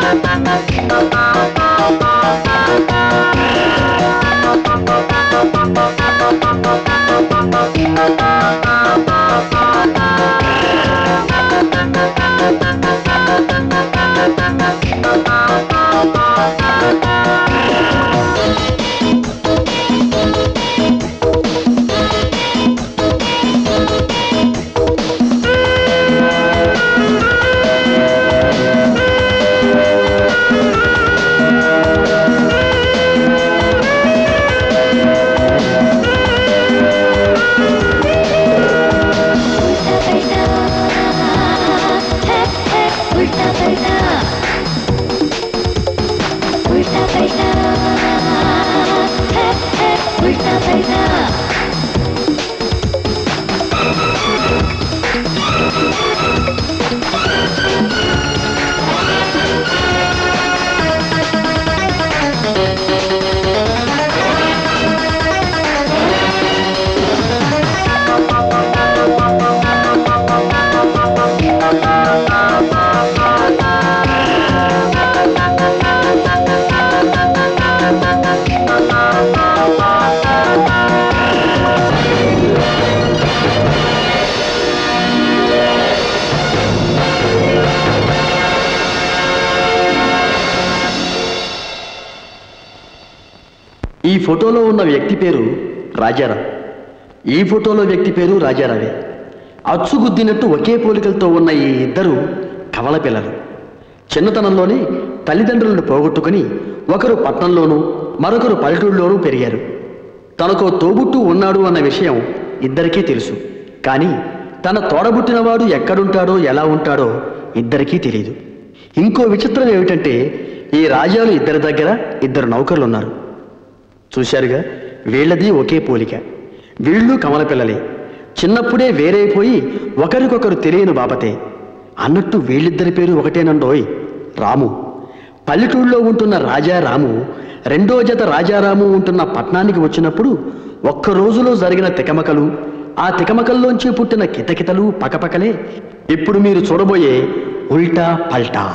उल्टा पलटा उल्टा पलटा है, है, उल्टा पलटा ఈ ఫోటోలో ఉన్న వ్యక్తి పేరు రాజారావు ఈ ఫోటోలో వ్యక్తి పేరు రాజారావే అచ్చుగుద్దినట్టు ఒకే పోలికలతో ఉన్న ఈ ఇద్దరు కవల పిల్లలు చిన్నతనంలోనే తల్లిదండ్రులను పోగొట్టుకుని ఒకరు పట్నంలోనూ మరొకరు పల్లెటూళ్ళలోనూ పెరిగారు తనకో తోబుట్టు ఉన్నాడు అన్న విషయం ఇద్దరికీ తెలుసు కానీ తన తోడబుట్టినవాడు ఎక్కడుంటాడో ఎలా ఉంటాడో ఇద్దరికీ తెలియదు ఇంకో విచిత్రం ఏమిటంటే ఈ రాజాలు ఇద్దరి దగ్గర ఇద్దరు నౌకర్లు ఉన్నారు చూశారుగా వీళ్ళది ఒకే పోలిక వీళ్ళు కమల పిల్లలే చిన్నప్పుడే వేరైపోయి ఒకరికొకరు తెలియని బాపతే అన్నట్టు వీళ్ళిద్దరి పేరు ఒకటేనండోయ్ రాము పల్లెటూళ్ళలో ఉంటున్న రాజా రాము రెండో జత రాజారాము ఉంటున్న పట్నానికి వచ్చినప్పుడు ఒక్క రోజులో జరిగిన తికమకలు ఆ తికమకల్లోంచి పుట్టిన కితకితలు పకపకలే ఇప్పుడు మీరు చూడబోయే ఉల్టా పల్టా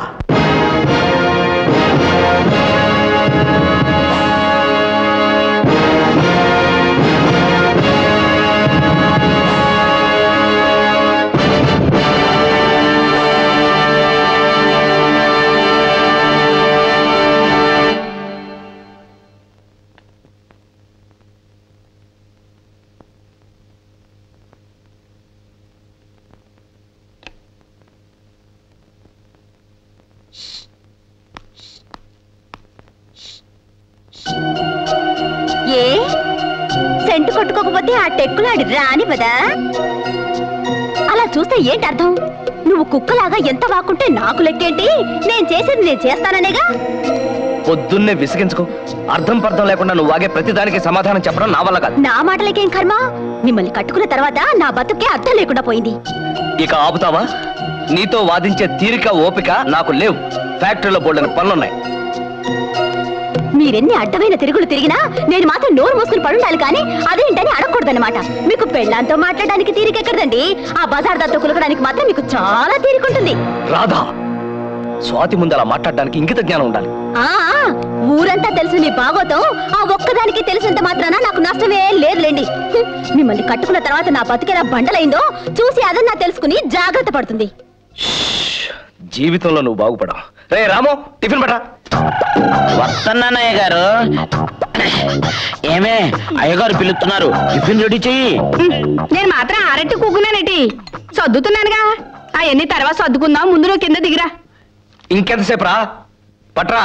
ఏ సెంటు కొట్టుకోకపోతే ఆ టెక్కులాడి రాని పదా అలా చూస్తే ఏంటి అర్థం నువ్వు కుక్కలాగా ఎంత వాకుంటే నాకు లెక్కేంటి నేను చేసేది నేను చేస్తాననేగా పొద్దున్నే విసిగించుకో అర్థం పర్థం లేకుండా నువ్వు వాగే ప్రతిదానికి సమాధానం చెప్పడం నా వల్ల కాదు నా మాటలకేం కర్మ మిమ్మల్ని కట్టుకున్న తర్వాత నా బతుకే అర్థం లేకుండా పోయింది ఇక ఆపుతావా నీతో వాదించే తీరిక ఓపిక నాకు లేవు ఫ్యాక్టరీలో బోల్డని పనులున్నాయి మీరెన్ని అడ్డమైన తిరుగులు తిరిగినా నేను మాత్రం నోరు మూసుకుని పడుండాలి కానీ అదేంటని అడగకూడదన్నమాట మీకు పెళ్ళాంతో మాట్లాడడానికి తీరికెక్కడదండి ఆ బజార్ దాంతో కులకడానికి మాత్రం మీకు చాలా తీరికుంటుంది రాధా స్వాతి ముందు అలా మాట్లాడడానికి ఇంకిత జ్ఞానం ఉండాలి ఆ ఆ, ఊరంతా తెలిసిన మీ బాగోతం ఆ ఒక్కదానికి తెలిసినంత మాత్రాన నాకు నష్టమే లేదులేండి హ్మ్, మిమ్మల్ని కట్టుకున్న తర్వాత నా బతికేలా బండలైందో చూసి అదన్నా తెలుసుకుని జాగ్రత్త పడుతుంది జీవితంలో నువ్వు బాగుపడవు రే రాము టిఫిన్ పట్రా వస్తున్నానయ్య గారు ఏమే అయ్యగారు పిలుస్తున్నారు టిఫిన్ రెడీ చెయ్యి నేను మాత్రం ఆరెట్టి కూకున్నానేటి సర్దుతున్నానుగా అవన్నీ తర్వాత సర్దుకుందాం ముందు నువ్వు కింద దిగిరా ఇంకెంతసేపు రా పట్రా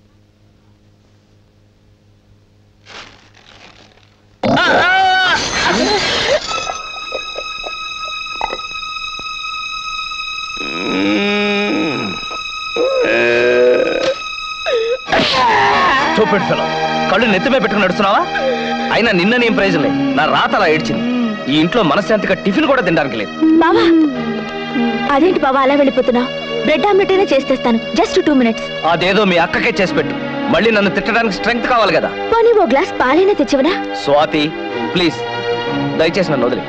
చూపెడు ఫెలో కళ్ళు నెత్తిమే పెట్టుకుని నడుస్తున్నావా అయినా నిన్న నేను ప్రయోజనం లేదు నా రాత అలా ఏడ్చింది ఈ ఇంట్లో మనశ్శాంతిగా టిఫిన్ కూడా తినడానికి లేదు బావా అదేంటి బావా అలా వెళ్ళిపోతున్నా బ్రెడ్ ఆమ్లెట్ అయినా చేస్తేస్తాను జస్ట్ టూ మినిట్స్ అదేదో మీ అక్కకే చేసి పెట్టు మళ్ళీ నన్ను తిట్టడానికి స్ట్రెంగ్త్ కావాలి కదా పోనీ ఓ గ్లాస్ పాలైనా తెచ్చివనా స్వాతి ప్లీజ్ దయచేసి నన్ను వదిలే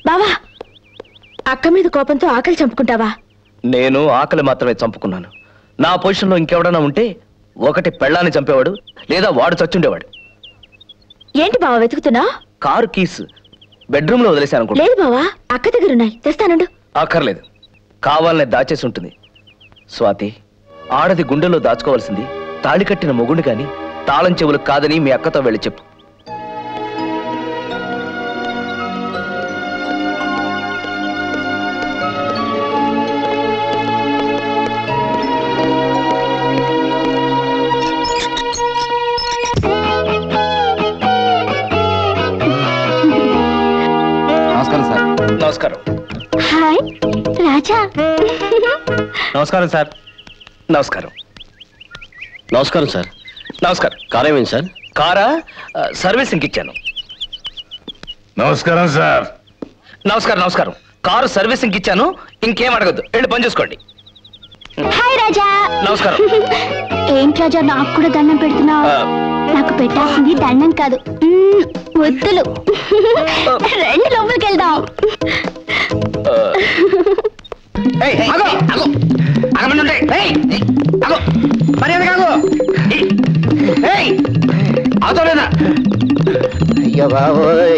బావా అక్క మీద కోపంతో ఆకలి చంపుకుంటావా నేను ఆకలి మాత్రమే చంపుకున్నాను నా పొజిషన్లో ఇంకెవడన్నా ఉంటే ఒకటి పెళ్ళాన్ని చంపేవాడు లేదా వాడు చచ్చుండేవాడు ఏంటి బావా వెతుకుతున్నా కారు కీస్ బెడ్రూమ్ లో వదిలేశాను అనుకుంటా లేదు బావా అక్క దగ్గరున్నాయి తెస్తానుండు అక్కర్లేదు కావాలనే దాచేసి ఉంటుంది స్వాతి ఆడది గుండెలో దాచుకోవాల్సింది తాళి కట్టిన మొగుడు కాని తాళం చెవులు కాదని మీ అక్కతో వెళ్ళి చెప్పు నమస్కారం సార్ నమస్కారం హాయ్ రాజా నమస్కారం సార్ నమస్కారం నమస్కారం సార్ నమస్కారం కారేమేంటి సార్ కారా ఆ, సర్వీసింగ్ ఇచ్చాను నమస్కారం సార్ నమస్కారం నమస్కారం కారు సర్వీసింగ్ ఇచ్చాను ఇంకేం అడగద్దు వెళ్ళి పని చూసుకోండి హాయ్ రాజా నమస్కారం ఏంటి రాజా నాకు కూడా దండం పెడుతున్నావు ఆ, నాకు పెట్టాల్సింది దండం కాదు మ్మ్, ముద్దులు రెండు లోపలికి వెళ్దాం అయ్యో బాబోయ్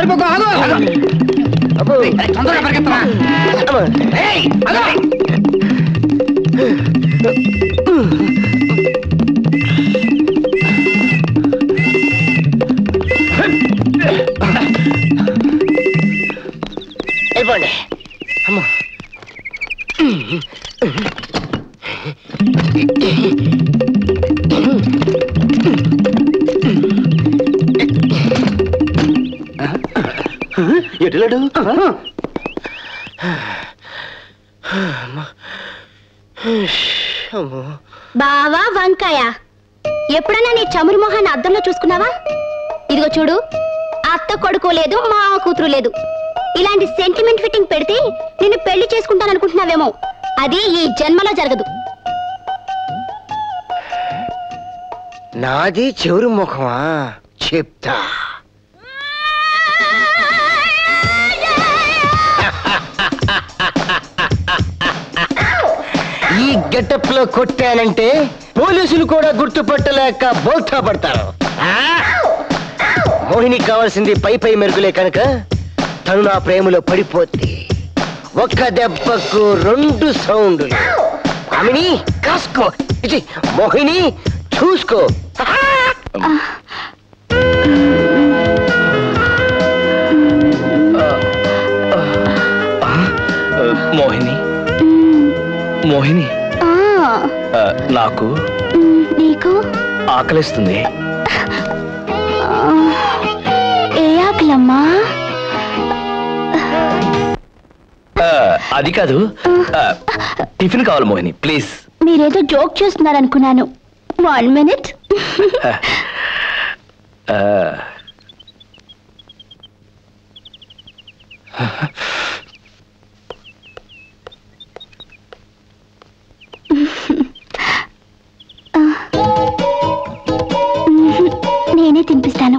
వెళ్ళిపోండి ఎటులాడు బావా వంకాయ ఎప్పుడన్నా నీ చమురు మొహాన్ని అద్దంలో చూసుకున్నావా ఇదిగో చూడు అత్త కొడుకు లేదు మా కూతురు లేదు ఇలాంటి సెంటిమెంట్ ఫిట్టింగ్ పెడితే నిన్ను పెళ్లి చేసుకుంటాననుకుంటున్నావేమో అది ఈ జన్మలో జరగదు నాది చెవురు ముఖమా చెప్తా ఈ గెటప్ లో కొట్టానంటే పోలీసులు కూడా గుర్తుపట్టలేక బోల్తా పడతారు ఆ? మోహినికి కావాల్సింది పై పై మెరుగులే కనుక తను నా ప్రేమలో పడిపోద్ది ఒక్క దెబ్బకు రెండు సౌండ్లు ఆమెని కాసుకో ఇచి, మోహిని చూసుకో ఆ, మోహిని మోహిని ఆ, ఆ, నాకు మ్, నీకు ఆకలిస్తుంది ఆ, ఏ ఆకలమ్మా ఆ, అది కాదు ఆ, టిఫిన్ కావాలి మోహిని ప్లీజ్ మీరేదో జోక్ చేస్తున్నారనుకున్నాను వన్ మినిట్ ఆ, నేనే తినిపిస్తాను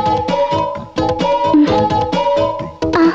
ఆ.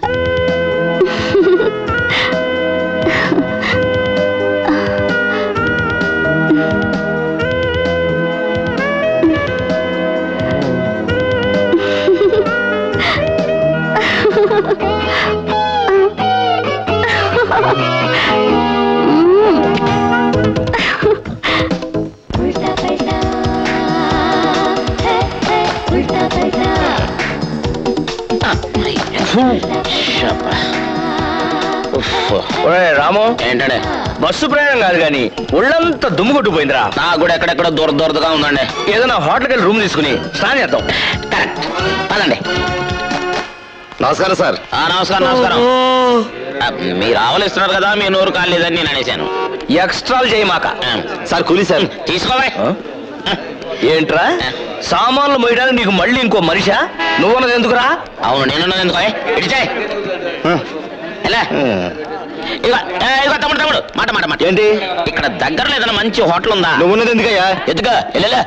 ఒరేయ్ రాము ఏంటండి బస్సు ప్రయాణం కాదు కానీ ఒళ్ళంతా దుమ్ము కొట్టుకుపోయిందిరా నాకు కూడా ఎక్కడెక్కడ దూర దూరతగా ఉందండి ఏదైనా హోటల్కి వెళ్ళి రూమ్ తీసుకుని స్నానం చేద్దాం కరెక్ట్ పదండి నమస్కారం సార్ ఆ, నమస్కారం నమస్కారం ఆ, మీరు ఆవలిస్తున్నారు కదా మీ నోరు కాలేదని నేను అనేశాను ఎక్స్ట్రాలు చేయమాక ఆ, సార్ కూలీ సార్ తీసుకోవే ఏంట్రా సామాన్లు మోయడానికి నీకు మళ్ళీ ఇంకో మనిషా నువ్వున్నది ఎందుకురా అవును నేనున్నది ఎందుకో ఇడిచాయి ఎలా ఇదిగో ఏ, ఇదిగో తమ్ముడు తమ్ముడు మాట మాట మాట ఏంటి ఇక్కడ దగ్గరలో ఏదైనా మంచి హోటల్ ఉందా నువ్వున్నది ఎందుకయ్యా ఎత్తుగా వెళ్ళలే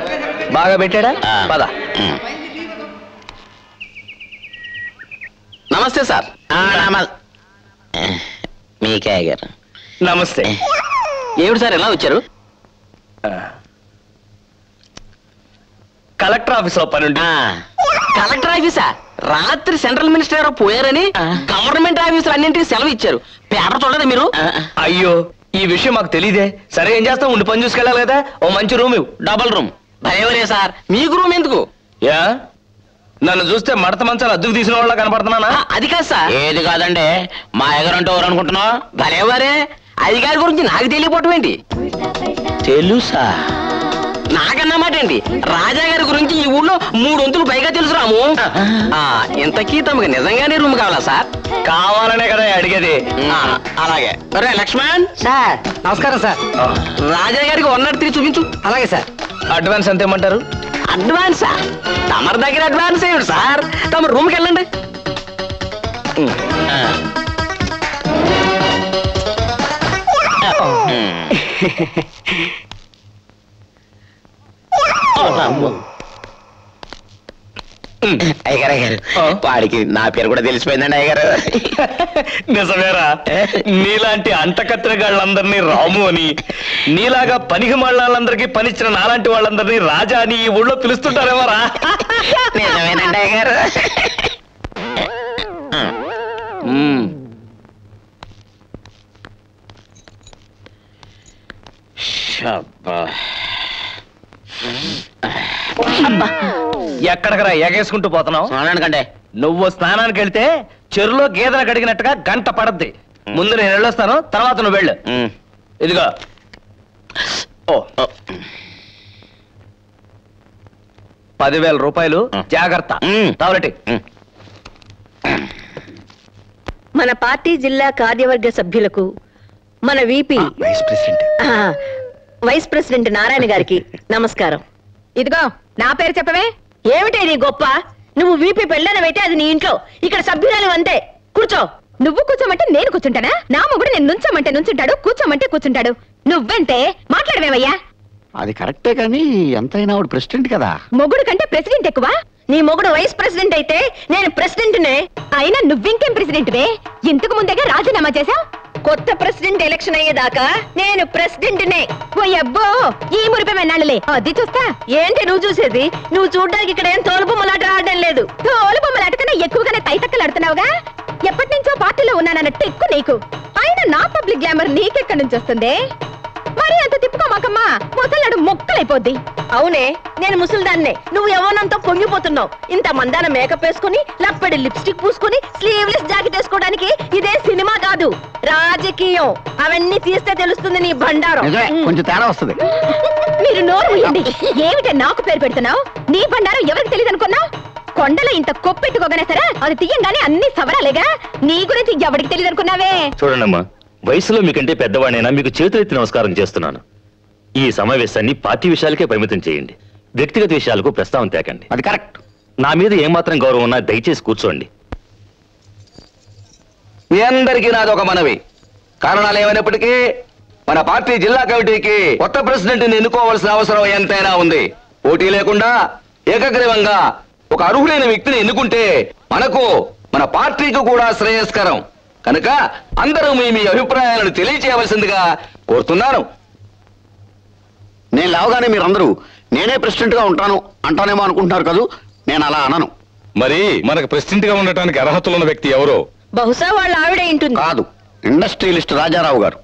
బాగా పెట్టాడా ఆ. పద ఉమ్. నమస్తే సార్ మీకే గారు నమస్తే ఏమిటి సార్ ఎలా వచ్చారు కలెక్టర్ ఆఫీస్ లో పని ఉండి కలెక్టర్ ఆఫీసా రాత్రి సెంట్రల్ మినిస్టర్ గారు పోయారని గవర్నమెంట్ ఆఫీసులు అన్నింటికి సెలవు ఇచ్చారు పేపర్ చూడరా మీరు అయ్యో ఈ విషయం మాకు తెలియదే సరే ఏం చేస్తాం ఉండి పని చూసుకెళ్ళాలి కదా ఓ మంచి రూమ్ ఇవ్వు డబల్ రూమ్ భయవరే సార్ మీకు రూమ్ ఎందుకు యా నన్ను చూస్తే మడత మంచాలు అద్దెకు తీసిన వాళ్ళ కనపడుతున్నానా ఆ, అది కాదు సార్ ఏది కాదండి మా ఎగరు అంటే ఎవరు అనుకుంటున్నావు భలేవారే అయ్యగారి గురించి నాకు తెలియపోవటం ఏంటి తెలుసా నాకన్నమాట అండి రాజా గారి గురించి ఈ ఊళ్ళో మూడు వంతులు పైగా తెలుసు రాము ఆ, ఇంతకీ తమకు నిజంగానే రూమ్ కావాలా సార్ కావాలనే కదా అడిగేది ఆ, అలాగే అరే లక్ష్మణ్ సార్ నమస్కారం సార్ రాజా గారికి వన్ త్రీ చూపించు అలాగే సార్ అడ్వాన్స్ ఎంత ఇమ్మంటారు అడ్వాన్సా తమరి దగ్గర అడ్వాన్స్ ఏమిటి సార్ తమ రూమ్కి వెళ్ళండి అయ్యగారు అయ్యగారు ఆ? వాడికి నా పేరు కూడా తెలిసిపోయిందండి అయ్యగారు నిజమేరా నీలాంటి అంటకత్తిరగాళ్ళందరినీ రాము అని నీలాగా పనికి వాళ్ళందరికీ పనిచ్చిన నాలాంటి వాళ్ళందరినీ రాజా అని ఈ ఊళ్ళో పిలుస్తుంటారేమోరా నిజమేనండి అయ్యగారు మ్మ్. ఎక్కడికరా ఎగేసుకుంటూ పోతున్నావు చూడండి నువ్వు స్నానానికి వెళ్తే చెరులో గేదెలు కడిగినట్టుగా గంట పడద్ది ముందు నేను వెళ్ళొస్తాను తర్వాత నువ్వు వెళ్ళు ఇదిగో ఓ పదివేల రూపాయలు జాగ్రత్త మ్మ్. తావలటి మన పార్టీ జిల్లా కార్యవర్గ సభ్యులకు మన VP vice president vice president Narayana గారికి నమస్కారం ఇదిగో నా పేరు చెప్పవే ఏమిటే నీ గొప్ప నువ్వు వీపీ పెళ్ళనవైతే అది నీ ఇంట్లో ఇక్కడ సభ్యురాలు అంతే కూర్చో నువ్వు కూర్చోమంటే నేను కూర్చుంటానా నా మొగుడు నేను నుంచోమంటే నుంచుంటాడు కూర్చోమంటే కూర్చుంటాడు నువ్వెంతే మాట్లాడవేవయ్యా అది కరెక్టే కానీ ఎంతైనా ఆవిడ ప్రెసిడెంట్ కదా మొగుడు కంటే ప్రెసిడెంట్ ఎక్కువ నీ మొగుడు వైస్ ప్రెసిడెంట్ అయితే నేను ప్రెసిడెంట్నే అయినా నువ్వింకేం ప్రెసిడెంట్వే ఇంతకు ముందేగా రాజీనామా చేశావు కొత్త ప్రెసిడెంట్ ఎలక్షన్ అయ్యేదాకా నేను ప్రెసిడెంట్నే ఓ అబ్బో ఈ మురిపే వెన్నాళ్ళలే అది చూస్తా ఏంటి నువ్వు చూసేది నువ్వు చూడ్డానికి ఇక్కడ ఏం తోలుబొమ్మలాట ఆడడం లేదు తోలు బొమ్మలు అటకన్నా ఎక్కువగానే తైతక్కలు ఆడుతున్నావుగా ఎప్పటి నుంచో పార్టీలో ఉన్నానన్నట్టు ఎక్కువ నీకు అయినా నా పబ్లిక్ గ్లామర్ నీకెక్కడి నుంచి వస్తుంది మరి అంత తిప్పుకోమాకమ్మా ముసలాడు మొక్కలైపోద్ది అవునే నేను ముసలిదాన్నే నువ్వు యవ్వనంతో పొంగిపోతున్నావు ఇంత మందాన మేకప్ వేసుకుని లప్పడి లిప్స్టిక్ పూసుకుని స్లీవ్లెస్ జాకెట్ వేసుకోవడానికి ఇదే సినిమా కాదు రాజకీయం అవన్నీ తీస్తే తెలుస్తుంది నీ బండారం నిజమే కొంచెం తేడా వస్తుంది మీరు నోరు మూయండి ఏమిటే నాకు పేరు పెడుతున్నావు నీ బండారం ఎవరికి తెలియదు అనుకున్నావు కొండలో ఇంత కొప్పెట్టుకోగానే సరే అది తీయంగానే అన్ని సవరాలేగా నీ గురించి ఎవరికి తెలియదు అనుకున్నావే చూడండమ్మా వయసులో మీకంటే పెద్దవాడినైనా మీకు చేతులెత్తి నమస్కారం చేస్తున్నాను ఈ సమావేశాన్ని పార్టీ విషయాలకే పరిమితం చేయండి వ్యక్తిగత విషయాలకు ప్రస్తావన తేకండి అది కరెక్ట్ నా మీద ఏమాత్రం గౌరవం ఉన్నా దయచేసి కూర్చోండి మీ అందరికీ నాది ఒక మనవి కారణాలు ఏమైనప్పటికీ మన పార్టీ జిల్లా కమిటీకి కొత్త ప్రెసిడెంట్ ని ఎన్నుకోవాల్సిన అవసరం ఎంతైనా ఉంది పోటీ లేకుండా ఏకగ్రీవంగా ఒక అర్హులైన వ్యక్తిని ఎన్నుకుంటే మనకు మన పార్టీకి కూడా శ్రేయస్కరం కనుక అందరూ మీ మీ అభిప్రాయాలను తెలియచేయవలసిందిగా కోరుతున్నాను నేను లేవగానే మీరందరూ నేనే ప్రెసిడెంట్ గా ఉంటాను అంటానేమో అనుకుంటున్నారు కదూ నేను అలా అనను మరి మనకు ప్రెసిడెంట్ గా ఉండటానికి అర్హతలు ఉన్న వ్యక్తి ఎవరో బహుశా వాళ్ళ ఆవిడే ఇంటుంది కాదు ఇండస్ట్రియలిస్ట్ రాజారావు గారు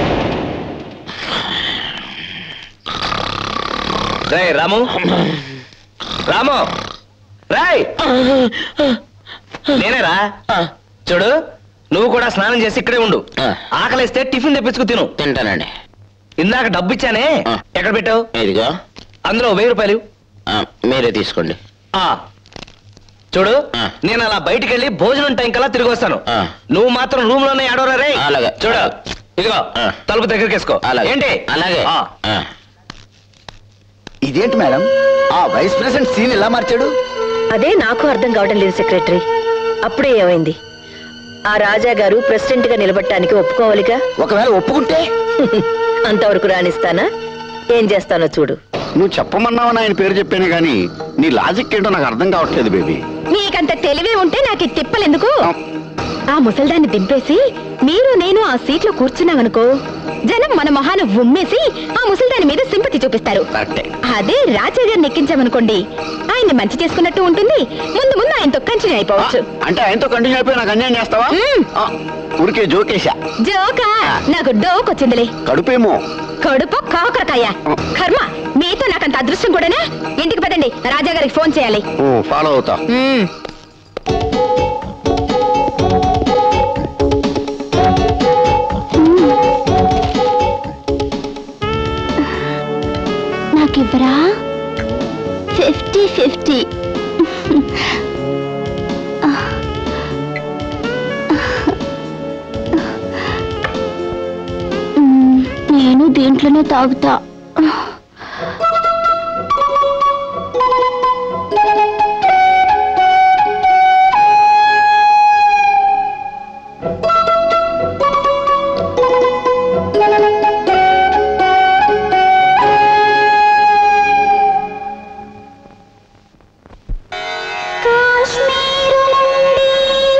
రే రాము రాము రాయ్ నేనేరా చూడు నువ్వు కూడా స్నానం చేసి ఇక్కడే ఉండు ఆకలిస్తే టిఫిన్ తెప్పించుకు తిను తింటానండి ఇందాక డబ్బు ఇచ్చానే ఆ. ఎక్కడ పెట్టావు ఇదిగో అందులో వెయ్యి రూపాయలు ఆ, మీరే తీసుకోండి ఆ చూడు ఆ. నేను అలా బయటికి వెళ్ళి భోజనం టైం కల్లా తిరిగి వస్తాను ఆ. నువ్వు మాత్రం రూమ్ లోనే ఆడవరా రే అలాగే. చూడు ఇదిగో ఆ. తలుపు దగ్గరికి వేసుకో అలాగే ఏంటి అలాగే ఆ. ఆ. ఇదేంటి మేడం ఆ వైస్ ప్రెసిడెంట్ సీన్ ఎలా మార్చాడు అదే నాకు అర్థం కావడం లేదు సెక్రటరీ అప్పుడే ఏమైంది ఆ రాజా గారు ప్రెసిడెంట్ గా నిలబడటానికి ఒప్పుకోవాలిగా ఒకవేళ ఒప్పుకుంటే అంతవరకు రాణిస్తానా ఏం చేస్తానో చూడు నువ్వు చెప్పమన్నావని ఆయన పేరు చెప్పానే గాని నీ లాజిక్ ఏంటో నాకు అర్థం కావట్లేదు బేబీ మీకంత తెలివి ఉంటే నాకు ఈ తిప్పలెందుకు ఆ ముసల్దాన్ని దింపేసి మీరు నేను ఆ సీట్లో కూర్చున్నామనుకో జనం మన మొహాన ఉమ్మేసి ఆ ముసల్దాని మీద సింపతి చూపిస్తారు కరెక్టే అదే రాజా గారిని ఎక్కించామనుకోండి ఆయన్ని మంచి చేసుకున్నట్టు ఉంటుంది ముందు ముందు ఆయనతో కంటిన్యూ అయిపోవచ్చు అంటే ఆయనతో కంటిన్యూ అయిపోయి నాకు అన్యాయం చేస్తావా మ్మ్. ఆ, ఊరికే జోకేశా జోకా నాకు డోకొచ్చిందిలే కడుపేమో కడుపు కాకరకాయ కర్మ మీతో నాకంత అదృష్టం కూడానా ఇంటికి పదండి రాజా గారికి ఫోన్ చేయాలి ఓ ఫాలో అవుతా మ్మ్. నాకివ్వరా ఫిఫ్టీ ఫిఫ్టీ నేను దీంట్లోనే తాగుతా కాశ్మీరు నుండి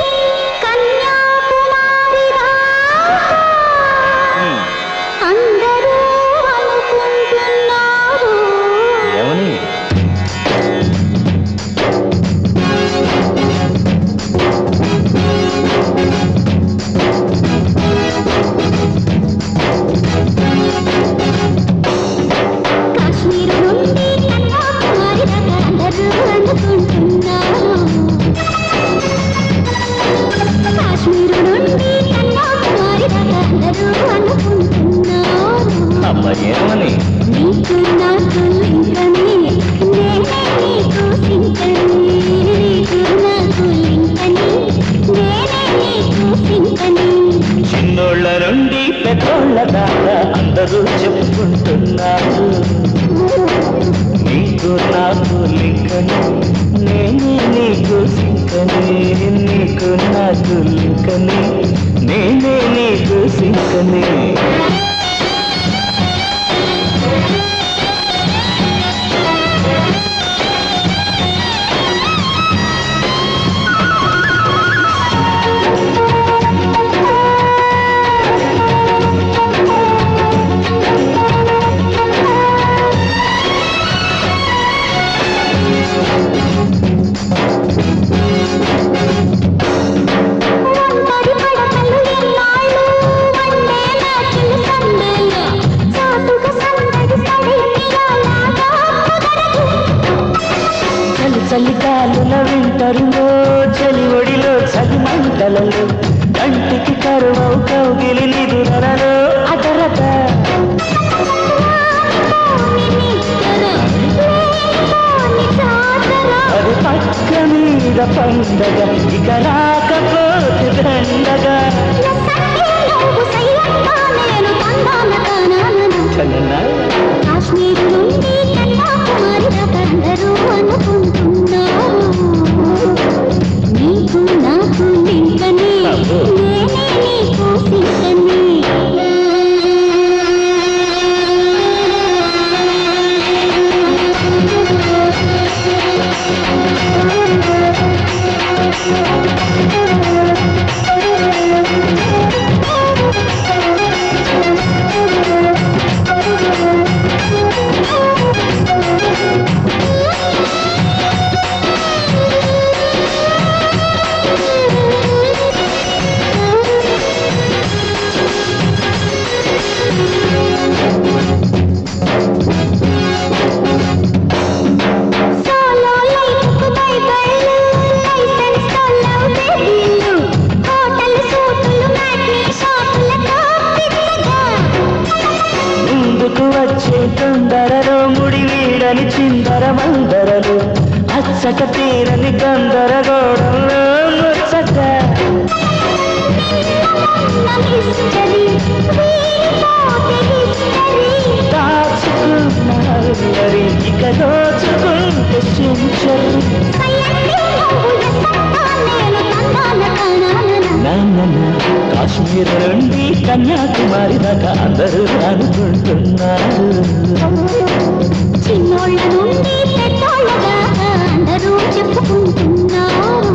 కన్యాకుమారి దాకా అందరూ అనుకుంటున్నారు ఏమని కాశ్మీరు నుండి కన్యాకుమారి దాకా అందరూ అనుకుంటున్నారు కాశ్మీరు నుండి కన్యాకుమారి దాకా అందరూ అనుకుంటున్నారు అమ్మ ఏమని నీకు నాకు లింకని నేనే నీకు సింకని నీకు నాకు లింకని నేనే నీకు సింకని చిన్నోళ్ళ నుండి పెద్దోళ్ళ దాకా అందరూ చెప్పుకుంటున్నారు నీకు నాకు లింకని నేనే నీకు సింకని నీకు నాకు లింకని నేనే నీకు సింకని ఒంటరి పడకలు ఎన్నాళ్ళు వన్డే మ్యాచ్లు సందేలు చాటుగా సందడి సడికిరాలాగా కుదరదు చలి చలి కాలుల వింటరులో చలి ఒడిలో చలి మంటలలో కంటికి కరువవు కౌగిలి నిదురలలో అదరద అది పక్క మీద పండగ ఇక రాకపోతే దండగా చలనా కాశ్మీర్ నుండి కన్యాకుమారి దాకా అందరూ అనుకుంటున్నారు నీకు నాకు లింకని నేనే నీకు సింకని సోలో లైఫ్కు బై బైలు లైసెన్స్ తో లవ్ బేబీలు హోటల్ సూటులు మ్యాట్నీ షాపులతో పిచ్చగా ముందుకు వచ్చే తొందరలో ముడి వీడని చిందర మందరలు అచ్చట తీరని గందరగోళంలో ముచ్చట హిస్టరీ వీరిపోతే హిస్టరీ దాచుకున్న అల్లరి ఇక దోచుకుంటే సెంచరీ నాన్న కాశ్మీర్ నుండి కన్యాకుమారి దాకా అందరూ అనుకుంటున్నారు చిన్న చిన్నోళ్ళ నుండి పెద్దోళ్ళగా అందరూ చెప్పుకుంటున్నారు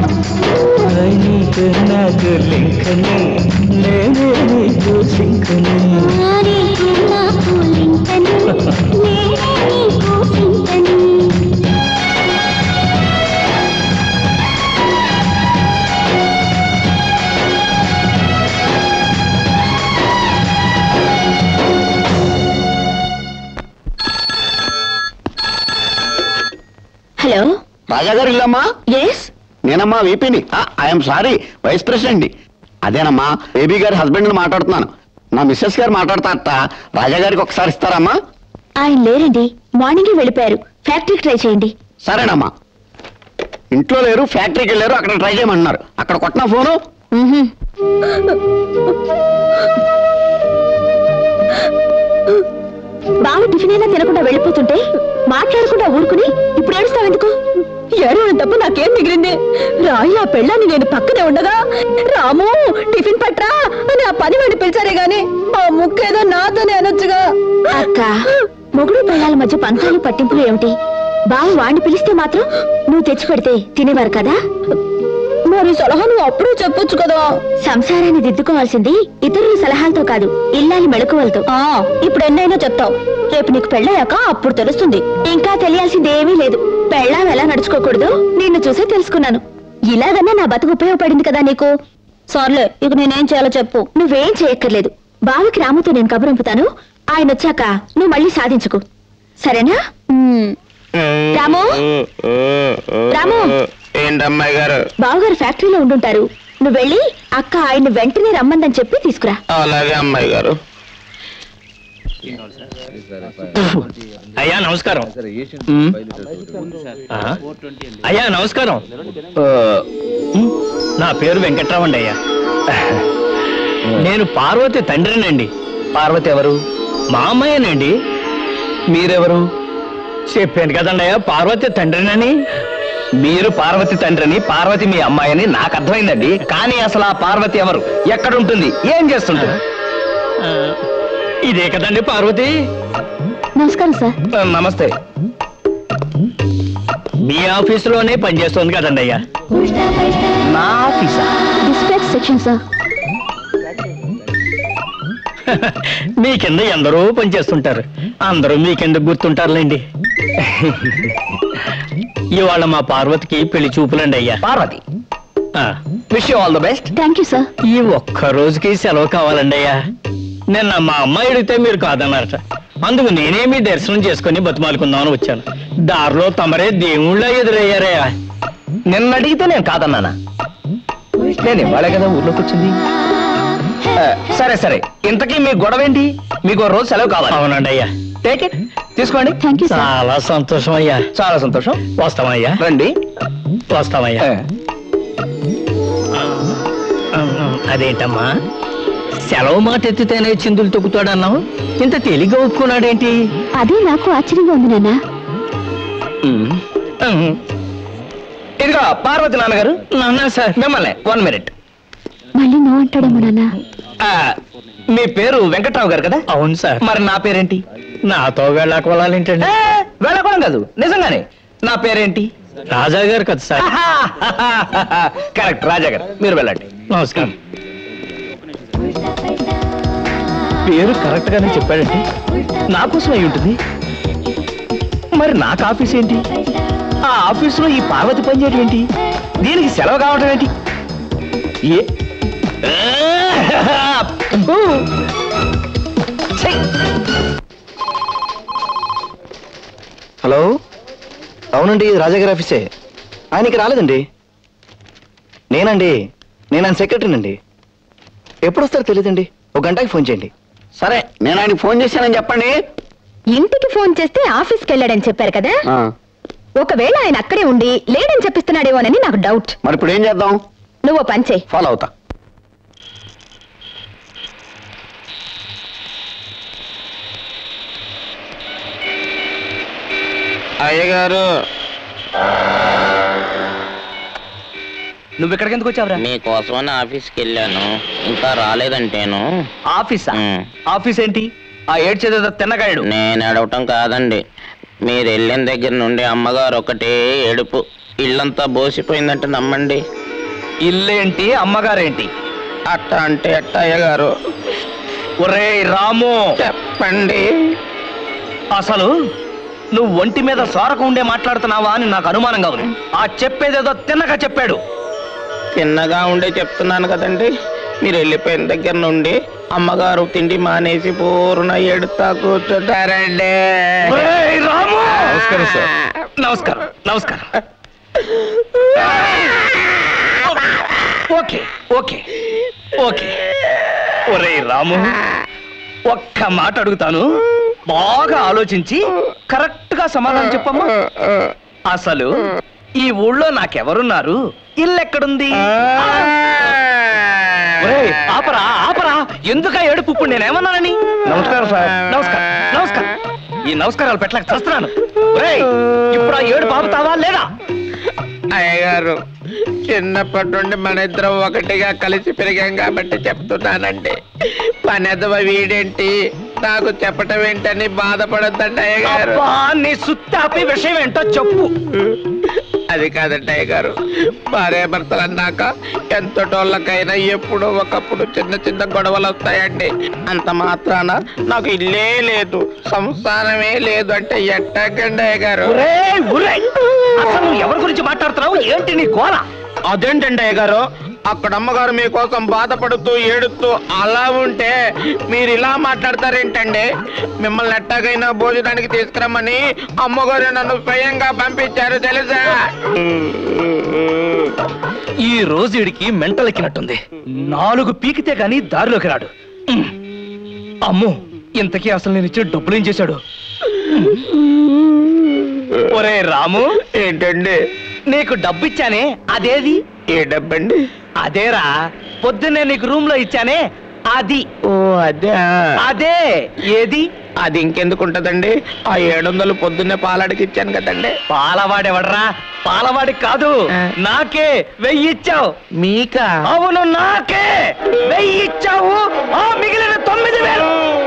నీకు నాకు లింకని నేనే నీకు సింకని నీకు నాకు లింకని నేనే నీకు సింకని హలో రాజా గారు ఇల్లమ్మా ఎస్ నేనమ్మా వీపీని ఐఎమ్ సారీ వైస్ ప్రెసిడెంట్ అదేనమ్మా బేబీ గారి హస్బెండ్ మాట్లాడుతున్నాను నా మిస్సెస్ గారు మాట్లాడతారట రాజా గారికి ఒకసారి ఇస్తారమ్మా ఆయన లేరండి మార్నింగే వెళ్ళిపోయారు ఫ్యాక్టరీకి ట్రై చేయండి సరేనమ్మా ఇంట్లో లేరు ఫ్యాక్టరీకి వెళ్ళారు అక్కడ ట్రై చేయమన్నారు అక్కడ కొట్టిన ఫోను బావ టిఫిన్ అయినా తినకుండా వెళ్ళిపోతుంటే మాట్లాడకుండా ఊరుకుని ఇప్పుడు ఏడుస్తావెందుకు ఏడవడం తప్ప నాకేం మిగిలింది రాయి ఆ పెళ్ళాన్ని నేను పక్కనే ఉండగా రాము టిఫిన్ పట్రా అని ఆ పని వాడిని పిలిచారే గాని ఆ ముక్కేదో నాతోనే అనొచ్చుగా అక్క మొగుడు పెళ్ళాల మధ్య పంతాలు పట్టింపులు ఏమిటి బావ వాడిని పిలిస్తే మాత్రం నువ్వు తెచ్చి పెడితే తినేవారు కదా మరి సలహా నువ్వు అప్పుడే చెప్పొచ్చు కదా సంసారాన్ని దిద్దుకోవాల్సింది ఇతరుల సలహాలతో కాదు ఇల్లాలి మెళకువలతో ఇప్పుడు ఎన్నైనా చెప్తావు రేపు నీకు పెళ్ళయ్యాక అప్పుడు తెలుస్తుంది ఇంకా తెలియాల్సింది ఏమీ లేదు పెళ్ళాం ఎలా నడుచుకోకూడదు నిన్ను చూసే తెలుసుకున్నాను ఇలాగన్నా నా బతుకు ఉపయోగపడింది కదా నీకు సర్లే ఇక నేనేం చేయాలో చెప్పు నువ్వేం చేయక్కర్లేదు బావకి రాముతో నేను కబురంపుతాను ఆయన వచ్చాక నువ్వు మళ్ళీ సాధించుకు సరేనా మ్మ్. రాము రాము ఏంటమ్మాయి గారు బావగారు ఫ్యాక్టరీలో ఉండుంటారు నువ్వు వెళ్ళి అక్క ఆయన వెంటనే రమ్మందని చెప్పి తీసుకురా అలాగే అమ్మాయి గారు అయ్యా నమస్కారం ఆ? అయ్యా నమస్కారం నా పేరు వెంకట్రావు అండి అయ్యా నేను పార్వతి తండ్రినండి పార్వతి ఎవరు మా అమ్మాయేనండి మీరెవరు చెప్పాను కదండి అయ్యా పార్వతి తండ్రినని మీరు పార్వతి తండ్రిని పార్వతి మీ అమ్మాయిని నాకు అర్థమైందండి కానీ అసలు ఆ పార్వతి ఎవరు ఎక్కడ ఉంటుంది ఏం చేస్తుంటుంది ఆ, ఇదే కదండి పార్వతి నమస్కారం సార్ ఆ, నమస్తే మీ ఆఫీసులోనే పనిచేస్తుంది కదండి అయ్యా నా ఆఫీసా డిస్పాచ్ సెక్షన్ సార్ మీ కింద ఎందరో పనిచేస్తుంటారు అందరూ మీకెందుకు గుర్తుంటారులేండి ఇవాళ మా పార్వతికి పెళ్లి చూపులండి అయ్యా పార్వతి ఆ, wish all the best thank you sir ఈ ఒక్క రోజుకి సెలవు కావాలండి అయ్యా నిన్న మా అమ్మాయి అడిగితే మీరు కాదన్నారట అందుకు నేనే మీ దర్శనం చేసుకుని బతిమాలుకుందామని వచ్చాను దారిలో తమరే దేవుళ్ళ ఎదురయ్యారయ్యా నిన్న అడిగితే నేను కాదన్నానా నేను ఇవ్వాలే కదా ఊర్లోకి వచ్చింది ఆ, సరే సరే ఇంతకీ మీ గొడవ ఏంటి మీకు ఓ రోజు సెలవు కావాలి అవునండి అయ్యా టేక్ ఇట్ తీసుకోండి థ్యాంక్ యూ సార్ చాలా సంతోషం అయ్యా చాలా సంతోషం వస్తామయ్యా రండి వస్తామయ్యా ఆ, అదేంటమ్మా సెలవు మాట ఎత్తితేనే చిందులు తొక్కుతాడన్నావు ఇంత తేలిగ్గా ఒప్పుకున్నాడేంటి అదే నాకు ఆశ్చర్యంగా ఉంది నాన్న ఉమ్. ఇదిగో పార్వతి నాన్నగారు నాన్న సార్ మిమ్మల్ని వన్ మినిట్ మళ్ళీ నో అంటాడేమో నాన్న మీ పేరు వెంకట్రావు గారు కదా అవును సార్ మరి నా పేరేంటి నాతో వెళ్ళాకోవాలేంటండి ఏ, వెళ్ళకూడదు కాదు నిజంగానే నా పేరేంటి రాజా గారు కదా సార్ కరెక్ట్ రాజా గారు మీరు వెళ్ళండి నమస్కారం పేరు కరెక్ట్ గానే చెప్పాడండి నా కోసం అయి ఉంటుంది మరి నాకు ఆఫీస్ ఏంటి ఆ ఆఫీసులో ఈ పార్వతి పనిచేయడం ఏంటి దీనికి సెలవు కావడం ఏంటి ఏ ఊ. ఛీ. హలో అవునండి ఇది రాజాగారి ఆఫీసే ఆయనకి రాలేదండి నేనండి నేను ఆయన సెక్రటరీనండి ఎప్పుడు వస్తారో తెలియదండి ఒక గంటకి ఫోన్ చేయండి సరే నేను ఆయనకి ఫోన్ చేశానని చెప్పండి ఇంటికి ఫోన్ చేస్తే ఆఫీస్కి వెళ్ళాడని చెప్పారు కదా ఆ, ఒకవేళ ఆయన అక్కడే ఉండి లేడని చెప్పిస్తున్నాడేమోనని నాకు డౌట్ మరి ఇప్పుడు ఏం చేద్దాం నువ్వు ఓ పని చేయి ఫాలో అవుతా అయ్యగారు నువ్వు ఇక్కడికి ఎందుకు వచ్చావురా మీకోసమని ఆఫీస్కి వెళ్ళాను ఇంకా రాలేదంటేను ఆఫీసా ఉమ్. ఆఫీస్ ఏంటి ఆ ఏడ్చేదో తిన్నగాడు నేను అడగటం కాదండి మీరు వెళ్ళిన దగ్గర నుండి అమ్మగారు ఒకటే ఏడుపు ఇల్లంతా బోసిపోయిందంటే నమ్మండి ఇల్లేంటి అమ్మగారేంటి అట్ట అంటే అట్టయ్య గారు ఒరేయ్ రాము చెప్పండి అసలు నువ్వు ఒంటి మీద సోరక ఉండే మాట్లాడుతున్నావా అని నాకు అనుమానంగా ఉంది ఆ చెప్పేదేదో తిన్నగా చెప్పాడు చిన్నగా ఉండే చెప్తున్నాను కదండి మీరు వెళ్ళిపోయిన దగ్గర నుండి అమ్మగారు తిండి మానేసి పూర్ణ ఎడుతా కూర్చుంటారండి ఒరేయ్ రాము నమస్కారం సార్ నమస్కారం నమస్కారం ఓకే ఓకే ఓకే ఒరే రాము ఒక్క మాట అడుగుతాను బాగా ఆలోచించి కరెక్ట్ గా సమాధానం చెప్పమ్మా అసలు ఈ ఊళ్ళో నాకెవరున్నారు ఇల్లు ఎక్కడుంది ఒరేయ్, ఆపరా ఆపరా ఎందుక ఏడుపు ఇప్పుడు నేనేమన్నానని నమస్కారం సార్ నమస్కారం నమస్కారం ఈ నమస్కారాలు పెట్టలేక చేస్తున్నాను ఇప్పుడు ఆ ఏడు పాపుతావా లేదా అయ్యగారు చిన్నప్పటి నుండి మన ఇద్దరం ఒకటిగా కలిసి పెరిగాం కాబట్టి చెప్తున్నానండి పనెదవ వీడేంటి నాకు చెప్పటం ఏంటని బాధపడద్దండి అయ్యగారు అబ్బా, నీ సుత్తాపి విషయం ఏంటో చెప్పు అది కాదండి అయ్యగారు భార్యాభర్తలు అన్నాక ఎంతటోళ్ళకైనా ఎప్పుడో ఒకప్పుడు చిన్న చిన్న గొడవలు వస్తాయండి అంత మాత్రాన నాకు ఇల్లే లేదు సంసారమే లేదు అంటే ఎట్టాకండి అయ్యగారు ఒరే ఒరే అసలు నువ్వు ఎవరి గురించి మాట్లాడుతున్నావు ఏంటి నీ కోల అదేంటండి అయ్యగారు అక్కడ అమ్మగారు మీకోసం బాధపడుతూ ఏడుతూ అలా ఉంటే మీరు ఇలా మాట్లాడతారేంటండి మిమ్మల్ని ఎట్టాగైనా భోజనానికి తీసుకురమ్మని అమ్మగారు నన్ను స్వయంగా పంపించారు తెలుసా ఈ రోజు ఇడికి మెంటలెక్కినట్టుంది నాలుగు పీకితే గాని దారిలోకి రాడు ఉమ్. అమ్మో ఇంతకీ అసలు నేను ఇచ్చిన డబ్బులు ఏం చేశాడు ఒరే రాము ఏంటండి నీకు డబ్బు ఇచ్చానే అదేది ఏ డబ్బండి అదేరా పొద్దున్నే నీకు రూమ్ లో ఇచ్చానే అది ఓ అదే అదే ఏది అది ఇంకెందుకు ఉంటదండి ఆ ఏడు వందలు పొద్దున్నే పాలాడికి ఇచ్చాను కదండి పాలవాడెవడ్రా పాలవాడి కాదు నాకే వెయ్యి ఇచ్చావు మీకా అవును నాకే వెయ్యి ఇచ్చావు ఆ మిగిలిన తొమ్మిది వేలు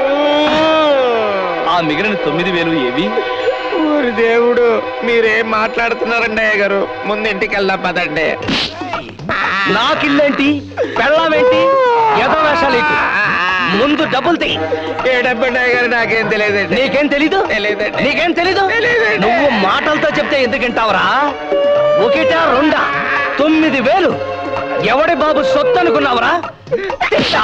ఆ మిగిలిన తొమ్మిది వేలు ఏవి ఊరి దేవుడు మీరేం మాట్లాడుతున్నారండి అయ్య గారు ముందు ఇంటికి వెళ్దాం పదండి నాకిల్లేంటి పెళ్ళామేంటి ఏదో వేషాలు ఎక్కు. ముందు డబ్బులు తీ ఏ డబ్బండి అయ్య గారు నాకేం తెలియదండి నీకేం తెలీదు తెలీదండి. నీకేం తెలీదు తెలీదండి. నువ్వు మాటలతో చెప్తే ఎందుకంటావురా ఒకటా రెండా తొమ్మిది వేలు ఎవడి బాబు సొత్తు అనుకున్నావురా తిట్టా?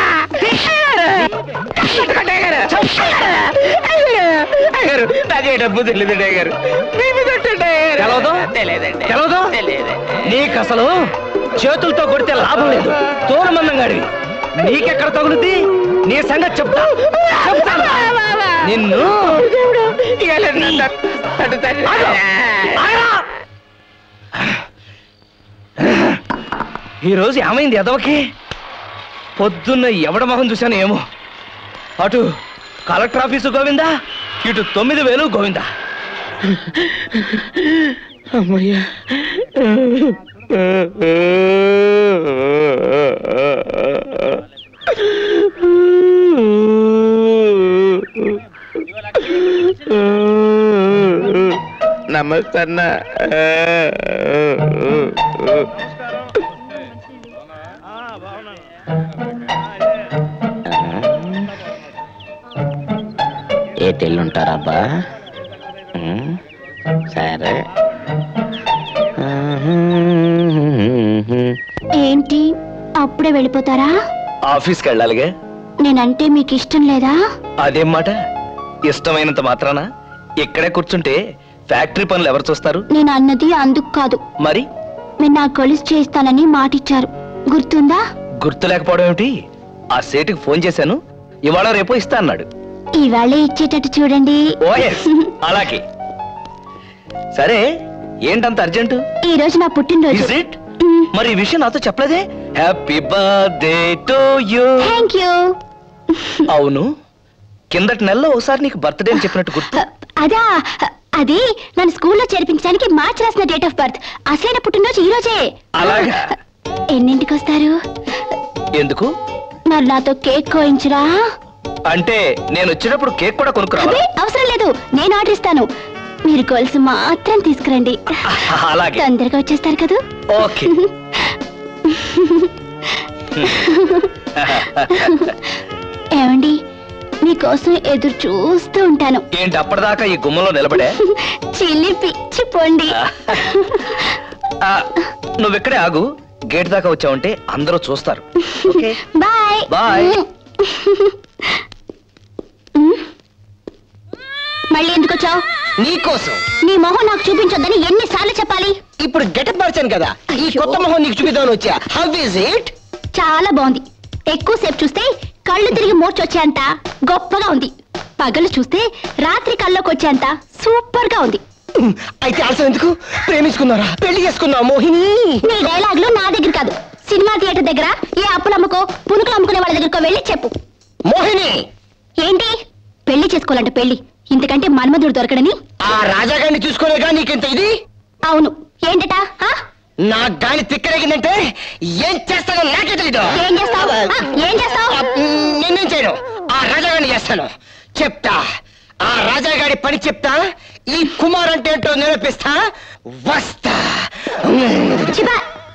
అయ్యగారు నాకే డబ్బు తెలియదండి అయ్య గారు మేము కొట్టండి అయ్య గారు. తెలవదు? తెలియదండి తెలవదు? తెలియదండి నీకు అసలు చేతులతో కొడితే లాభం లేదు తోరమందంగాడివి నీకెక్కడ తగులుద్ది నీ సంగతి చెప్తా చెప్తాను నిన్ను ఆగు! ఆగరా! ఈ రోజు ఏమైంది ఎదవకి పొద్దున్న ఎవడ మొహం చూశాను ఏమో అటు కలెక్టర్ ఆఫీసు గోవిందా ఇటు తొమ్మిది వేలు గోవిందా అమ్మయ్యా నమస్తే అన్న ఏ తెల్లుంటారబ్బా ఉమ్, సరే ఏంటి అప్పుడే వెళ్ళిపోతారా ఆఫీస్కి వెళ్ళాలిగా నేనంటే మీకు ఇష్టం లేదా అదేం మాట ఇష్టమైనంత మాత్రాన ఇక్కడే కూర్చుంటే ఫ్యాక్టరీ పనులు ఎవరు చూస్తారు నేను అన్నది అందుకు కాదు మరి మీరు నా కొలిసి చేస్తానని మాటిచ్చారు గుర్తుందా గుర్తు లేకపోవడం ఏమిటి ఆ సేటుకి ఫోన్ చేశాను ఇవాళ రేపు ఇస్తా అన్నాడు ఈవేళ ఇచ్చేటట్టు చూడండి ఓఎస్ అలాగే సరే ఏంటంత అర్జెంటు ఈ రోజు నా పుట్టినరోజు Is it? మరి ఈ విషయం నాతో చెప్పలేదే happy birthday to you thank you అవును కిందటి నెలలో ఒకసారి నీకు బర్త్డే అని చెప్పినట్టు గుర్తు అదా అది నన్ను స్కూల్లో చేర్పించడానికి మార్చి రాసిన డేట్ ఆఫ్ బర్త్ అసలైన పుట్టినరోజు ఈ రోజే అలాగా ఎన్నింటికి వస్తారు ఎందుకు మరి నాతో కేక్ కోయించరా అంటే నేను వచ్చినప్పుడు కేక్ కూడా కొనుక్కురావా అదే అవసరం లేదు నేను ఆర్డర్ ఇస్తాను మీరు గొలుసు మాత్రం తీసుకురండి అలాగే తొందరగా వచ్చేస్తారు కదా ఓకే ఏమండి మీకోసం ఎదురు చూస్తూ ఉంటాను ఏంటి అప్పటిదాకా ఈ గుమ్మంలో నిలబడే చిల్లి పిచ్చి పొండి ఆ, నువ్వు ఇక్కడే ఆగు గేట్ దాకా వచ్చావంటే అందరూ చూస్తారు ఓకే బాయ్ బాయ్ మళ్ళీ ఎందుకు వచ్చావు నీకోసం నీ మొహం నాకు చూపించొద్దని ఎన్నిసార్లు చెప్పాలి ఇప్పుడు గెటప్ మార్చాను కదా ఈ అయ్యో. కొత్త మొహం నీకు చూపిద్దామని వచ్చా హౌ ఇస్ ఇట్ చాలా బాగుంది ఎక్కువసేపు చూస్తే కళ్ళు తిరిగి మూర్చొచ్చేంత గొప్పగా ఉంది పగలు చూస్తే రాత్రి కల్లోకి వచ్చేంత సూపర్ గా ఉంది అయితే ఆలస్యం ఎందుకు ప్రేమించుకున్నారా పెళ్లి చేసుకున్నా మోహిని నీ డైలాగులు నా దగ్గర కాదు సినిమా థియేటర్ దగ్గర ఏ అప్పులు అమ్ముకో పునుకులు అమ్ముకునే వాళ్ళ దగ్గరకు వెళ్ళి చెప్పు మోహిని ఏంటి పెళ్లి చేసుకోవాలంటే పెళ్లి ఇంతకంటే మన్మధుడు దొరకడని ఆ రాజాగాన్ని చూసుకోలేగా నీకింత ఇది అవును ఏంటట ఆ? నా గాని తిక్కరేగిందంటే ఏం చేస్తానో నాకే తెలీదు ఏం చేస్తావ్? ఆ, ఏం చేస్తావ్? ఆ, నేనేం చేయను ఆ రాజాగాన్ని చేస్తాను చెప్తా ఆ రాజాగాడి పని చెప్తా ఈ కుమార్ అంటే ఏంటో నిరూపిస్తా వస్తా చిబా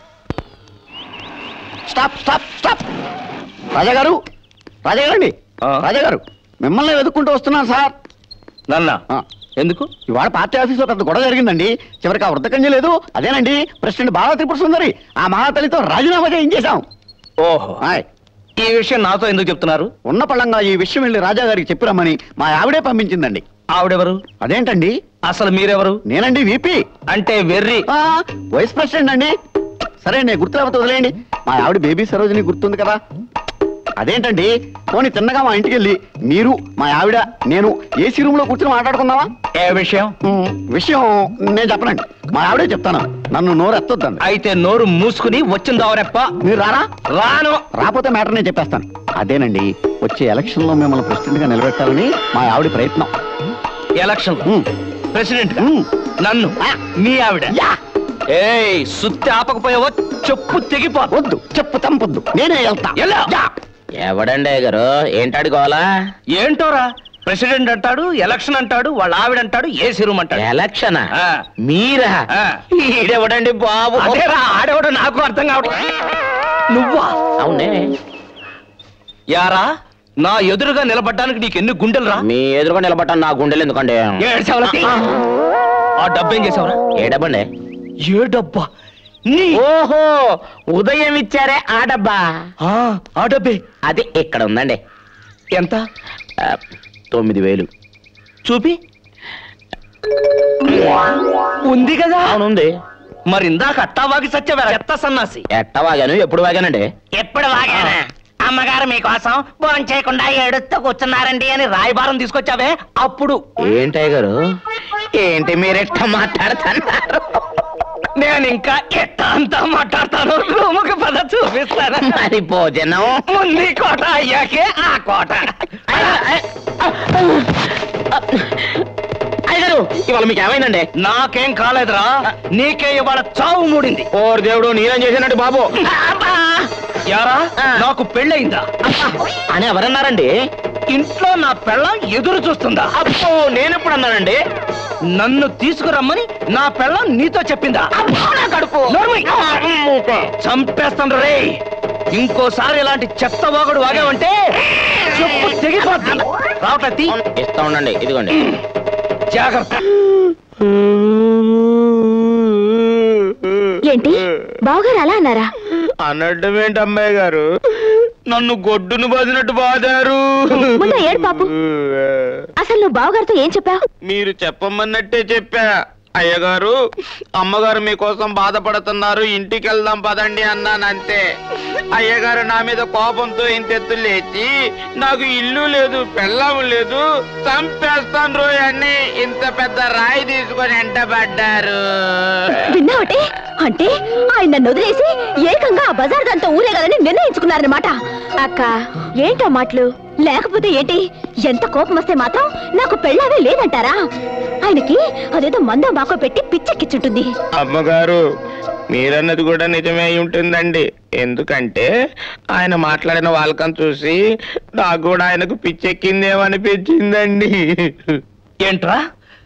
స్టాప్ స్టాప్ స్టాప్ రాజా గారు రాజా గారండి ఆ. రాజా గారు మిమ్మల్ని వెతుక్కుంటూ వస్తున్నాను సార్ నన్న ఆ, ఎందుకు ఇవాళ పార్టీ ఆఫీసులో పెద్ద గొడవ జరిగిందండి చివరికి ఆ వృద్ధకంజ లేదు అదేనండి ప్రెసిడెంట్ బాలా త్రిపుర సుందరి ఆ మహాతలితో రాజీనామా చేయించేశాం ఓహో ఆయ్, ఈ విషయం నాతో ఎందుకు చెప్తున్నారు ఉన్న పళ్ళంగా ఈ విషయం వెళ్ళి రాజా గారికి చెప్పిరమ్మని మా ఆవిడే పంపించిందండి ఆవిడెవరు అదేంటండి అసలు మీరెవరు నేనండి విపి అంటే వెర్రి ఆ, వైస్ ప్రెసిడెంట్ అండి సరే అండి గుర్తు లేకపోతే వదిలేయండి మా ఆవిడ బేబీ సరోజిని గుర్తుంది కదా అదేంటండి పోనీ తిన్నగా మా ఇంటికి వెళ్ళి మీరు మా ఆవిడ నేను ఏసీ రూమ్ లో కూర్చొని మాట్లాడుకుందామా ఏ విషయం ఉమ్, విషయం నేను చెప్పనండి మా ఆవిడే చెప్తాను నన్ను నోరు ఎత్తొద్దండి అయితే నోరు మూసుకుని వచ్చిందావరెప్ప మీరు రారా రాను రాకపోతే మ్యాటర్ నేను చెప్పేస్తాను అదేనండి వచ్చే ఎలక్షన్ లో మిమ్మల్ని ప్రెసిడెంట్ గా నిలబెట్టాలని మా ఆవిడ ప్రయత్నం ఎలక్షన్ ఉమ్, ప్రెసిడెంట్ ఉమ్. నన్ను ఆ. మీ ఆవిడ యా ఏయ్ సుత్తి ఆపకపోయావో చెప్పు తెగిపో వద్దు చెప్పు తంపొద్దు నేనే వెళ్తా ఎలా? యా. ఎవడండి గారు ఏంటాడుకోవాలా ఏంటోరా ప్రెసిడెంట్ అంటాడు ఎలక్షన్ అంటాడు వాళ్ళ ఆవిడ అంటాడు ఏసీ రూమ్ అంటాడు ఎలక్షన్ ఆ. మీరా ఆ. ఈడెవడండి బాబు అదేరా ఆడేవాడు నాకు అర్థం కావడం నువ్వా అవునే యారా నా ఎదురుగా నిలబడ్డానికి నీకు ఎన్ని గుండెలు రా మీ ఎదురుగా నిలబట్టాను నా గుండెలు ఎందుకండి ఏడ్చావులకి ఆ డబ్బేం చేసావురా ఏ డబ్బండి ఏ డబ్బా నీ ఓహో ఉదయం ఇచ్చారే ఆ డబ్బా ఆ, ఆ డబ్బే అది ఇక్కడ ఉందండి ఎంత ఆ, తొమ్మిది వేలు చూపి ఉంది కదా అవునుంది మరి ఇందాక అట్టావాకి సత్యవేర చెత్త సన్నాసి ఎట్ట వాగాను ఎప్పుడు వాగానండి ఎప్పుడు వాగానా అమ్మగారు మీకోసం ఫోన్ చేయకుండా ఏడుస్తూ కూర్చున్నారండి అని రాయబారం తీసుకొచ్చావే అప్పుడు ఏంటయ్య గారు ఏంటి మీరెట్ట మాట్లాడుతున్నారు నేను ఇంకా ఎట్ట అంతా మాట్లాడతాను రూముకి పద చూపిస్తాను మరి భోజనం ముందు కోట అయ్యాకే ఆ కోట అయ్యగారు ఇవాళ మీకు ఏమైందండి నాకేం కాలేదురా నీకే ఇవాళ చావు మూడింది ఓర్ దేవుడు నేనేం చేశానండి బాబు యారా నాకు పెళ్ళయిందా అని ఎవరన్నారండి ఇంట్లో నా పెళ్ళం ఎదురు చూస్తుందా అబ్బో నేనెప్పుడు అన్నానండి నన్ను తీసుకురమ్మని నా పెళ్ళం నీతో చెప్పిందా కడుపు నోర్మయ్. చంపేస్తాను రే ఇంకోసారి ఇలాంటి చెత్త వాగుడు వాగావంటే చెప్పు తెగిపోద్ది రావట్లే ఇస్తా ఉండండి ఇదిగోండి జాగ్రత్త ఏంటి బావగారు అలా అన్నారా అన్నట్టు ఏంటి అమ్మాయి గారు నన్ను గొడ్డును బాదినట్టు బాదారు ముందు ఏడు పాపు అసలు నువ్వు బావగారితో ఏం చెప్పావు మీరు చెప్పమన్నట్టే చెప్పా అయ్యగారు అమ్మగారు మీకోసం బాధపడుతున్నారు ఇంటికి వెళ్దాం పదండి అన్నాను అంతే అయ్యగారు నా మీద కోపంతో ఇంతెత్తు లేచి నాకు ఇల్లు లేదు పెళ్ళం లేదు చంపేస్తాను రోజు అని ఇంత పెద్ద రాయి తీసుకొని ఎంటబడ్డారు విన్నావటే అంటే ఆయన నన్ను వదిలేసి ఏకంగా ఆ బజార్ దాంతో ఊరేగాలని నిర్ణయించుకున్నారనమాట అక్క ఏంటో మాటలు లేకపోతే ఏంటి ఎంత కోపం వస్తే మాత్రం నాకు పెళ్ళావే లేదంటారా ఆయనకి అదేదో మందో మాకో పెట్టి పిచ్చెక్కిచ్చుంటుంది అమ్మగారు మీరన్నది కూడా నిజమే అయి ఉంటుందండి ఎందుకంటే ఆయన మాట్లాడిన వాళ్ళకం చూసి నాకు కూడా ఆయనకు పిచ్చెక్కిందేమో అనిపించిందండి ఏంట్రా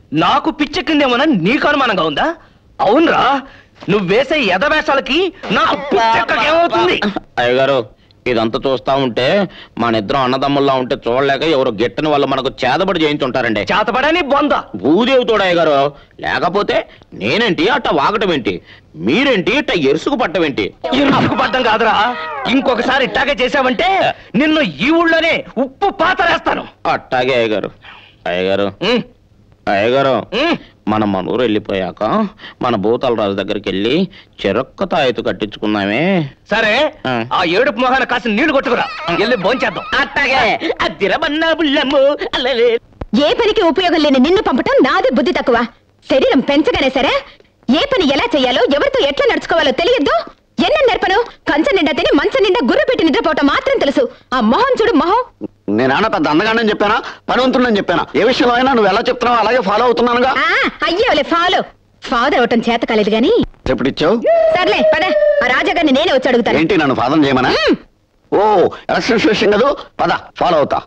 నాకు పిచ్చెక్కిందేమోనని నీకు అనుమానంగా ఉందా అవునరా నువ్వు వేసే ఎదవేషాలకి నాకు పిచ్చెక్కకేమవుతుంది అయ్యగారు ఇదంతా చూస్తా ఉంటే మన ఇద్దరం అన్నదమ్ముల్లా ఉంటే చూడలేక ఎవరు గిట్టని వాళ్ళు మనకు చేతబడి చేయించుంటారండి చేతబడని బొంద భూదేవుతోడు అయ్యగారు లేకపోతే నేనేంటి అట్ట వాగటం ఏంటి మీరేంటి ఇట్ట ఎరుసుకు పట్టం ఏంటి ఇరుసుకు పడ్డం కాదురా ఇంకొకసారి ఇట్టాగే చేసావంటే నిన్ను ఈ ఊళ్ళోనే ఉప్పు పాతరేస్తాను అట్టాగే అయ్యగారు అయ్యగారు అయ్యగారు మన మనూరు వెళ్ళిపోయాక మన భూతాల రాజు దగ్గరికి వెళ్ళి చెరొక్క తాయెత్తు కట్టించుకున్నామే సరే ఆ ఏడుపు మొహాన కాసిన నీళ్లు కొట్టుకురా వెళ్ళి భోంచేద్దాం అట్టాగే అద్దిరమన్నా బుల్లమ్ము అల్లలే ఏ పనికి ఉపయోగం లేని నిన్ను పంపటం నాది బుద్ధి తక్కువ శరీరం పెంచగానే సరే ఏ పని ఎలా చేయాలో ఎవరితో ఎట్లా నడుచుకోవాలో తెలియద్దు ఎన్న నేర్పను కంచ నిండా తిని మంచం నిండా గుర్రు పెట్టి నిద్రపోవటం మాత్రం తెలుసు ఆ మొహం చూడు మొహం నేనాన్న పెద్ద అందగానని చెప్పానా పనివంతుడని చెప్పానా ఏ విషయంలో అయినా నువ్వు ఎలా చెప్తున్నావు అలాగే ఫాలో అవుతున్నానుగా ఆ అయ్యోలే ఫాలో ఫాదర్ అవటం చేత కాలేదు గాని ఎప్పుడు ఇచ్చావు సర్లే పద ఆ రాజాగారిని నేనే వచ్చి అడుగుతాను ఏంటి నన్ను ఫాదం చేయమనా ఓ ఎలక్షన్ విషయం కదా పద ఫాలో అవుతా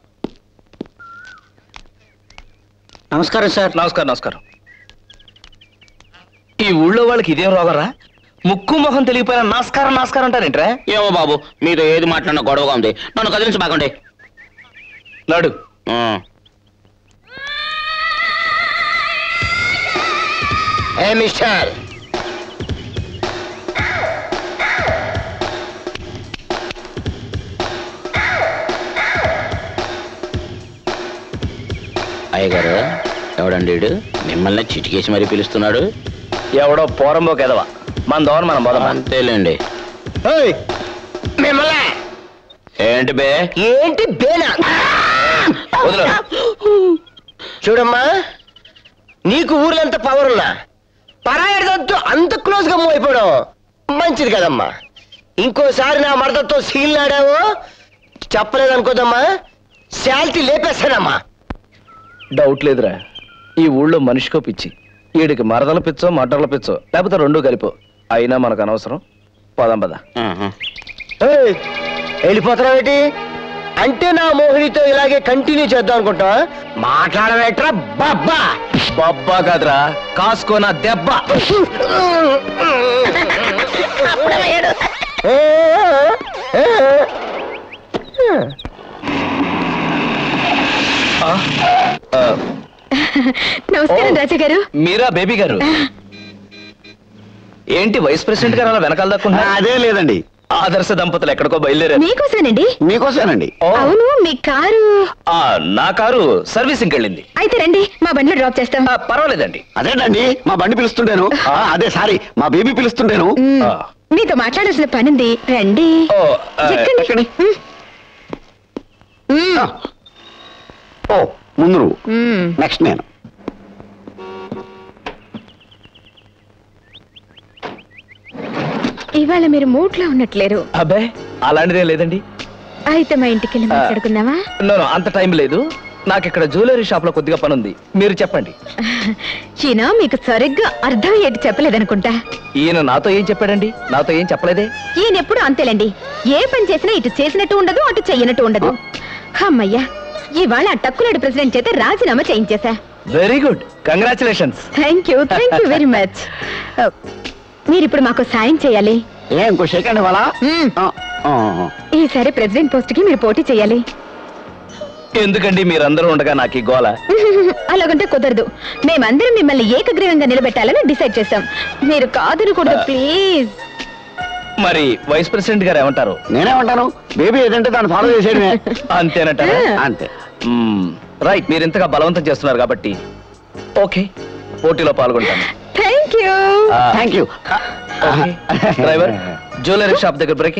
నమస్కారం సార్ నమస్కారం నమస్కారం ఈ ఊళ్ళో వాళ్ళకి ఇదేం రోగరా ముక్కు మొహం తెలియపోయిన నమస్కారం నమస్కారం అంటారేంట్రా ఏమో బాబు మీతో ఏది మాట్లాడినా గొడవగా ఉంది నన్ను కదిలించబాకండి నడు ఏ మిస్టర్ అయ్యగారు ఎవడండి వీడు? మిమ్మల్ని చిటికేసి మరీ పిలుస్తున్నాడు ఎవడో పోరంబోకి ఎదవా మన దోర మనం పోదాం అంతేలేండి మిమ్మల్ని ఏంటి బే ఏంటి బేనా చూడమ్మా నీకు ఊర్లో ఎంత పవర్ ఉన్నా పరాయడంతో అంత క్లోజ్ గా మూవ్ అయిపోవడం మంచిది కదమ్మా ఇంకోసారి నా మరదతో సీల్ ఆడావో చెప్పలేదనుకోదమ్మా శాల్తీ లేపేస్తానమ్మా డౌట్ లేదురా ఈ ఊళ్ళో మనిషికో పిచ్చి వీడికి మరదల పిచ్చో మటర్ల పిచ్చో లేకపోతే రెండు కలిపో అయినా మనకు అనవసరం పదం పద ఏయ్, వెళ్ళిపోతున్నావేటి అంటే నా మోహినితో ఇలాగే కంటిన్యూ చేద్దాం అనుకుంటా మాట్లాడవేట్రా బాబ్బా బబ్బా కాదురా కాసుకో నా దెబ్బ నమస్కారం రాజా గారు మీరా బేబీ గారు ఏంటి వైస్ ప్రెసిడెంట్ గారు అలా వెనకాల దక్కుండా అదే లేదండి ఆదర్శ దంపతులు ఎక్కడికో బయలుదేరారు మీకోసమేనండి మీకోసేనండి అవును మీ కారు ఆ, నా కారు సర్వీసింగ్ వెళ్ళింది అయితే రండి మా బండిలో డ్రాప్ చేస్తాం పర్వాలేదండి అదేనండి మా బండి పిలుస్తుంటేను ఆ, అదే సారీ మా బేబీ పిలుస్తుంటేను మ్, మీతో మాట్లాడాల్సిన పనింది రండి ఎక్కండి. మ్. ఓ ముందు నువ్వు మ్. నెక్స్ట్ నేను ఇవాళ మీరు మూట్లో ఉన్నట్లేరు అబ్బే అలాంటిదే లేదండి అయితే మా ఇంటికి వెళ్ళి మాట్లాడుకుందామా నో నో, అంత టైం లేదు నాకు ఇక్కడ జ్యువెలరీ షాప్ లో కొద్దిగా పని ఉంది మీరు చెప్పండి ఈయన మీకు సరిగ్గా అర్థం ఏంటి చెప్పలేదనుకుంటా ఈయన నాతో ఏం చెప్పాడండి నాతో ఏం చెప్పలేదే ఈయన ఎప్పుడు అంతేలేండి ఏ పని చేసినా ఇటు చేసినట్టు ఉండదు అటు చెయ్యనట్టు ఉండదు అమ్మయ్యా ఇవాళ ఆ టక్కులాడు ప్రెసిడెంట్ చేత రాజీనామా చేయించేశా very good congratulations thank you thank you very much మీరు ఇప్పుడు మాకు సాయం చేయాలి ఏ ఇంకో సెకండ్ ఇవ్వాలా ఈసారి ప్రెసిడెంట్ పోస్ట్ కి మీరు పోటీ చేయాలి ఎందుకండి మీరందరూ ఉండగా నాకు ఈ గోల అలాగంటే కుదరదు మేమందరం మిమ్మల్ని ఏకగ్రీవంగా నిలబెట్టాలని డిసైడ్ చేశాం మీరు కాదనకూడదు ప్లీజ్ మరి వైస్ ప్రెసిడెంట్ గారు ఏమంటారు నేనేమంటాను బేబీ ఏదంటే దాన్ని ఫాలో చేసేయడమే అంతేనంటారా అంతే రైట్ మీరు ఇంతగా బలవంతం చేస్తున్నారు కాబట్టి ఓకే పోటీలో పాల్గొంటాను thank you thank you driver jewellery shop దగ్గర బ్రేక్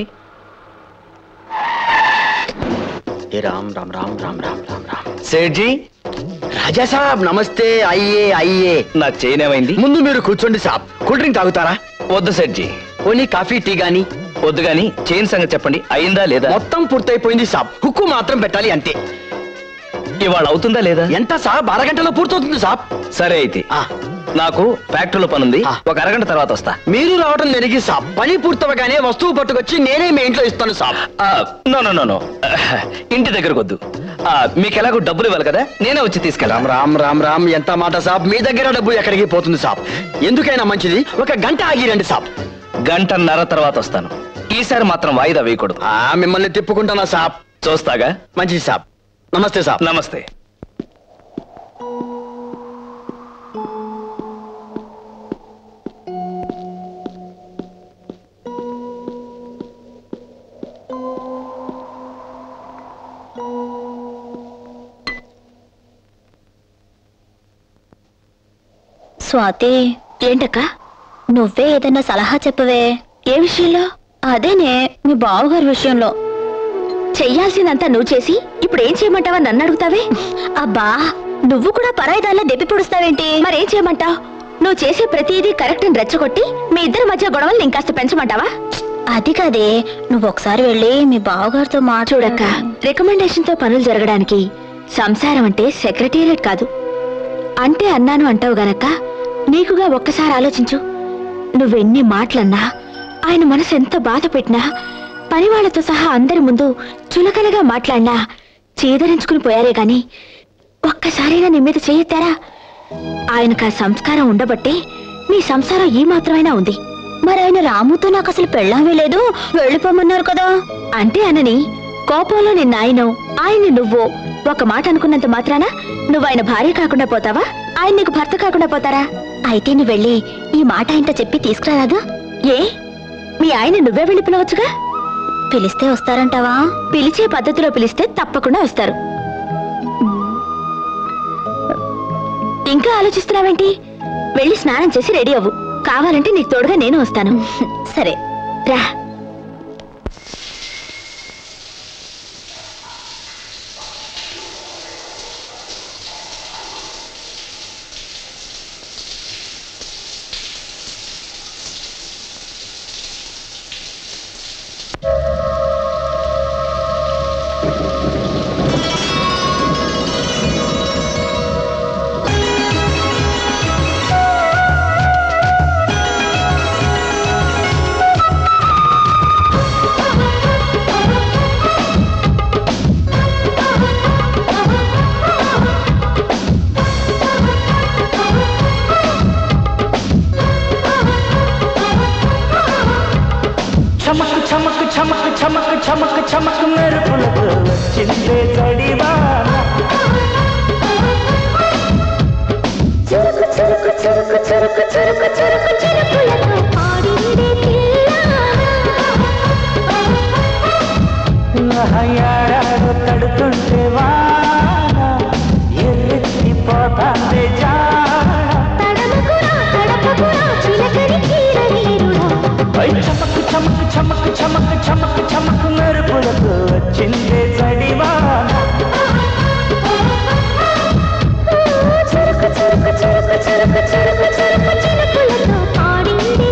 రామ్ రామ్ రామ్ రామ్ రామ్ రామ్ రామ్ సేట్ జీ రాజా సాబ్ నమస్తే అయ్యే అయ్యే నా చైన్ ఏమైంది ముందు మీరు కూర్చోండి సాబ్ కూల్ డ్రింక్ తాగుతారా వద్దు Seth ji only coffee tea గానీ వద్దు గాని చైన్ సంగతి చెప్పండి అయిందా లేదా మొత్తం పూర్తయిపోయింది సాబ్ హుక్కు మాత్రం పెట్టాలి అంతే ఇవాళ అవుతుందా లేదా ఎంత సాబ్ అరగంటలో పూర్తవుతుంది సాబ్ సరే అయితే నాకు ఫ్యాక్టరీలో పనుంది ఒక అరగంట తర్వాత వస్తా మీరు రావటం జరిగి సాబ్ పని పూర్తవగానే వస్తువు పట్టుకొచ్చి నేనే మీ ఇంట్లో ఇస్తాను సాబ్ నో నో నో నో ఇంటి దగ్గరకు వద్దు ఆ, మీకు ఎలాగో డబ్బులు ఇవ్వాలి కదా నేనే వచ్చి తీసుకెళ్ళాం రామ్ రామ్ రామ్ ఎంత మాట సాబ్ మీ దగ్గర డబ్బు ఎక్కడికి పోతుంది సాబ్ ఎందుకైనా మంచిది ఒక గంట ఆగిరండి సాబ్ గంటన్నర తర్వాత వస్తాను ఈసారి మాత్రం వాయిదా వేయకూడదు ఆ మిమ్మల్ని తిప్పుకుంటానా సాబ్ చూస్తాగా మంచిది సాబ్ నమస్తే సాబ్ నమస్తే స్వాతి ఏంటక్క నువ్వే ఏదన్నా సలహా చెప్పవే ఏ విషయంలో అదేనే మీ బావగారి విషయంలో చెయ్యాల్సిందంతా నువ్వు చేసి ఇప్పుడు ఏం చేయమంటావా నన్ను అడుగుతావే అబ్బా నువ్వు కూడా పరాయిదాల్లో దెప్పి పొడుస్తావేంటి మరేం చేయమంటావు నువ్వు చేసే ప్రతిదీ కరెక్ట్ అని రెచ్చగొట్టి మీ ఇద్దరి మధ్య గొడవలు ఇంకాస్త పెంచమంటావా అది కాదే నువ్వు ఒకసారి వెళ్ళి మీ బావగారితో మాట్లాడక్క రికమెండేషన్ తో పనులు జరగడానికి సంసారం అంటే సెక్రటేరియట్ కాదు అంటే అన్నాను అంటావు గనక నీకుగా ఒక్కసారి ఆలోచించు నువ్వెన్ని మాటలన్నా ఆయన మనసు ఎంత బాధ పెట్టినా పనివాళ్లతో సహా అందరి ముందు చులకనగా మాట్లాడినా చీదరించుకుని పోయారే గాని ఒక్కసారైనా నీ మీద చేయెత్తారా ఆయనకు ఆ సంస్కారం ఉండబట్టే మీ సంసారం ఈ మాత్రమైనా ఉంది మరి ఆయన రాముతో నాకు అసలు పెళ్ళామే లేదు వెళ్ళిపోమన్నారు కదా అంటే అనని కోపంలో నిన్న ఆయన ఆయన్ని నువ్వు ఒక మాట అనుకున్నంత మాత్రాన నువ్వు ఆయన భార్య కాకుండా పోతావా ఆయన నీకు భర్త కాకుండా పోతారా అయితే నువ్వు వెళ్ళి ఈ మాట ఆయనతో చెప్పి తీసుకురారాదు ఏ మీ ఆయన నువ్వే వెళ్ళి పిలవచ్చుగా పిలిస్తే వస్తారంటావా పిలిచే పద్ధతిలో పిలిస్తే తప్పకుండా వస్తారు ఇంకా ఆలోచిస్తున్నావేంటి వెళ్ళి స్నానం చేసి రెడీ అవ్వు కావాలంటే నీకు తోడుగా నేను వస్తాను సరే రా చమక్ చమక్ చమక్ చమక్ చమక్ చమక్ మెరుపులతో వచ్చిందే జడివాన చురుకు చురుకు చురుకు చురుకు చురుకు చురుకు చురుకులతో పాడిందే యాడాడు తడుతుంటే వాన ఎల్లెత్తిపోతాందే జాడ ఐ చమక్ చమక్ చమక్ చమక్ చమక్ చమక్ మెరుపులతో వచ్చిందే జడివాన చురుకు చురుకు చురుకు చురుకు చురుకు చురుకు చురుకులతో పాడిందే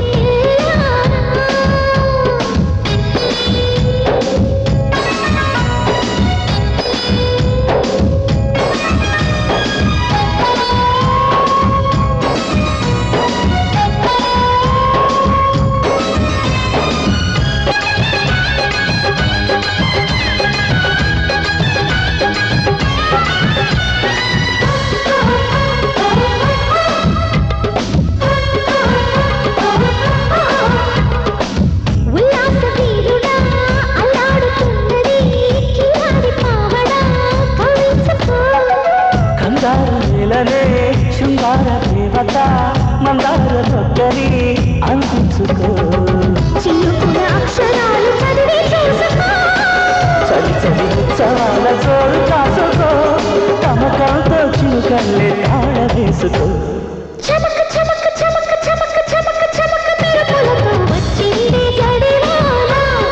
ఉల్లాస వీరుడా అల్లాడుతున్నది కిలాడి పావడా కవించుకో కంగారు నేలనే శృంగార దేవత మందార దొక్కని అందించుకో చినుకుల అక్షరాలు చదివి చూసుకో చలి చలి ఉత్సవాల జోరు కాసుకో తమకంతో చినుకల్లే తాళ వేసుకో చమక చమక చమక చమక చమక చమక మెరుపులతో వచ్చింది జడివాన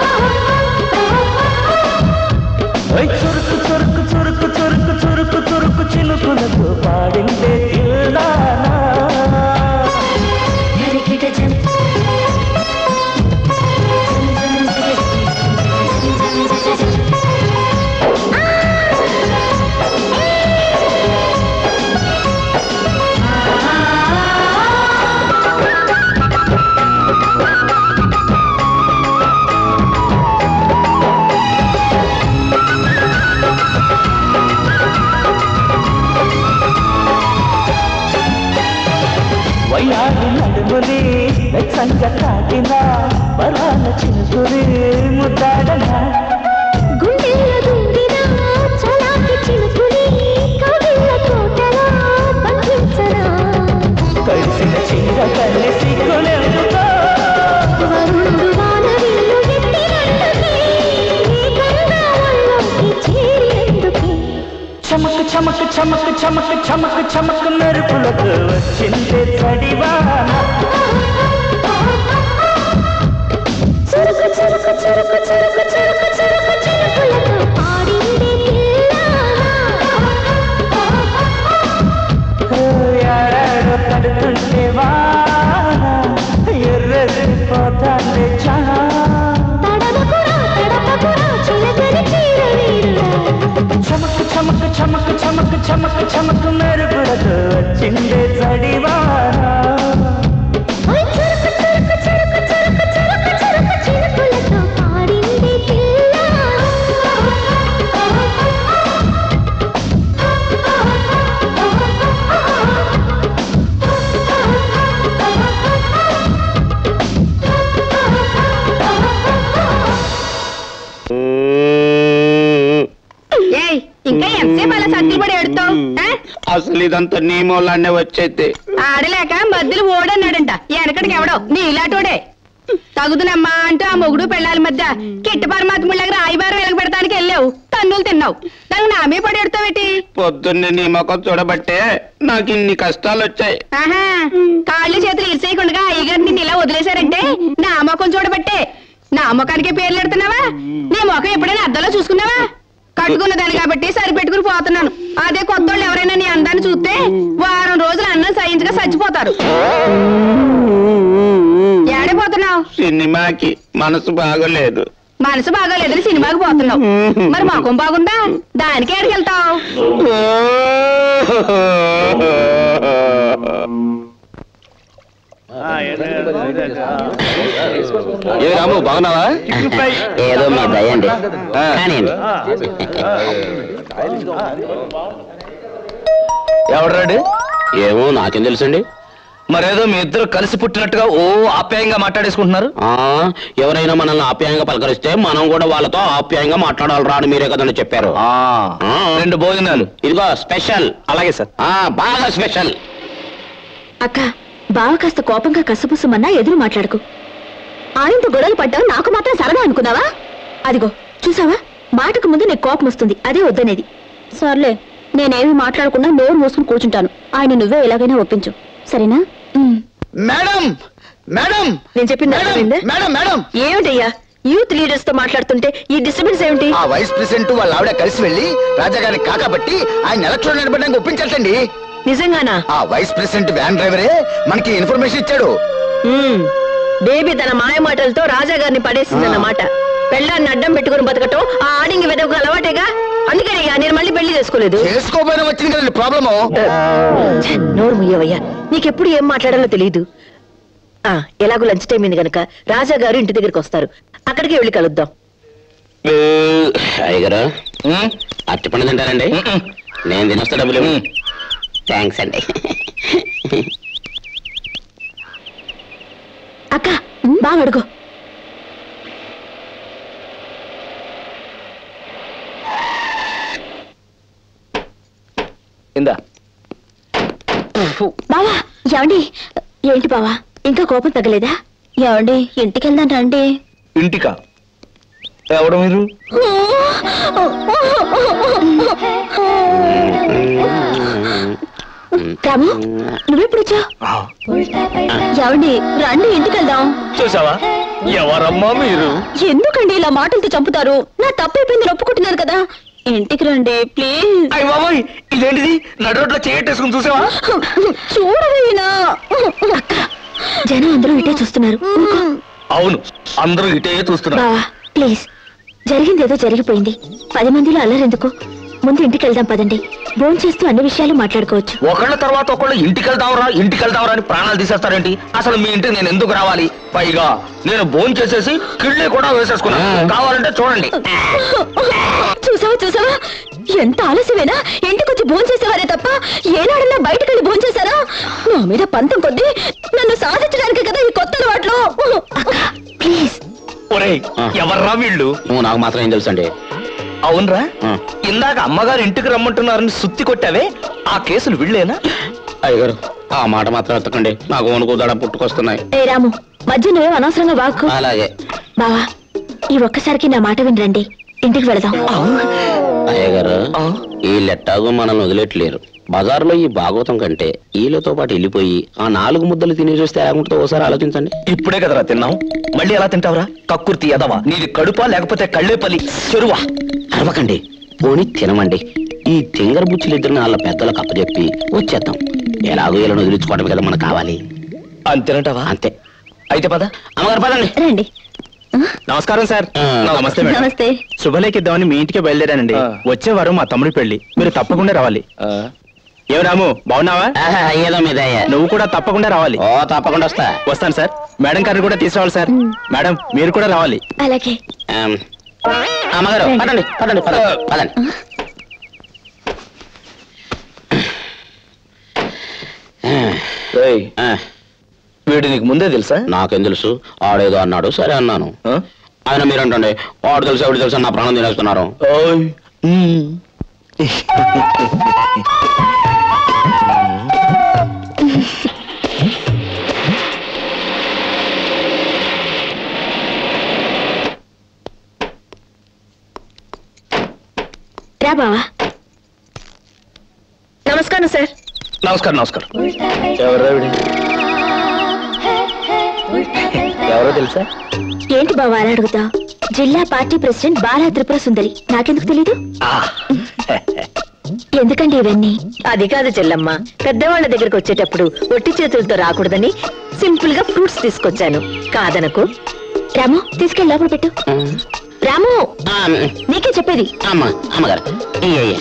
ఓయ్ చురుకు చురుకు చురుకు చురుకు చురుకు చురుకు చినుకులతో పాడిందే ఇల్లానా ఎరికిట జం ఆ దాటినా బలాల చినుకుని ముద్దాడనా గుండెల్లో దుండిన చలాకి చినుకుని కవిళ్ళ తోటలా బంధించరా కలిసిన చీర కలిసి కొనెందుకో వరుణుడు వానవిల్లు ఎత్తినందుకే గంగా ఒళ్ళోకి చేరినందుకే చమక్ చమక్ చమక్ చమక్ చమక్ చమక్ మెరుపులకు వచ్చిందే చడివాన చురుకు చురుకు చురుకు చురుకు చురుకు చురుకు చినుకులతో పాడింది ఏడాడో పడుతుంటే వాన ఎర్రెత్తిపోతాండే చానా తడమకురా తడపకురా చిలకరి చీరవీరులా చమక్ చమక్ చమక్ చమక్ చమక్ చమక్ మెరుపులకు వచ్చిందే చడివాన ఓయ్ చురుకు చురుకు చురుకు చురుకు చురుకు చురుకు చినుకులతో పాడింది ఏయ్ ఇంకా ఎంతసేపు అలా సర్ది పడి ఎడుతావు అసలు ఇదంతా నీ మూలాన్నే వచ్చేది ఆడలేక మధ్యలో ఓడన్నాడంట వెనకడికి ఎవడో నీలాటోడే తగుదునమ్మా అంటూ ఆ మొగుడు పెళ్ళాల మధ్య కిట్ట పరమాత్ముళ్ళగా రాయిబారం వెలగ పెడతానికి వెళ్ళావు తన్నులు తిన్నావు దానికి నామే పడి ఎడతావేటి పొద్దున్నే నీ ముఖం చూడబట్టే నాకు ఇన్ని కష్టాలు వచ్చాయి ఆహా కాళ్ళు చేతులు ఇరిసేయకుండా అయ్యగారిని నిన్ను ఇలా వదిలేశారంటే నా ముఖం చూడబట్టే నా ముఖానికే పేర్లు ఎడుతున్నావా నీ ముఖం ఎప్పుడైనా అద్దంలో చూసుకున్నావా కట్టుకున్న దాన్ని కాబట్టి సరిపెట్టుకుని పోతున్నాను అదే కొత్త వాళ్ళు ఎవరైనా నీ అందాన్ని చూస్తే వారం రోజులు అన్నం సహించగా చచ్చిపోతారు ఏడైపోతున్నావు సినిమాకి మనసు బాగోలేదు మనసు బాగోలేదని సినిమాకి పోతున్నావు మరి ముఖం బాగుందా దానికి ఎక్కడికి వెళ్తావు ఏ రాము బాగున్నావా ఏదో మీ దయండి కానివ్వండి ఎవడ్రాడు ఏమో నాకేం తెలుసండి మరేదో మీ ఇద్దరు కలిసి పుట్టినట్టుగా ఓ ఆప్యాయంగా మాట్లాడేసుకుంటున్నారు ఆ ఎవరైనా మనల్ని ఆప్యాయంగా పలకరిస్తే మనం కూడా వాళ్ళతో ఆప్యాయంగా మాట్లాడాలరా అని మీరే కదండి చెప్పారు ఆ, ఆ. రెండు భోజనాలు ఇదిగో స్పెషల్ అలాగే సార్ ఆ బాగా స్పెషల్ అక్క బావ కాస్త కోపంగా కసపుసమన్నా ఎదురు మాట్లాడకు ఆయనతో గొడవలు పడ్డావు నాకు మాత్రం సరదా అనుకున్నావా అదిగో చూసావా మాటకు ముందు నీకు కోపం వస్తుంది అదే వద్దనేది సర్లే నేనేమి మాట్లాడకుండా నోరు మూసుకుని కూర్చుంటాను ఆయన నువ్వే ఎలాగైనా ఒప్పించు సరేనా ఉమ్. మేడం మేడం నేను చెప్పింది మేడం అర్థమైందా? మేడం మేడం ఏమిటయ్యా యూత్ లీడర్స్ తో మాట్లాడుతుంటే ఈ డిస్టర్బెన్స్ ఏమిటి ఆ వైస్ ప్రెసిడెంట్ వాళ్ళ ఆవిడ కలిసి వెళ్ళి రాజాగారిని కాకబట్టి ఆయన ఎలక్షన్ నిలబడడానికి ఒప్పించాలండి నిజంగానా ఆ వైస్ ప్రెసిడెంట్ వ్యాన్ డ్రైవరే మనకి ఇన్ఫర్మేషన్ ఇచ్చాడు మ్మ్. బేబీ తన మాయ మాటలతో రాజా గారిని పడేసిందన్నమాట పెళ్ళాన్ని అడ్డం పెట్టుకుని బతకటం ఆ ఆడింగి వెదకు అలవాటేగా అందుకని నేను మళ్ళీ పెళ్లి చేసుకోలేదు చేసుకోపోయినా వచ్చింది కదండి ప్రాబ్లము ఛే, నోరు ముయ్యవయ్యా నీకెప్పుడు ఏం మాట్లాడాలో తెలియదు ఆ ఎలాగో లంచ్ టైం అయింది గనక రాజా గారు ఇంటి దగ్గరికి వస్తారు అక్కడికి వెళ్ళి కలుద్దాం అయ్యగారు అట్టి పండు తింటారండి నేను తినొస్తా డబ్బులు థ్యాంక్స్ అండి అక్క బాగా అడుగు ఇందా బావా ఏమండి ఏంటి బావా ఇంకా కోపం తగ్గలేదా ఏమండి ఇంటికి వెళ్దాం రండి ఇంటికా ఎవడు మీరు రాము నువ్వెప్పుడు వచ్చావు ఏమండి రండి ఇంటికి వెళ్దాం చూసావా ఎవరమ్మా మీరు ఎందుకండి ఇలా మాటలతో చంపుతారు నా తప్పైపోయింది ఒప్పుకుంటున్నారు కదా ఇంటికి రండి ప్లీజ్ అయ్య బాబోయ్ ఇదేంటిది నడు రోడ్లో చేయటేసుకుని చూసావా చూడవేనా అక్క జనం అందరూ ఇటే చూస్తున్నారు ఊరుకో. అవును అందరూ ఇటే చూస్తున్నారు బావా ప్లీజ్ జరిగింది ఏదో జరిగిపోయింది పది మందిలో అల్లరెందుకు ముందు ఇంటికి వెళ్దాం పదండి భోజనం చేస్తూ అన్ని విషయాలు మాట్లాడుకోవచ్చు ఒకళ్ళ తర్వాత ఒకళ్ళు ఇంటికి వెళ్తావరా ఇంటికి వెళ్తావరా అని ప్రాణాలు తీసేస్తారేంటి అసలు మీ ఇంటికి నేను ఎందుకు రావాలి పైగా నేను భోజనం చేసేసి కిళ్ళి కూడా వేసేసుకున్నాను కావాలంటే చూడండి చూసావా చూసావా ఎంత ఆలస్యమేనా ఇంటికి వచ్చి భోజనం చేసేవారే తప్ప ఏనాడన్నా బయటకు వెళ్ళి భోజనం చేశారా నా మీద పంతం కొద్దీ నన్ను సాధించడానికి కదా ఈ కొత్త అలవాట్లు ప్లీజ్ ఒరేయ్ ఎవర్రా వీళ్ళు నువ్వు నాకు మాత్రం ఏం తెలుసండి అవునరా ఆ. ఇందాక అమ్మగారు ఇంటికి రమ్మంటున్నారని సుత్తి కొట్టావే ఆ కేసులు వీళ్ళేనా అయ్యగారు ఆ మాట మాత్రం ఎత్తకండి నాకు వణుకు దడ పుట్టుకొస్తున్నాయి ఏ రాము మధ్య నువ్వేం అనవసరంగా వాక్కు అలాగే బావా ఈ ఒక్కసారికి నా మాట వినరండి ఇంటికి వెళదాం అయ్యగారు ఈ లెట్టాగు మనల్ని వదిలేట్లేరు బజార్లో ఈ భాగవతం కంటే వీళ్ళతో పాటు వెళ్ళిపోయి ఆ నాలుగు ముద్దలు తిని చూస్తే ఎలా ఉంటుందో ఒకసారి ఆలోచించండి ఇప్పుడే కదరా తిన్నాం మళ్ళీ ఎలా తింటావురా కక్కుర్తి ఎదవా నీది కడుపా లేకపోతే కళ్ళేపల్లి చెరువా అరవకండి పోని తినమండి ఈ తింగర బుచ్చులు ఇద్దరిని వాళ్ళ పెద్దలకు అప్పచెప్పి వచ్చేద్దాం ఎలాగో ఇలా వదిలించుకోవడం కదా మనకు కావాలి అంతేనంటావా అంతే అయితే పద అమ్మగారు పదండి రండి నమస్కారం సార్ ఆ, నమస్తే మేడం నమస్తే శుభలేఖ ఇద్దామని మీ ఇంటికి బయలుదేరానండి ఆ. వచ్చే వారం మా తమ్ముడి పెళ్లి మీరు తప్పకుండా రావాలి ఏం రాము బాగున్నావా ఆహా, ఏదో మీద నువ్వు కూడా తప్పకుండా రావాలి ఓ తప్పకుండా వస్తా వస్తాను సార్ మేడం గారిని కూడా తీసుకురావాలి సార్ మేడం మీరు కూడా రావాలి అలాగే ఆమ్, అమ్మగారు పదండి పదండి పదండి పదండి ఏయ్, ఆ, వీడు నీకు ముందే తెలుసా నాకేం తెలుసు ఆడేదో అన్నాడు సరే అన్నాను ఆ? ఆయన మీరంటండి వాడు తెలుసు ఎవడు తెలుసు అని నా ప్రాణం తినేస్తున్నారు ఓయ్. ఉమ్. రా బావా నమస్కారం సార్ నమస్కారం నమస్కారం ఎవరు ఎవరో తెలుసా ఏంటి బావా అలా అడుగుతా జిల్లా పార్టీ ప్రెసిడెంట్ బాలా త్రిపుర సుందరి నాకెందుకు తెలీదు ఆ, ఎందుకండి ఇవన్నీ అది కాదు చెల్లమ్మ పెద్దవాళ్ళ దగ్గరికి వచ్చేటప్పుడు ఒట్టి చేతులతో రాకూడదని సింపుల్ గా ఫ్రూట్స్ తీసుకొచ్చాను కాదనకు రాము తీసుకెళ్ళి లోపల పెట్టు రాము నీకే చెప్పేది అమ్మ అమ్మగారు ఇయ్య, ఇయ్య.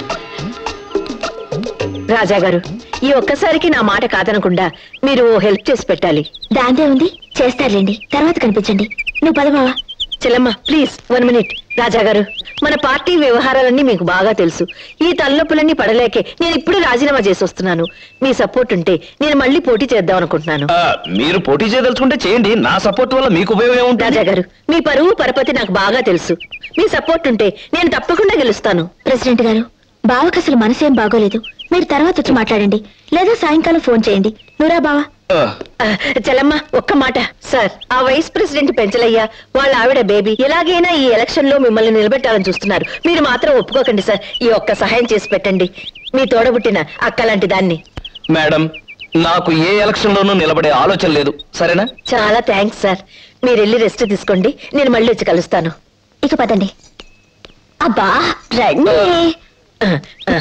రాజా గారు ఈ ఒక్కసారికి నా మాట కాదనకుండా మీరు ఓ హెల్ప్ చేసి పెట్టాలి దాందే ఉంది చేస్తారులేండి తర్వాత కనిపించండి నువ్వు పద బావా చెల్లమ్మ ప్లీజ్ వన్ మినిట్ రాజా గారు మన పార్టీ వ్యవహారాలన్నీ మీకు బాగా తెలుసు ఈ తలనొప్పులన్నీ పడలేకే నేను ఇప్పుడు రాజీనామా చేసి వస్తున్నాను మీ సపోర్ట్ ఉంటే నేను మళ్ళీ పోటీ చేద్దాం అనుకుంటున్నాను ఆ, మీరు పోటీ చేయదలుచుకుంటే చేయండి నా సపోర్ట్ వల్ల మీకు ఉపయోగం ఏముంటుంది రాజా గారు మీ పరువు పరపతి నాకు బాగా తెలుసు మీ సపోర్ట్ ఉంటే నేను తప్పకుండా గెలుస్తాను ప్రెసిడెంట్ గారు బావకు అసలు మనసేం బాగోలేదు మీరు తర్వాత వచ్చి మాట్లాడండి లేదా సాయంకాలం ఫోన్ చేయండి నువ్వురా బావా ఆ, ఆ, చలమ్మ ఒక్క మాట సార్ ఆ వైస్ ప్రెసిడెంట్ పెంచలయ్య వాళ్ళ ఆవిడ బేబీ ఎలాగైనా ఈ ఎలక్షన్ లో మిమ్మల్ని నిలబెట్టాలని చూస్తున్నారు మీరు మాత్రం ఒప్పుకోకండి సార్ ఈ ఒక్క సహాయం చేసి పెట్టండి మీ తోడబుట్టిన అక్క లాంటి దాన్ని మేడం నాకు ఏ ఎలక్షన్ లోనూ నిలబడే ఆలోచన లేదు సరేనా చాలా థ్యాంక్స్ సార్ మీరు వెళ్ళి రెస్ట్ తీసుకోండి నేను మళ్ళీ వచ్చి కలుస్తాను ఇక పదండి అబ్బా రండి ఆ, ఆ.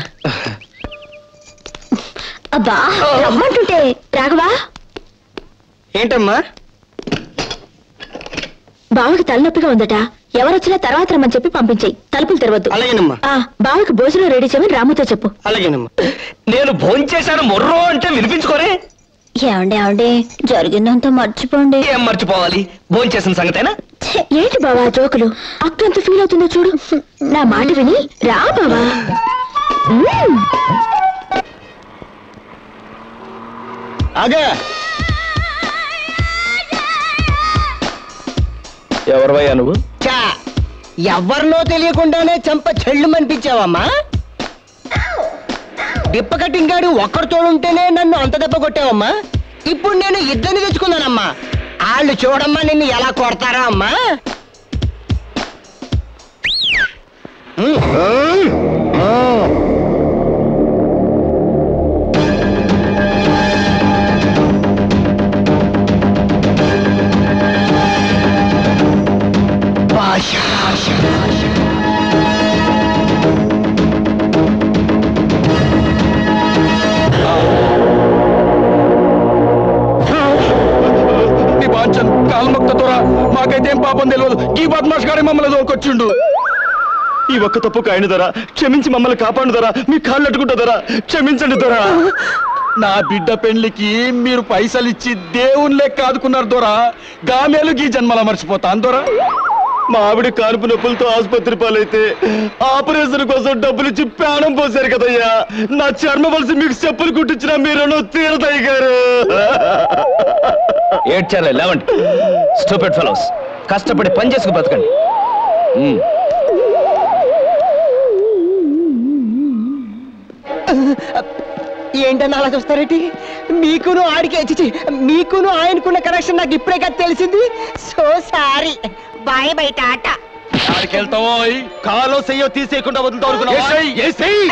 అబ్బా రమ్మంటుంటే రాఘవా ఏంటమ్మా బావకి తలనొప్పిగా ఉందట ఎవరొచ్చినా తర్వాత రమ్మని చెప్పి పంపించేయి తలుపులు తెరవద్దు అలాగేనమ్మా ఆ బావకి భోజనం రెడీ చేయమని రాముతో చెప్పు అలాగేనమ్మా నేను భోంచేశాను మొర్రో అంటే వినిపించుకోరే ఏమండి ఏమండి జరిగిందంతా మర్చిపోండి ఏం మర్చిపోవాలి భోంచేసిన సంగతేనా ఛే, ఏంటి బావా ఆ జోకులు అక్క ఎంత ఫీల్ అవుతుందో చూడు నా మాట విని రా బావా మ్మ్. అదే ఎవరివయ్యా నువ్వు చా ఎవరినో తెలియకుండానే చంప చెళ్ళు అనిపించావమ్మా డిప్ప కట్టింగాడు ఒక్కడు తోడుంటేనే నన్ను అంత దెబ్బ కొట్టావమ్మా ఇప్పుడు నేను ఇద్దరిని తెచ్చుకున్నానమ్మా వాళ్ళు చూడమ్మా నిన్ను ఎలా కొడతారా అమ్మా ఉమ్, ఉమ్, ఉమ్. నీ బాంచన్ కాల్మొక్త దొర మాకైతే ఏం పాపం తెలియదు ఈ బద్మాష్ గారి మమ్మల్ని దోకొచ్చిండు ఈ ఒక్క తప్పు కాయను దొరా క్షమించి మమ్మల్ని కాపాడు దొరా మీ కాళ్ళు అట్టుకుంటా దొరా క్షమించండి దొరా నా బిడ్డ పెళ్లికి మీరు పైసలు ఇచ్చి దేవునిలే కాదుకున్నారు దొరా గామేలు ఈ జన్మల మర్చిపోతాను దొరా మా ఆవిడ కానుపు నొప్పులతో ఆసుపత్రి పాలైతే ఆపరేషన్ కోసం డబ్బులు ఇచ్చి ప్రాణం పోసారు కదయ్యా నా చర్మ వలసి మీకు చెప్పులు కుట్టించిన మీరు తీరదయ్య గారు ఏడ్చాలే లేవండి స్టూపెడ్ ఫెలోస్ కష్టపడి పని చేసుకు బతకండి ఉమ్. ఏంటన్నా అలా చూస్తారేంటి మీకును ఆడికి చిచి మీకును ఆయనకున్న కనెక్షన్ నాకు ఇప్పుడే కదా తెలిసింది సో సారీ బాయ్ బై టాటా ఆడికి వెళ్తావో కాలో చెయ్యో తీసేయకుండా వదులుతావు అనుకున్నావా? ఏసేయ్.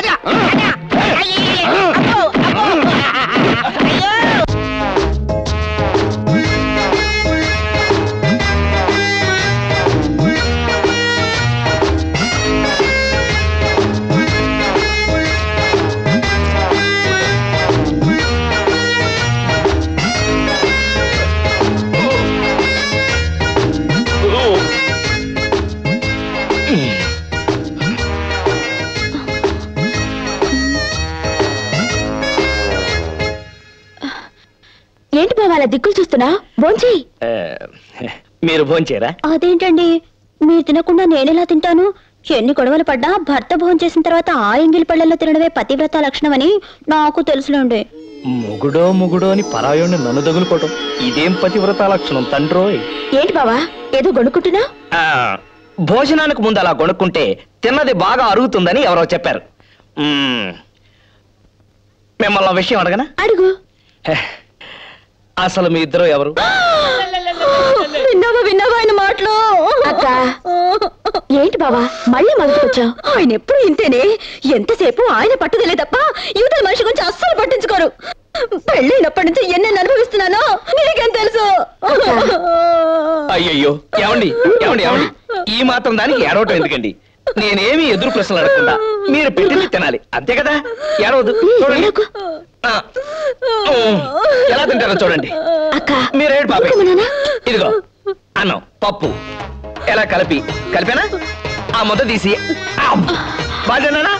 ఏంటి బావ అలా దిక్కులు చూస్తున్నా భోంచేయి ఏ, మీరు భోంచేరా అదేంటండి మీరు తినకుండా నేనెలా తింటాను ఎన్ని గొడవలు పడ్డా భర్త భోజనం చేసిన తర్వాత ఆ ఎంగిలి పళ్ళల్లో తినడమే పతివ్రత లక్షణం అని నాకు తెలుసులేండి మొగుడో మొగుడో అని పరాయుణ్ణి నన్ను తగులుకోవటం ఇదేం పతివ్రత లక్షణం తండ్రోయ్ ఏంటి బావా ఏదో గొనుక్కుంటున్నా ఆ, భోజనానికి ముందు అలా కొనుక్కుంటే తిన్నది బాగా అరుగుతుందని ఎవరో చెప్పారు మ్మ్. మిమ్మల్ని ఓ విషయం అడగనా అడుగు హే, అసలు మీ ఇద్దరు ఎవరు విన్నావా విన్నావా ఆయన మాటలు అక్క ఏంటి బావా మళ్ళీ మొదటికొచ్చావు ఆయన ఎప్పుడు ఇంతేనే ఎంతసేపు ఆయన పట్టుదలే తప్ప యువతల మనిషి గురించి అస్సలు పట్టించుకోరు పెళ్ళైనప్పటి నుంచి ఎన్నెన్ని అనుభవిస్తున్నానో నీకేం తెలుసు అయ్యయ్యో ఏమండి ఏమండి ఏమండి ఈ మాత్రం దానికి ఏడవటం ఎందుకండి నేనేమి ఎదురు ప్రశ్నలు అడగకుండా మీరు పెట్టింది తినాలి అంతే కదా ఏడవద్దు చూడండి ఆ, ఉమ్, ఎలా తింటారో చూడండి మీరేడు బాబాయ్ ఇదిగో అన్నం పప్పు ఎలా కలిపి కలిపానా ఆ ముద్ద తీసి బాగా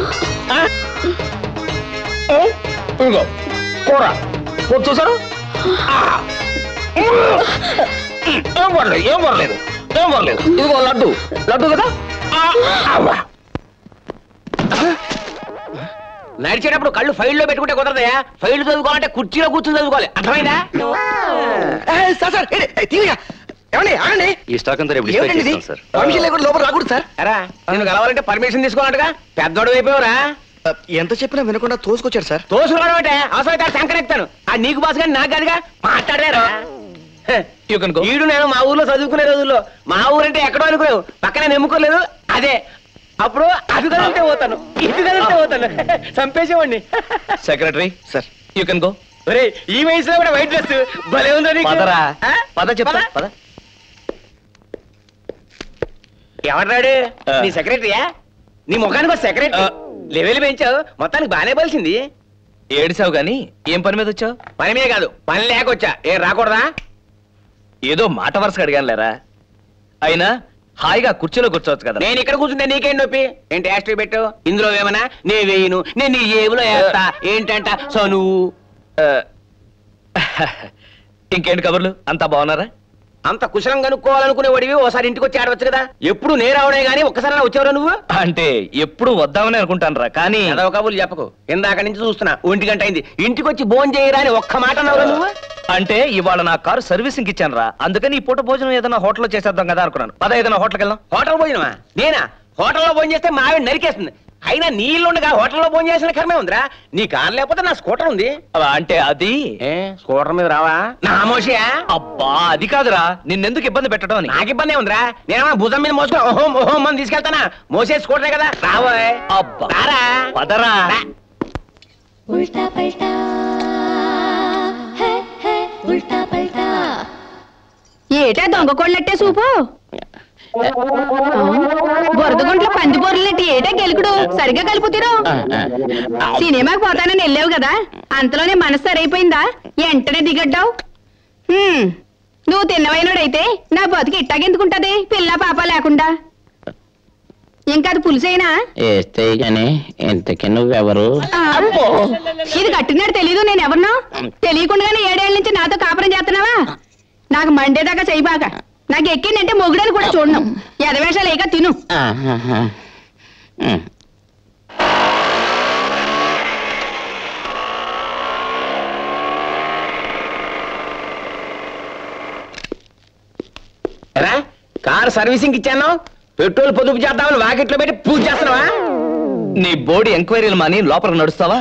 ఇదిగో కూర కూర చూసారు ఆ. ఏం పర్లేదు ఏం పర్లేదు ఏం పర్లేదు ఇదిగో లడ్డు లడ్డు కదా ఆ, అవ్వ. నడిచేటప్పుడు కళ్ళు ఫైల్లో పెట్టుకుంటే కుదరదయా ఫైల్ చదువుకోవాలంటే కుర్చీలో కూర్చొని చదువుకోవాలి అర్థమైందా సార్ సార్ ఏమండి ఆగండి ఈ స్టాక్ అంతా రేపు డిస్పాచ్ ఏమిటండి ఇది? చేస్తాం సార్ పర్మిషన్ లేకుండా లోపల రాకూడదు సార్ అరా నేను కలవాలంటే పర్మిషన్ తీసుకోవాలంటగా పెద్దోడు అయిపోయావురా ఎంత చెప్పినా వినకుండా తోసుకొచ్చారు సార్ తోసుకున్నాడు అంటే అవసరమైతే సంకరెక్తాను ఆ నీకు బాస్ కానీ నాకు కాదుగా మాట్లాడారా ఈడు నేను మా ఊర్లో చదువుకునే రోజుల్లో మా ఊరంటే ఎక్కడో అనుకున్నావు పక్కనే నమ్ముకోలేదు అదే అప్పుడు అది కదంటే పోతాను ఇది కదంటే పోతాను చంపేసేవాడిని secretary sir you can go ఒరే ఈ వయసులో కూడా వైట్ డ్రెస్ భలే ఉందో నీకు పదరా. ఆ? పద చెప్తా, పద. ఎవడ్రాడు నీ సెక్రటరీయా నీ ముఖానికి ఒక సెక్రటరీ లెవెల్ పెంచావు మొత్తానికి బానే పలిసింది ఏడిసావు గాని ఏం పని మీద వచ్చావు పని మీద కాదు పని లేకొచ్చా ఏం రాకూడదా ఏదో మాట వరుసగా అడిగాను లేరా అయినా హాయిగా కుర్చీలో కూర్చోవచ్చు కదా నేను ఇక్కడ కూర్చుంటే నీకేం నొప్పి ఏంటి యాస్ట్రీ పెట్టు ఇందులో ఏమన్నా నే వేయను నేను నీ జేబులో వేస్తా ఏంటంట సో నువ్వు ఇంకేంటి కబుర్లు అంతా బాగున్నారా అంత కుశలం కనుక్కోవాలనుకునే వాడివి ఓసారి ఇంటికి వచ్చి ఆడవచ్చు కదా ఎప్పుడు నే రావడే గానీ ఒక్కసారి వచ్చావురా నువ్వు అంటే ఎప్పుడు వద్దామని అనుకుంటాను రా కానీ అదొక కబుర్లు చెప్పకు ఇందాక నుంచి చూస్తున్నా ఒంటి గంట అయింది ఇంటికి వచ్చి భోజనం చేయరా అని ఒక్క మాట అన్నావురా నువ్వు అంటే ఇవాళ నా కారు సర్వీసింగ్ ఇచ్చాను రా అందుకని ఈ పూట భోజనం ఏదైనా హోటల్లో చేసేద్దాం కదా అనుకున్నాను పద ఏదైనా హోటల్కి వెళ్దాం హోటల్ భోజనమా నేనా హోటల్లో భోజనం చేస్తే మా ఆవిడ నరికేస్తుంది అయినా నీళ్ళుండగా హోటల్లో భోజనం చేసిన కర్మే ఉందిరా నీ కారు లేకపోతే నా స్కూటర్ ఉంది అంటే అది ఏ స్కూటర్ మీద రావా నా మోషియా అబ్బా అది కాదురా నిన్నెందుకు ఇబ్బంది పెట్టడం అని నాకు ఇబ్బంది ఉందిరా నేను భుజం మీద మోసుకుని ఓహో ఓహో అని తీసుకెళ్తానా మోసే స్కూటరే కదా రావోయ్ అబ్బా రారా పదరా उल्टा पलटा है है उल्टा पलटा ఏటా దొంగ కొళ్ళట్టే సూపు బురద గుంట్లో పంది బొర్రలెట్టి ఏటా గెలుకుడు సరిగ్గా కలుపుతీరు సినిమాకి పోతానని వెళ్ళావు కదా అంతలోనే మనసు సరైపోయిందా వెంటనే దిగడ్డావు హ్మ్, నువ్వు తిన్నవైనడైతే నా బతుకు ఇట్టాగెందుకుంటది పిల్ల పాప లేకుండా ఇంకా అది పులిసైనా వేస్తే గాని ఇంతకీ నువ్వెవరు ఇది కట్టినాడు తెలీదు నేను ఎవరినో తెలియకుండానే ఏడేళ్ల నుంచి నాతో కాపురం చేస్తున్నావా నాకు మండేదాకా చేయబాక నాకు ఎక్కిందంటే మొగుడని కూడా చూడను ఎదవేషాలు లేక తిను ఆహాహా. ఉమ్. రా కార్ సర్వీసింగ్ ఇచ్చాను పెట్రోల్ పొదుపు చేద్దామని వాకిట్లో పెట్టి పూజ చేస్తున్నావా నీ బోడీ ఎంక్వైరీలు మాని లోపలికి నడుస్తావా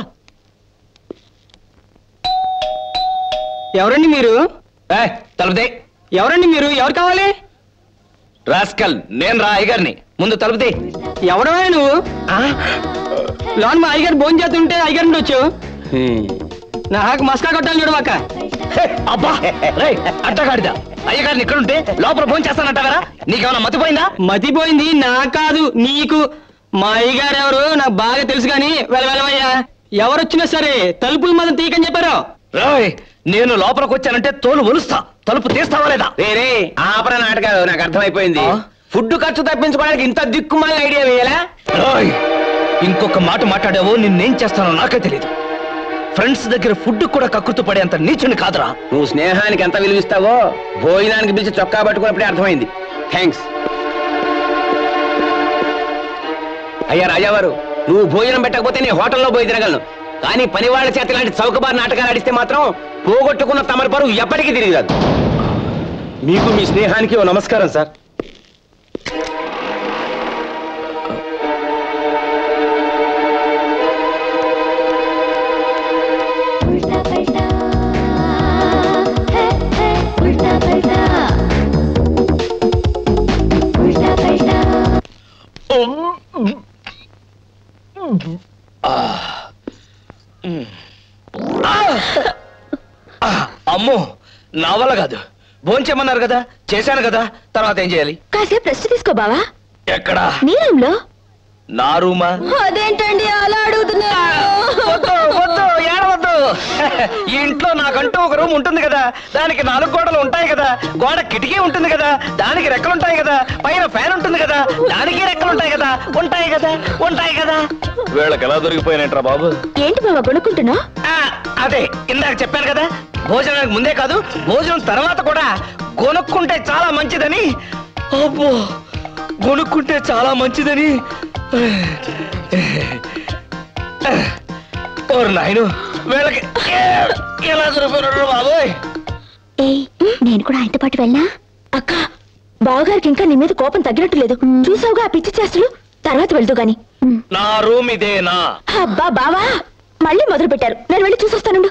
ఎవరండి మీరు తలుపుదే ఎవరండి మీరు ఎవరు కావాలి రాస్కల్ నేను రా అయ్యగారిని ముందు తలుపుదే ఎవడవా నువ్వు లోన్ మా అయ్యగారు భోజనం చేస్తుంటే అయ్యగారు నుండి వచ్చావు నాకు మస్కా కొట్టాలి చూడవాక అబ్బా రేయ్, అడ్డగాడిద అయ్యగారిని ఇక్కడ ఉంటే లోపల ఫోన్ చేస్తానంటావరా నీకేమైనా మతిపోయిందా మతిపోయింది నా కాదు నీకు మా అయ్యగారు ఎవరు నాకు బాగా తెలుసు కానీ వెళ్ళవయ్యా ఎవరు వచ్చినా సరే తలుపులు మాత్రం తీయకని చెప్పారు రాయ్ నేను లోపలికి వచ్చానంటే తోలు ఒలుస్తా తలుపు తీస్తావా లేదా వేరే ఆపర నాటకాలు నాకు అర్థమైపోయింది ఫుడ్ ఖర్చు తప్పించుకోవడానికి ఇంత దిక్కుమాల ఐడియా వేయాలా రాయ్ ఇంకొక మాట మాట్లాడావో నిన్నేం చేస్తానో నాకే తెలియదు ఫ్రెండ్స్ దగ్గర ఫుడ్ కూడా కక్కుర్తు పడేంత నీచుని కాదురా నువ్వు స్నేహానికి ఎంత విలువిస్తావో భోజనానికి పిలిచి చొక్కా పట్టుకున్నప్పుడే అర్థమైంది థ్యాంక్స్ అయ్యా రాజావారు నువ్వు భోజనం పెట్టకపోతే నేను హోటల్లో పోయి తినగలను కానీ పని వాళ్ళ చేత ఇలాంటి చౌకబారు నాటకాలు ఆడిస్తే మాత్రం పోగొట్టుకున్న తమరి పరువు ఎప్పటికీ తిరిగి రాదు మీకు మీ స్నేహానికి ఓ నమస్కారం సార్ అమ్మో నా వల్ల కాదు భోంచేమన్నారు కదా చేశాను కదా తర్వాత ఏం చేయాలి కాసేపు రెస్ట్ తీసుకో బావా ఎక్కడా నీ రూమ్ లో నా రూమా అదేంటండి అలా అడుగుతున్నా వద్దు వద్దు ఏడవద్దు ఈ ఇంట్లో నాకంటూ ఒక రూమ్ ఉంటుంది కదా దానికి నాలుగు గోడలు ఉంటాయి కదా గోడ కిటికీ ఉంటుంది కదా దానికి రెక్కలు ఉంటాయి కదా పైన ఫ్యాన్ ఉంటుంది కదా దానికి రెక్కలు ఉంటాయి కదా ఉంటాయి కదా ఉంటాయి కదా వీళ్ళకి ఎలా దొరికిపోయినట్రా బాబు ఏంటి బావా కొనుక్కుంటున్నా ఆ, అదే ఇందాక చెప్పాను కదా భోజనానికి ముందే కాదు భోజనం తర్వాత కూడా కొనుక్కుంటే చాలా మంచిదని అబ్బో కొనుక్కుంటే చాలా మంచిదని ఓరు నాయను వీళ్ళకి ఏ- ఎలా దొరికిపోయినారు బాబోయ్ ఏయ్ నేను కూడా ఆయనతో పాటు వెళ్ళా అక్క బావగారికి ఇంకా నీ మీద కోపం తగ్గినట్టు లేదు చూసావుగా ఆ పిచ్చి చేస్తులు తర్వాత వెళ్తూ గాని నా రూమ్ ఇదేనా అబ్బా బావా మళ్ళీ మొదలు పెట్టారు నేను వెళ్ళి చూసొస్తానుండు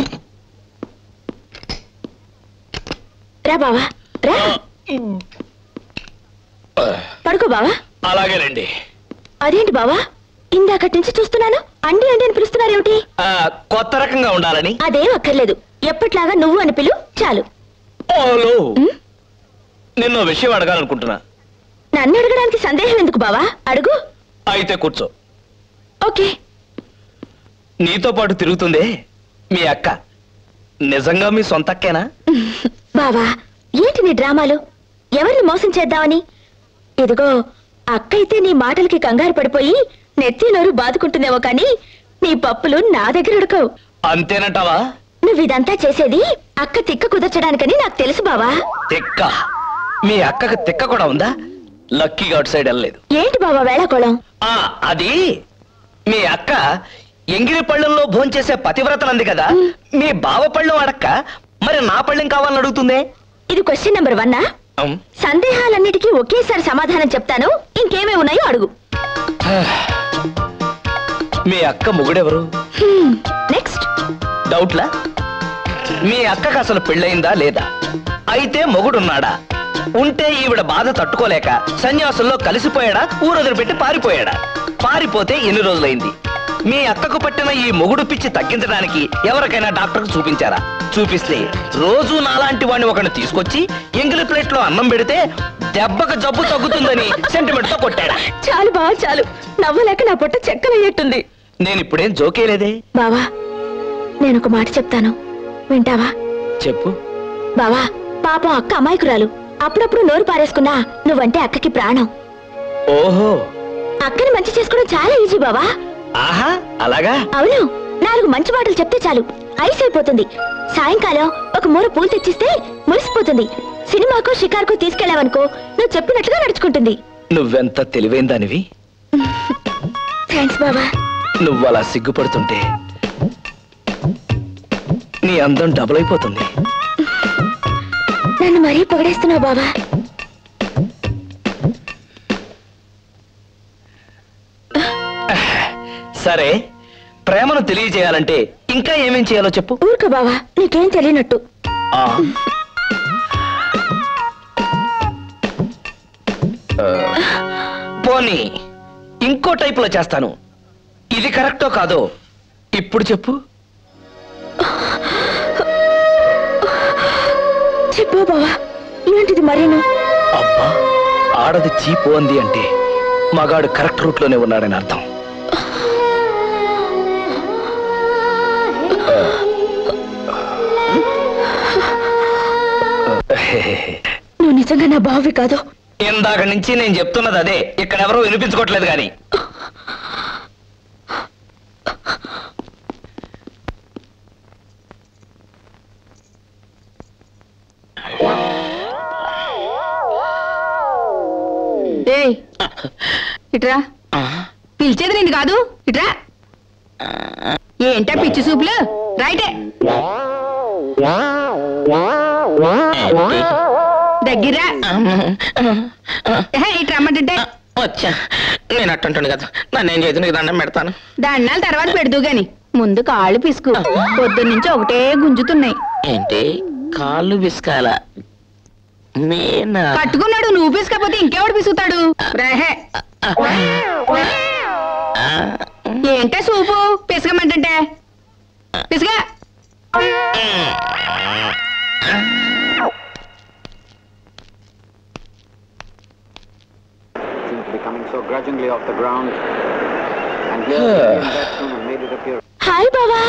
రా బావా రా పడుకో బావా అలాగేనండి అదేంటి బావా ఇందాకటి నుంచి చూస్తున్నాను అండి అండి అని పిలుస్తున్నారేమిటి ఆ, కొత్త రకంగా ఉండాలని అదేం అక్కర్లేదు ఎప్పట్లాగా నువ్వు అని పిలు చాలు ఓలో నిన్న విషయం అడగాలనుకుంటున్నా నన్ను అడగడానికి సందేహం ఎందుకు బావా అడుగు అయితే కూర్చో ఓకే నీతో పాటు తిరుగుతుందే మీ అక్క నిజంగా మీ సొంత అక్కేనా బావా ఏంటి నీ డ్రామాలు ఎవరిని మోసం చేద్దామని ఇదిగో అక్క అయితే నీ మాటలకి కంగారు పడిపోయి నెత్తి నోరు బాదుకుంటుందేమో కానీ నీ పప్పులు నా దగ్గర ఉడకవు అంతేనంటావా నువ్వు ఇదంతా చేసేది అక్క తిక్క కుదర్చడానికని నాకు తెలుసు బావా తిక్క మీ అక్కకి తిక్క కూడా ఉందా లక్కీగా అవుట్ సైడ్ వెళ్ళలేదు ఏంటి బావా వేళాకోళం ఆ అది మీ అక్క ఎంగిలి పళ్ళెంలో భోంచేసే పతివ్రతలంది కదా మీ బావ పళ్ళెం అడక్క మరి నా పళ్ళెం కావాలని అడుగుతుందే ఇది క్వశ్చన్ నెంబర్ వన్నా ఉమ్. సందేహాలన్నిటికీ ఒకేసారి సమాధానం చెప్తాను ఇంకేమీ ఉన్నాయో అడుగు మీ అక్క మొగుడెవరు నెక్స్ట్ డౌట్లా మీ అక్కకు అసలు పెళ్ళయిందా లేదా అయితే మొగుడున్నాడా ఉంటే ఈవిడ బాధ తట్టుకోలేక సన్యాసుల్లో కలిసిపోయాడా ఊరొదిలిపెట్టి పారిపోయాడా పారిపోతే ఎన్ని రోజులైంది మీ అక్కకు పట్టిన ఈ మొగుడు పిచ్చి తగ్గించడానికి ఎవరికైనా డాక్టర్కు చూపించారా చూపిస్తే రోజు నాలాంటి వాడిని ఒకరిని తీసుకొచ్చి ఎంగిలి ప్లేట్ లో అన్నం పెడితే దెబ్బకు జబ్బు తగ్గుతుందని సెంటిమెంట్ తో కొట్టాడా చాలు బావా చాలు నవ్వలేక నా పొట్ట చెక్కలయ్యేట్టుంది నేను ఇప్పుడేం జోకేలేదే బావా నేను ఒక మాట చెప్తాను వింటావా చెప్పు బావా పాపం అక్క అమాయకురాలు అప్పుడప్పుడు నోరు పారేసుకున్నా నువ్వంటే అక్కకి ప్రాణం ఓహో అక్కని మంచి చేసుకోవడం చాలా ఈజీ బావా ఆహా అలాగా అవును నాలుగు మంచి మాటలు చెప్తే చాలు ఐస్ అయిపోతుంది సాయంకాలం ఒక మూర పూలు తెచ్చిస్తే మురిసిపోతుంది సినిమాకు షికార్కు తీసుకెళ్ళావనుకో నువ్వు చెప్పినట్లుగా నడుచుకుంటుంది నువ్వెంత తెలివైన దానివి థ్యాంక్స్ బావా నువ్వు అలా సిగ్గుపడుతుంటే నీ అందం డబుల్ అయిపోతుంది నన్ను మరీ పొగడేస్తున్నావు బావా సరే ప్రేమను తెలియజేయాలంటే ఇంకా ఏమేం చేయాలో చెప్పు ఊరుకో బావా నీకేం తెలియనట్టు ఆ. ఆ, పోనీ ఇంకో టైపులో చేస్తాను ఇది కరెక్టో కాదో ఇప్పుడు చెప్పు చెప్పు బావా ఏంటిది మరేను అబ్బా ఆడది చీపు అంది అంటే మగాడు కరెక్ట్ రూట్ లోనే ఉన్నాడని అర్థం నువ్వు నిజంగా నా బావి కాదు ఇందాక నుంచి నేను చెప్తున్నది అదే ఇక్కడ ఎవరో వినిపించుకోవట్లేదు కానీ ఏయ్ ఇట్రా పిలిచేది నిన్ను కాదు ఇట్రా ఏంటా పిచ్చి సూపులు రైటే దగ్గర ఇటు రమ్మంటుంటే వచ్చా నేను అట్టుంటాను కదా నన్ను ఏం చేసి నీకు దండం పెడతాను దండాలు తర్వాత పెడదు గాని ముందు కాళ్ళు పిసుకు పొద్దున్నుంచి ఒకటే గుంజుతున్నాయి ఏంటి కాళ్ళు విసుకాల నేనా కట్టుకున్నాడు నువ్వు పిసుకపోతే ఇంకెవడు పిసుకుతాడు రేహే ఏంటే సూపు పిసకమంటుంటే పిసగా becoming so grudgingly off the ground. And here he came back room and made it appear. Hi బావా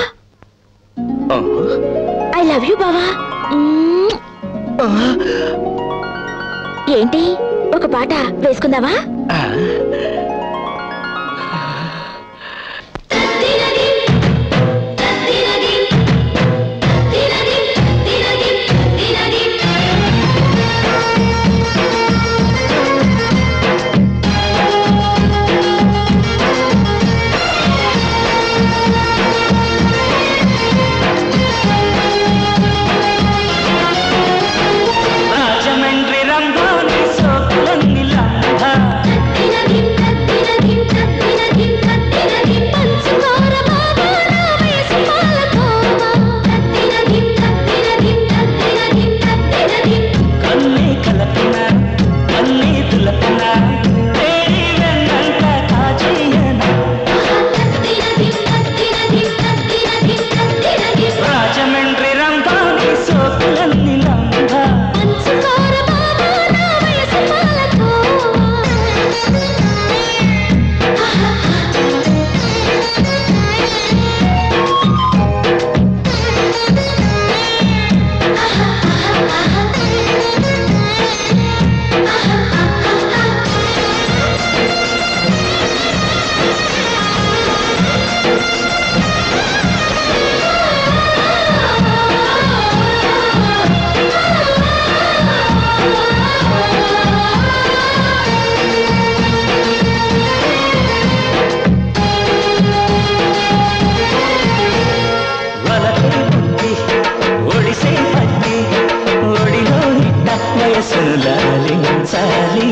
ఐ లవ్ యూ బావా మ్మ్. ఏంటి ఒక పాట వేసుకుందావా రాజమండ్రి రంభాని సోకులన్నీ లంఘ కన్నే కలపిన కన్నే తులపిన తేరి వెన్నంట కాజేయన రాజమండ్రి రంభాని సోకులన్నీ లంఘ వలపై బుద్ధి ఒడిసే పట్టి ఒడిలో ఇట్ట వయసును లాలించాలి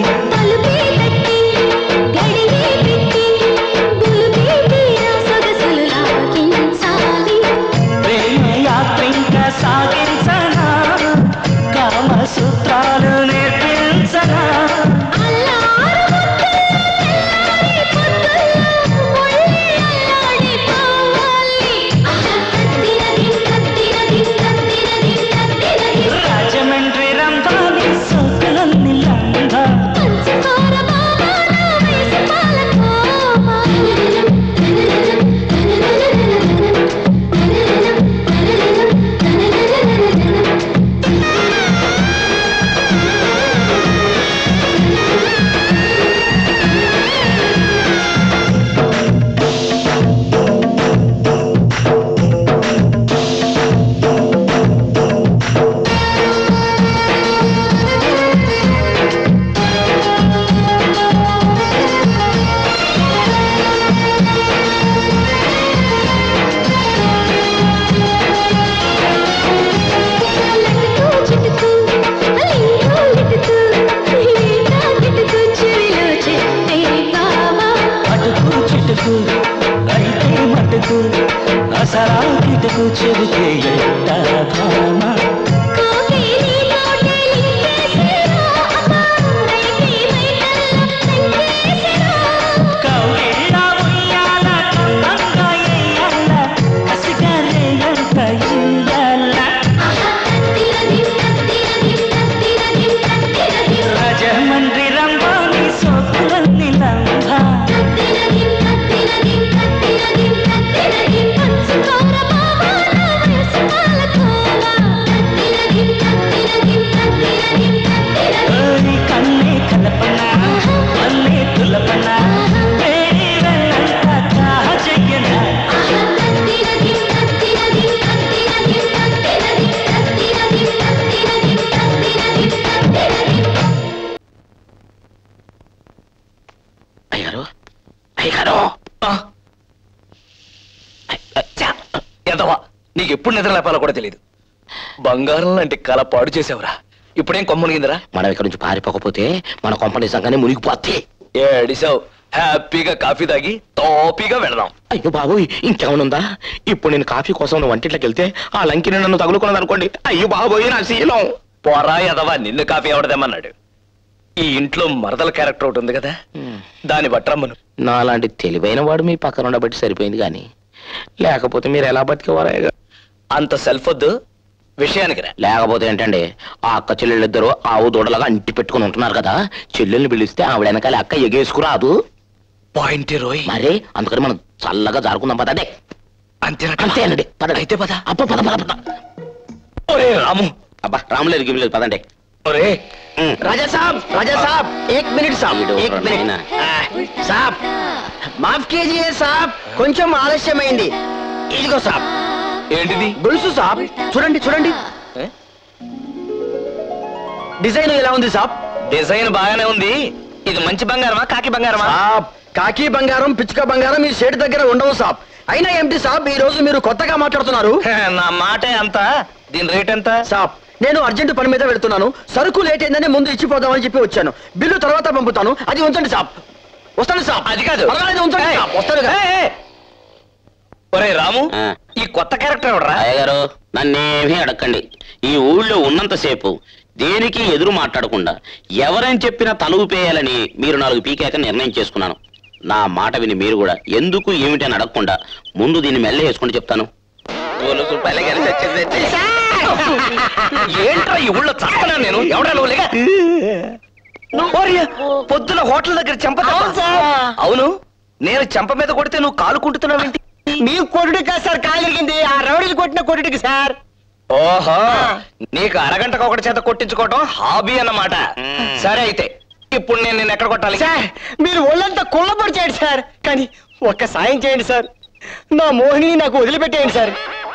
ప్రేమ యాత్ర ఇంకా సాగించనా కామ సూత్రాలు నేర్పించనా రాజమండ్రి రంభాని సోకులన్నీ లంఘ ఎదవా నీకు ఎప్పుడు నిద్ర లేపాలో కూడా తెలియదు బంగారం లాంటి కళ పాడు చేసావురా ఇప్పుడేం కొమ్మనిగిందిరా మనం ఇక్కడ నుంచి పారిపోకపోతే మన కొంప నిజంగానే మునిగిపోతే ఏడిసావు హ్యాపీగా కాఫీ తాగి టాపీగా వెళదాం అయ్యో బాబోయ్ ఇంకేమనుందా ఇప్పుడు నేను కాఫీ కోసం నువ్వు వంటింట్లోకి వెళ్తే ఆ లంకిని నన్ను తగులుకున్నది అనుకోండి అయ్యో బాబోయ్ నా శీలం పోరా ఎదవా నిన్ను కాఫీ ఎవడదేమన్నాడు ఈ ఇంట్లో మరదల క్యారెక్టర్ ఒకటి ఉంది కదా దాని బట్రమ్మను నా లాంటి తెలివైన వాడు మీ పక్కన ఉండబట్టి సరిపోయింది కానీ లేకపోతే మీరు ఎలా బతికేవారా అంత సెల్ఫ్ వద్దు విషయానికి రా లేకపోతే ఏంటండి ఆ అక్క చెల్లెళ్ళిద్దరూ ఆవు దూడలాగా అంటి పెట్టుకుని ఉంటున్నారు కదా చెల్లెల్ని పిలిస్తే ఆవిడ వెనకాల అక్క ఎగేసుకురాదు పాయింట్ రోయ్ మరే అందుకని మనం చల్లగా జారుకుందాం పదండి అంతేనట అంతేనండి పదండి అయితే పద అబ్బ పద పద పద ఒరే రాము అబ్బా రాములేదు గిమిలేదు పదండి ఒరే राजा साहब राजा साहब एक मिनट साहब एक मिनट ఆ, సాబ్ మాఫ్ कीजिए సాబ్ కొంచెం ఆలస్యమైంది ఇదిగో సాబ్ ఏంటిది గొలుసు సాబ్ చూడండి చూడండి డిజైన్ ఎలా ఉంది సాబ్ డిజైన్ బాగానే ఉంది ఇది మంచి బంగారమా కాకి బంగారమా సాబ్ కాకి బంగారం పిచ్చుక బంగారం మీ షేడ్ దగ్గర ఉండవు సాబ్ అయినా ఏమిటి సాబ్ ఈ రోజు మీరు కొత్తగా మాట్లాడుతున్నారు నా మాటే అంత దీని రేట్ ఎంత సాబ్ నేను అర్జెంట్ పని మీద వెళ్తున్నాను సరుకు లేట్ అయిందని ముందు ఇచ్చిపోదామని చెప్పి వచ్చాను బిల్లు తర్వాత పంపుతాను అది ఉంచండి సాబ్ వస్తాను సాబ్ అది కాదు పర్వాలేదు, ఉంచండి సాబ్ వస్తాను కదా. ఏయ్, ఏయ్. ఒరే రాము ఈ కొత్త క్యారెక్టర్ ఎవడరా అయ్యగారు నన్నేమీ అడగండి ఈ ఊళ్ళో ఉన్నంతసేపు దేనికి ఎదురు మాట్లాడకుండా ఎవరని చెప్పినా తల ఊపేయాలని మీరు నాలుగు పీకాక నిర్ణయం చేసుకున్నాను నా మాట విని మీరు కూడా ఎందుకు ఏమిటి అని అడగకుండా ముందు దీన్ని మెల్ల వేసుకుని చెప్తాను గొలుసు పలగని చచ్చిందంటే. ఏంట్రా ఈ ఊళ్ళో చస్తనా నేను ఎవడా నువ్వు లేక ఓరియా, పొద్దున హోటల్ దగ్గర చెంప దెబ్బ. అవును నేను చెంప మీద కొడితే నువ్వు కాలు కుంటున్నావేంటి మీకు కొట్టుడు కాదు సార్ కాలు ఇరిగింది ఆ రౌడీలు కొట్టిన కొట్టుడికి సార్ ఓహో నీకు అరగంటకు ఒకటి చేత కొట్టించుకోవటం హాబీ అన్నమాట సరే అయితే ఇప్పుడు నేను నిన్ను ఎక్కడ కొట్టాలి సార్ మీరు ఒళ్ళంతా కుళ్ళబడి చేయండి సార్ కానీ ఒక్క సాయం చేయండి సార్ నా మోహిని నాకు వదిలిపెట్టేయండి సార్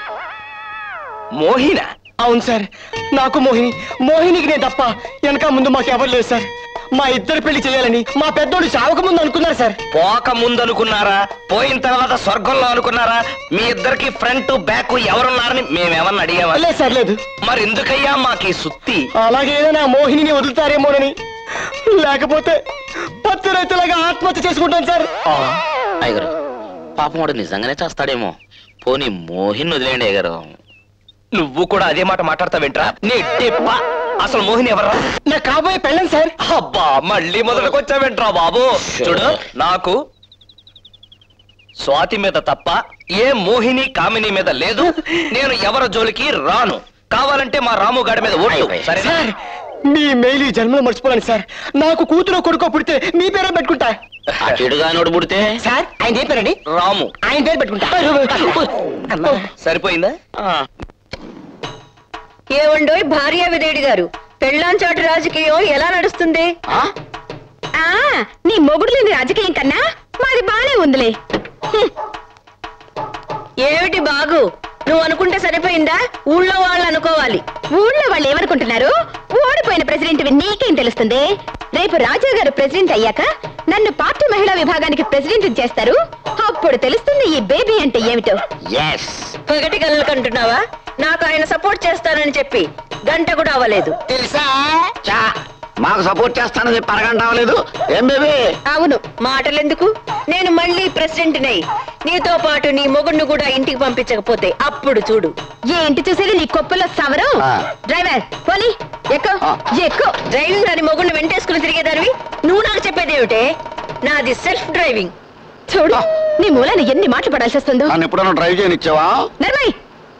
మోహిన అవును సార్ నాకు మోహిని మోహినికి నేను తప్ప వెనక ముందు మాకు ఎవరు లేదు సార్ మా ఇద్దరు పెళ్లి చేయాలని మా పెద్దోడు చావక ముందు అనుకున్నారు సార్ పోక ముందు అనుకున్నారా పోయిన తర్వాత స్వర్గంలో అనుకున్నారా మీ ఇద్దరికి ఫ్రంట్ బ్యాక్ ఎవరున్నారని మేమేమన్నా అడిగామా లేదు సార్ లేదు మరి ఎందుకయ్యా మాకు ఈ సుత్తి అలాగే నా మోహిని వదులుతారేమోనని లేకపోతే పత్తి రైతులాగా ఆత్మహత్య చేసుకుంటాను సార్ అయ్యగారు పాపం వాడు నిజంగానే చేస్తాడేమో పోనీ మోహిన్ వదిలేయండి అయ్యగారు నువ్వు కూడా అదే మాట మాట్లాడతావేంట్రా నీ టిప్ప అసలు మోహిని ఎవర్రా నా కాబోయే పెళ్ళం సార్ అబ్బా మళ్ళీ మొదలుకొచ్చావేంట్రా బాబు చూడు నాకు స్వాతి మీద తప్ప ఏ మోహిని కామిని మీద లేదు నేను ఎవరి జోలికి రాను కావాలంటే మా రాము గాడి మీద ఓటు సరే సార్ మీ మెయిల్ ఈ జన్మలో మర్చిపోలేను సార్ నాకు కూతురు కొడుకో పుడితే మీ పేరే పెట్టుకుంటా చెడుగా నోడు పుడితే సార్ ఆయన ఏ పేరండి రాము ఆయన పేరు పెట్టుకుంటా సరిపోయిందా ఏమండోయ్ భార్య విదేడి గారు పెళ్ళాంచాటు రాజకీయం ఎలా నడుస్తుంది ఆ నీ మొగుడు లేని రాజకీయం కన్నా మాది బానే ఉందిలే హ్మ్. ఏమిటి బాగు నువ్వు అనుకుంటే సరిపోయిందా ఊళ్ళో వాళ్ళు అనుకోవాలి ఊళ్ళో వాళ్ళు ఏమనుకుంటున్నారు ఓడిపోయిన ప్రెసిడెంట్ నీకేం తెలుస్తుంది రేపు రాజా గారు ప్రెసిడెంట్ అయ్యాక నన్ను పార్టీ మహిళా విభాగానికి ప్రెసిడెంట్ చేస్తారు అప్పుడు తెలుస్తుంది ఈ బేబీ అంటే ఏమిటో ఎస్ పగటి కళ్ళు కంటున్నావా నాకు ఆయన సపోర్ట్ చేస్తానని చెప్పి గంట కూడా అవ్వలేదు తెలుసా చా మాకు సపోర్ట్ చేస్తానని చెప్పి అరగంట అవ్వలేదు ఏం బేబీ అవును మాటలెందుకు నేను మళ్ళీ ప్రెసిడెంట్ నై నీతో పాటు నీ మొగుడిని కూడా ఇంటికి పంపించకపోతే అప్పుడు చూడు ఏంటి చూసేది నీ కొప్పులో సవరం ఆ. డ్రైవర్ పోనీ ఎక్కు ఎక్కు డ్రైవింగ్ అని మొగుడిని వెంటేసుకుని తిరిగేదానివి నువ్వు నాకు చెప్పేది ఏమిటే నాది సెల్ఫ్ డ్రైవింగ్ చూడు నీ మూలాన్ని ఎన్ని మాటలు పడాల్సి వస్తుందో నన్ను ఎప్పుడన్నా డ్రైవ్ చేయనిచ్చావా నర్మయ్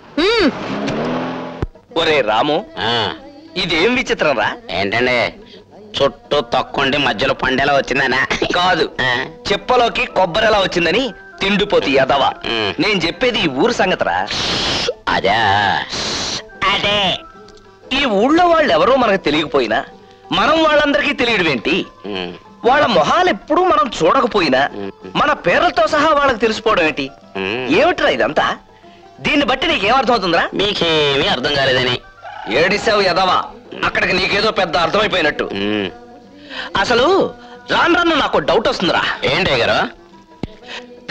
ఒరే రాము ఇదేం విచిత్రం రా ఏంటండి చుట్టూ తొక్కుండి మధ్యలో పండేలా వచ్చిందనా కాదు చెప్పలోకి కొబ్బరి ఎలా వచ్చిందని తిండిపోతి ఎదవా నేను చెప్పేది ఈ ఊరు సంగతరా అదే అదే ఈ ఊళ్ళో వాళ్ళు ఎవరో మనకు తెలియకపోయినా మనం వాళ్ళందరికీ తెలియడం ఏంటి వాళ్ళ మొహాలు ఎప్పుడూ మనం చూడకపోయినా మన పేర్లతో సహా వాళ్ళకి తెలిసిపోవడం ఏంటి ఏమిట్రా ఇదంతా దీన్ని బట్టి నీకేమర్థమవుతుందిరా మీకేమీ అర్థం కాలేదని ఏడిసావు ఎదవా అక్కడికి నీకేదో పెద్ద అర్థమైపోయినట్టు అసలు రాను రాను నాకు డౌట్ వస్తుందిరా ఏంటి గారు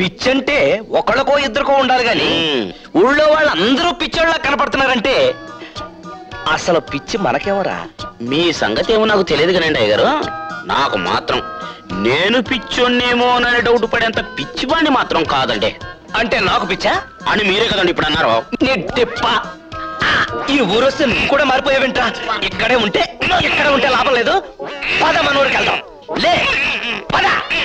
పిచ్చంటే ఒకళ్ళకో ఇద్దరికో ఉండాలి గాని ఊళ్ళో వాళ్ళందరూ పిచ్చోళ్ళ కనపడుతున్నారంటే అసలు పిచ్చి మనకేమరా మీ సంగతి ఏమో నాకు తెలియదు కానండి అయ్యగారు నాకు మాత్రం నేను పిచ్చోన్నేమో అని డౌట్ పడేంత పిచ్చివాణ్ణి మాత్రం కాదండి అంటే నాకు పిచ్చా అని మీరే కదండి ఇప్పుడు అన్నారు నీ తిప్ప ఆ, ఈ ఊరొస్తే నువ్వు కూడా మారిపోయావేంట్రా ఇక్కడే ఉంటే ఇక్కడే ఉంటే లాభం లేదు పద మన ఊరికి వెళ్దాం లే పద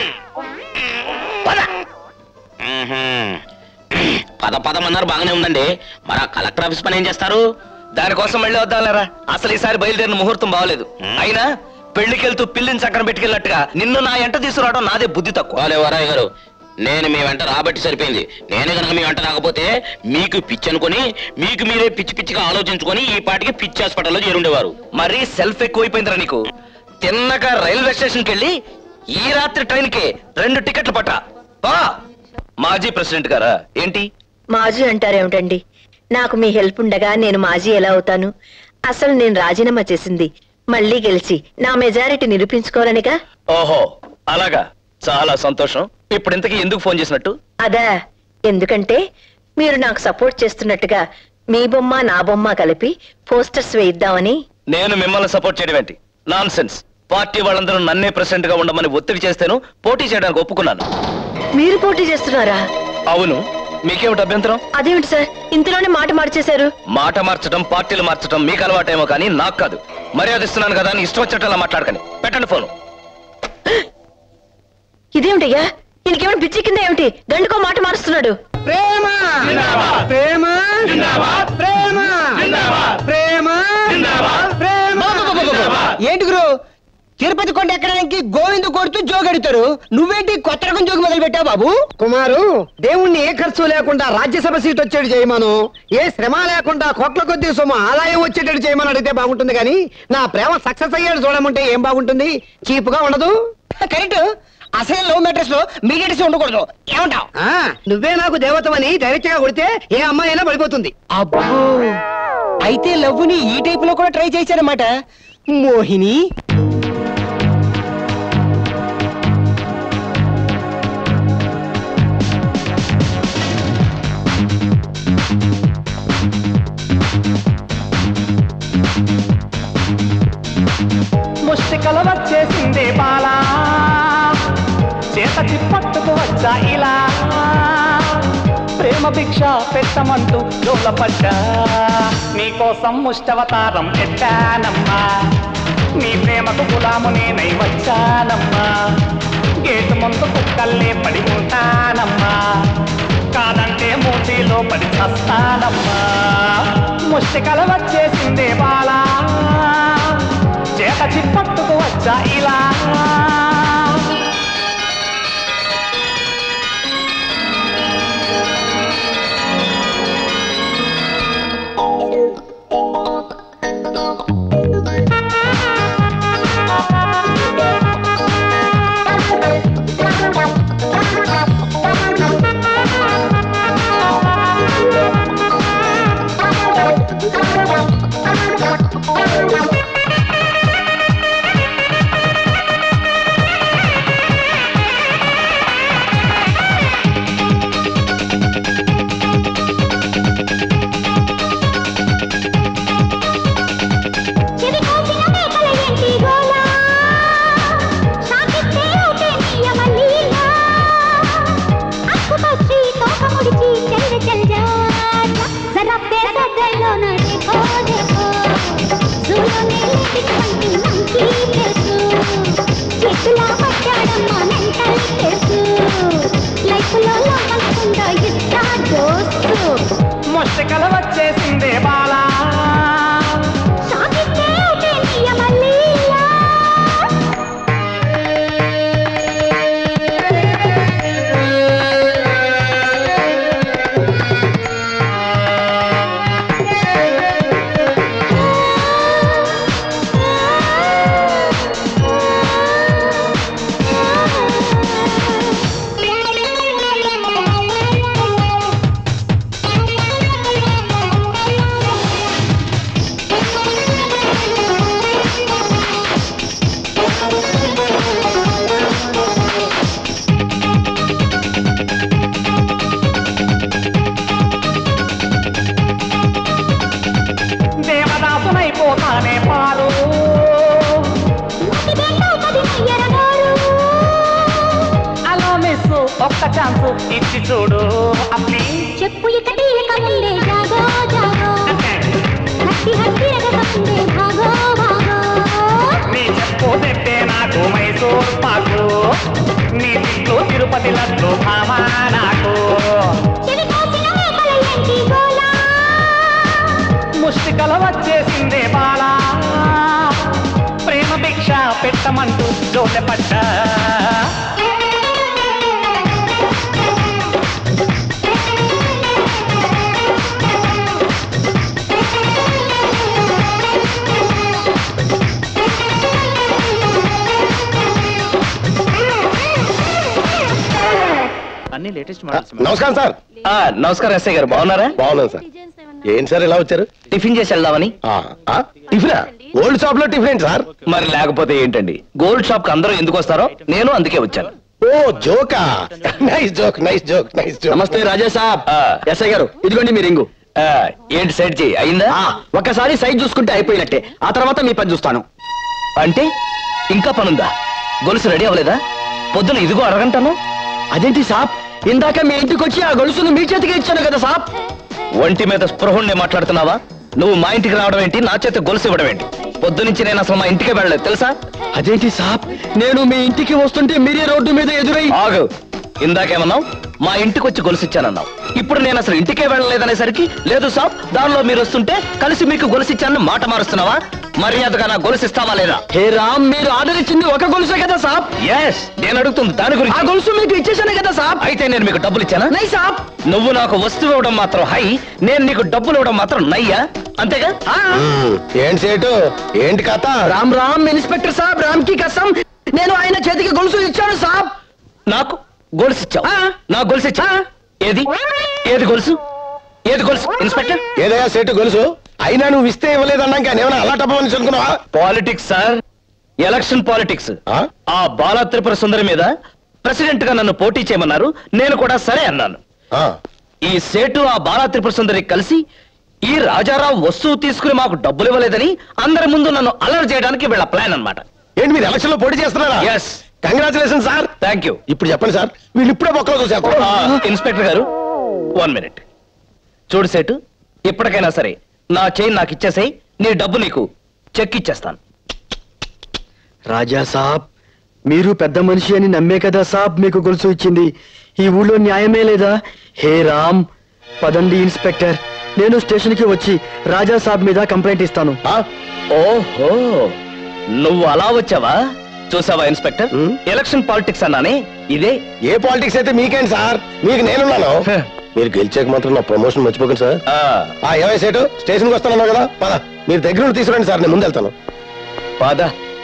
పద మ్మ్హ్మ్. పద పదమన్నారు బాగానే ఉందండి మరి ఆ కలెక్టర్ ఆఫీస్ పని ఏం చేస్తారు దానికోసం మళ్ళీ వద్దాంలేరా అసలు ఈసారి బయలుదేరిన ముహూర్తం బాగలేదు అయినా పెళ్లికెళ్తూ పిల్లిని చక్కన పెట్టుకెళ్ళినట్టుగా నిన్ను నా ఎంట తీసుకురావడం నాదే బుద్ధి తక్కువ వాలే వరాయ్ గారు నేను మీ వెంట రాబట్టి సరిపోయింది నేనే కనుక మీ వెంట రాకపోతే మీకు పిచ్చి అనుకుని మీకు మీరే పిచ్చి పిచ్చిగా ఆలోచించుకొని ఈ పాటికి పిచ్చి హాస్పిటల్లో చేరుండేవారు మరీ సెల్ఫ్ ఎక్కువైపోయిందిరా నీకు తిన్నక రైల్వే స్టేషన్కి వెళ్ళి ఈ రాత్రి ట్రైన్కి రెండు టికెట్లు పట్టా పా. మాజీ ప్రెసిడెంట్ గారా ఏంటి మాజీ అంటారేమిటండి నాకు మీ హెల్ప్ ఉండగా నేను మాజీ ఎలా అవుతాను అసలు నేను రాజీనామా చేసింది మళ్ళీ గెలిచి నా మెజారిటీ నిరూపించుకోవాలనిగా ఓహో అలాగా చాలా సంతోషం ఇప్పుడు ఇంతకీ ఎందుకు ఫోన్ చేసినట్టు అదా ఎందుకంటే మీరు నాకు సపోర్ట్ చేస్తున్నట్టుగా మీ బొమ్మ నా బొమ్మ కలిపి పోస్టర్స్ వేయిద్దామని నేను మిమ్మల్ని సపోర్ట్ చేయడం ఏంటి నాన్ సెన్స్ పార్టీ వాళ్ళందరూ నన్నే ప్రెసిడెంట్ గా ఉండమని ఒత్తిడి చేస్తేను పోటీ చేయడానికి ఒప్పుకున్నాను మీరు పోటీ చేస్తున్నారా అవును మీకేమిటి అభ్యంతరం అదేమిటి సార్ ఇంతలోనే మాట మార్చేశారు మాట మార్చడం పార్టీలు మార్చడం మీకు అలవాటేమో కానీ నాకు కాదు మర్యాద ఇస్తున్నాను కదా అని ఇష్టం వచ్చినట్టు మాట్లాడకండి పెట్టండి ఫోను ఇదేమిటయ్యా ఈయనకేమైనా పిచ్చి కింద ఏమిటి గండుకో మాట మారుస్తున్నాడు ప్రేమ ప్రేమ ప్రేమ ప్రేమ ప్రేమ ఏంటి గురు తిరుపతి కొండ ఎక్కడానికి గోవింద కొడుతూ జోగెడతారు నువ్వేంటి కొత్త రకం జోగి మొదలు పెట్టావు బాబు కుమారు దేవుణ్ణి ఏ ఖర్చు లేకుండా రాజ్యసభ సీట్ వచ్చేట్టు చేయమను ఏ శ్రమ లేకుండా కోట్ల కొద్ది సొమ్ము ఆదాయం వచ్చేటట్టు చేయమని అడిగితే బాగుంటుంది కానీ నా ప్రేమ సక్సెస్ అయ్యాడు చూడమంటే ఏం బాగుంటుంది చీప్ గా ఉండదు కరెక్ట్ అసలు లవ్ మ్యాటర్స్ లో మీడియట్స్ ఉండకూడదు ఏమంటావు నువ్వే నాకు దేవతమని డైరెక్ట్ గా కొడితే ఏ అమ్మాయి అయినా పడిపోతుంది అబ్బో అయితే లవ్ ని ఈ టైప్ లో కూడా ట్రై చేశారన్నమాట మోహిని ముష్టికల వచ్చేసిందే బాలా చేత చిప్పట్టుకు వచ్చా ఇలా ప్రేమ భిక్ష పెట్టమంటూ పడ్డా నీకోసం ముష్టవతారం ఎట్టానమ్మా నీ ప్రేమకు గులాము నేనై వచ్చానమ్మా గేటు ముందు కుక్కల్లే పడి ఉంటానమ్మా కాదంటే మూతిలో పడి చస్తానమ్మా ముష్టికల వచ్చేసిందే బాలా చేత చిప్పట్టుకు వచ్చా ఇలా ఛాన్స్ ఇచ్చి చూడు అప్లీ చెప్పు ఇక తీరక ముందే జాగో జాగో హత్తి హత్తి రగక ముందే భాగో భాగో నీ చెప్పు తెప్పే నాకు మైసూర్ పాకు నీ తిట్లు తిరుపతి లడ్డు భామా నాకు చెవి కోసిన మేకల ఏంటి గోలా ముష్టికల వచ్చేసిందే బాలా ప్రేమ భిక్ష పెట్టమంటూ జోలె పడ్డా అన్ని లేటెస్ట్ నమస్కారం సార్ నమస్కారం ఎస్ఐ గారు బాగున్నారా బాగున్నాను సార్ ఏంటి సార్ ఇలా వచ్చారు టిఫిన్ చేసి వెళ్దామని టిఫినా గోల్డ్ షాప్ లో టిఫిన్ ఏంటి సార్ మరి లేకపోతే ఏంటండి గోల్డ్ షాప్ కి అందరూ ఎందుకు వస్తారో నేను అందుకే వచ్చాను ఓ జోకా nice joke nice joke nice joke నమస్తే రాజా సాబ్ ఎస్ఐ గారు ఇదిగోండి మీ రింగు ఏంటి సైడ్ చేయి అయిందా ఒక్కసారి సైజ్ చూసుకుంటే అయిపోయినట్టే ఆ తర్వాత మీ పని చూస్తాను అంటే ఇంకా పనుందా గొలుసు రెడీ అవ్వలేదా పొద్దున ఇదిగో అడగంటాను అదేంటి సాబ్ ఇందాక మీ ఇంటికి వచ్చి ఆ గొలుసును మీ చేతికి ఇచ్చాను కదా సాబ్ ఒంటి మీద స్పృహుణ్ణి మాట్లాడుతున్నావా నువ్వు మా ఇంటికి రావడం ఏంటి నా చేత గొలుసు ఇవ్వడం ఏంటి పొద్దు నుంచి నేను అసలు మా ఇంటికే వెళ్ళలేదు తెలుసా అదేంటి సాబ్ నేను మీ ఇంటికి వస్తుంటే మీరే రోడ్డు మీద ఎదురై ఆగు ఇందాకేమన్నావు మా ఇంటికి వచ్చి గొలుసిచ్చానన్నావు ఇప్పుడు నేను అసలు ఇంటికే వెళ్ళలేదనేసరికి లేదు సాబ్ దానిలో మీరు వస్తుంటే కలిసి మీకు గొలుసిచ్చానని మాట మారుస్తున్నావా మర్యాదగా నా గొలుసు ఇస్తావా లేదా హే రామ్ మీరు ఆర్డర్ ఇచ్చింది ఒక గొలుసే కదా సాబ్ ఎస్ నేను అడుగుతుంది దాని గురించి ఆ గొలుసు మీకు ఇచ్చేసాను కదా సాబ్ అయితే నేను మీకు డబ్బులు ఇచ్చానా నై సాబ్ నువ్వు నాకు వస్తువు ఇవ్వడం మాత్రం హై నేను నీకు డబ్బులు ఇవ్వడం మాత్రం నయ్యా అంతేగా ఏంటి సేటు ఏంటి కథ రామ్ రామ్ ఇన్స్పెక్టర్ సాబ్ రామ్ కి కసం నేను ఆయన చేతికి గొలుసు ఇచ్చాను సాబ్ నాకు గొలుసు ఇచ్చావు నా గొలుసు ఇచ్చా ఏది ఏది గొలుసు ఏది గొలుసు ఇన్స్పెక్టర్ ఏదయ్యా సేటు గొలుసు అయినా నువ్వు ఇస్తే ఇవ్వలేదన్నాక ఏమైనా అలా టప్పమని అనుకున్నావా పాలిటిక్స్ సార్ ఎలక్షన్ పాలిటిక్స్ ఆ బాలా త్రిపుర సుందరి మీద ప్రెసిడెంట్ గా నన్ను పోటీ చేయమన్నారు నేను కూడా సరే అన్నాను ఈ సేటు ఆ బాలా త్రిపుర సుందరి కలిసి ఈ రాజారావు వస్తువు తీసుకుని మాకు డబ్బులు ఇవ్వలేదని అందరి ముందు నన్ను అలర్ట్ చేయడానికి వీళ్ళ ప్లాన్ అన్నమాట ఏంటి మీరు ఎలక్షన్ లో పోటీ చేస్తున్నారా yes congratulation sir thank you ఇప్పుడు చెప్పండి సార్ వీళ్ళు ఇప్పుడే బొక్కలో చూసేస్తారు ఇన్స్పెక్టర్ గారు వన్ మినిట్ చూడు సేటు ఇప్పటికైనా సరే నా చైన్ నాకు ఇచ్చేసేయ్ నీ డబ్బు నీకు చెక్ ఇచ్చేస్తాను రాజా సాబ్ మీరు పెద్ద మనిషి అని నమ్మే కదా సాబ్ మీకు గొలుసు ఇచ్చింది ఈ ఊళ్ళో న్యాయమే లేదా హే రామ్ పదండి ఇన్స్పెక్టర్ నేను స్టేషన్ కి వచ్చి రాజా సాబ్ మీద కంప్లైంట్ ఇస్తాను ఓహో నువ్వు అలా వచ్చావా చూసావా ఇన్స్పెక్టర్ ఎలక్షన్ పాలిటిక్స్ అన్నానే ఇదే ఏ పాలిటిక్స్ అయితే మీకేంటి సార్ మీకు నేనున్నాను మీరు గెలిచాక మాత్రం నా ప్రమోషన్ మర్చిపోకండి సార్ ఆ ఏమై సేటు స్టేషన్కి వస్తానన్నావు కదా పద మీరు దగ్గర నుండి తీసుకురండి సార్ నేను ముందు వెళ్తాను పద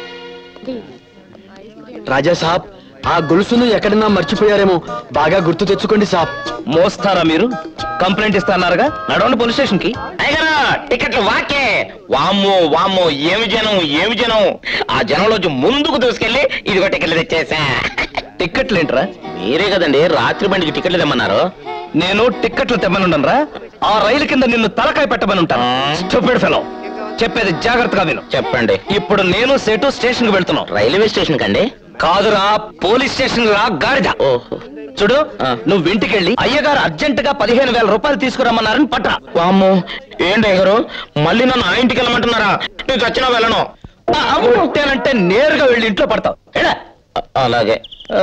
రాజా సాబ్ ఆ గొలుసును ఎక్కడన్నా మర్చిపోయారేమో బాగా గుర్తు తెచ్చుకోండి సాబ్ మోస్తారా మీరు కంప్లైంట్ ఇస్తాన్నారుగా నడవండి పోలీస్ స్టేషన్ కి అయ్యగారు టికెట్లు వాకే వామ్మో వామ్మో ఏమి జనం ఏమి జనం ఆ జనంలోంచి ముందుకు దూసుకెళ్ళి ఇదిగో టికెట్లు తెచ్చేసా టిక్కెట్లు ఏంట్రా మీరే కదండి రాత్రి బండికి టికెట్లు తెమ్మన్నారు నేను టిక్కెట్లు తెమ్మనుండరా ఆ రైలు కింద నిన్ను తలకాయ పెట్టమని ఉంటాను స్టూపిడ్ ఫెలో చెప్పేది జాగ్రత్తగా విను చెప్పండి ఇప్పుడు నేను సేటు స్టేషన్ కి వెళ్తున్నాం రైల్వే స్టేషన్ కండి కాదురా పోలీస్ స్టేషన్ రా గాడిద చూడు నువ్వు ఇంటికెళ్ళి అయ్యగారు అర్జెంట్ గా పదిహేను వేల రూపాయలు తీసుకురమ్మన్నారని పట్రా వామ్మో ఏంటి అయ్యగారు మళ్ళీ నన్ను ఆ ఇంటికి వెళ్ళమంటున్నారా నీకు వచ్చినా వెళ్ళను కొట్టానంటే నేరుగా వెళ్ళి ఇంట్లో పడతావు ఎడా అలాగే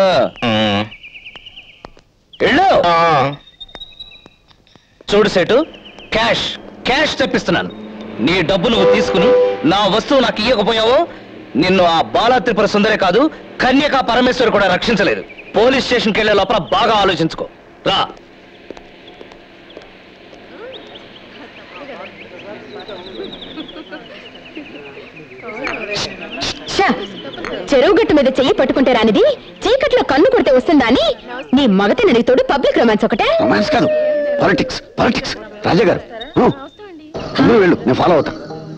వెళ్ళు చూడు సేటు క్యాష్ క్యాష్ తెప్పిస్తున్నాను నీ డబ్బు నువ్వు తీసుకుని నా వస్తువు నాకు ఇవ్వకపోయావో నిన్ను ఆ బాలా త్రిపుర సుందరే కాదు కన్యకా పరమేశ్వరి కూడా రక్షించలేదు పోలీస్ స్టేషన్కి వెళ్లే లోపల బాగా ఆలోచించుకో రా ఛ! చెరువు గట్టు మీద చెయ్యి పట్టుకుంటే రానిది చీకట్లో కన్ను కొడితే వస్తుందా అని నీ మగత నడితోడు పబ్లిక్ రొమాన్స్ ఒకటే రొమాన్స్ కాదు పాలిటిక్స్ పాలిటిక్స్ రాజా గారు ఊ, అందరూ వెళ్ళు నేను ఫాలో అవుతా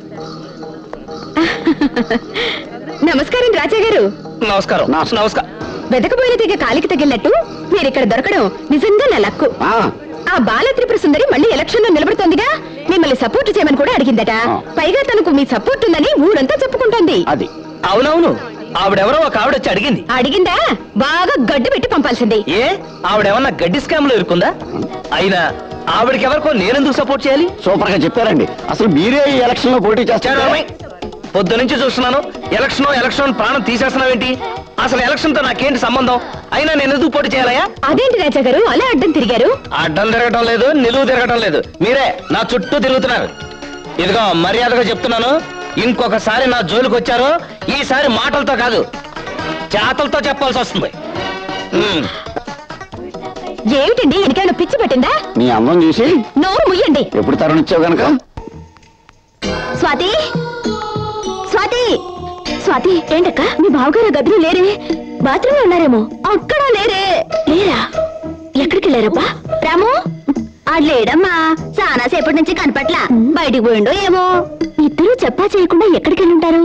నమస్కారం రాజా గారు నమస్కారం నమస్కారం వెతకబోయిన తెగ కాలికి తగిలినట్టు మీరు ఇక్కడ దొరకడం నిజంగా నా లక్కు ఆ బాల త్రిపుర సుందరి మళ్ళీ ఎలక్షన్ లో నిలబడుతోందిగా మిమ్మల్ని సపోర్ట్ చేయమని కూడా అడిగిందట పైగా తనకు మీ సపోర్ట్ ఉందని ఊరంతా చెప్పుకుంటోంది అది అవునవును ఆవిడెవరో ఒక ఆవిడ వచ్చి అడిగింది అడిగిందా బాగా గడ్డి పెట్టి పంపాల్సింది ఏ ఆవిడేమన్నా గడ్డి స్కామ్ లో ఇరుకుందా అయినా ఆవిడకి ఎవరికో నేనెందుకు సపోర్ట్ చేయాలి సూపర్ గా చెప్పారండి అసలు మీరే ఈ ఎలక్షన్ లో పోటీ చేస్తారు పొద్దు నుంచి చూస్తున్నాను ఎలక్షన్ ఎలక్షన్ ప్రాణం తీసేస్తున్నావేంటి అసలు ఎలక్షన్ తో నాకేంటి సంబంధం అయినా నేను ఎందుకు పోటీ చేయాలయా అదేంటి రాజా గారు అలా అడ్డం తిరిగారు అడ్డం తిరగటం లేదు నిలువు తిరగటం లేదు మీరే నా చుట్టూ తిరుగుతున్నారు ఇదిగో మర్యాదగా చెప్తున్నాను ఇంకొకసారి నా జోలికి వచ్చారు ఈసారి మాటలతో కాదు చేతలతో చెప్పాల్సి వస్తుంది ఉమ్. ఏమిటండి ఎనికైనా పిచ్చి పెట్టిందా నీ అందం చూసి నోరు ముయ్యండి ఎప్పుడు తరుణిచ్చావు గనక స్వాతి స్వాతి స్వాతి ఏంటక్క మీ బావగారు ఆ గదిలో లేరే బాత్రూమ్ లో ఉన్నారేమో అక్కడ లేరే లేరా ఎక్కడికి వెళ్ళారబ్బా రాము ఆడు లేడమ్మా చాలా సేపటి నుంచి కనపట్ల బయటికి పోయిండో ఏమో ఇద్దరు చెప్పా చేయకుండా ఎక్కడికి వెళ్ళి ఉంటారు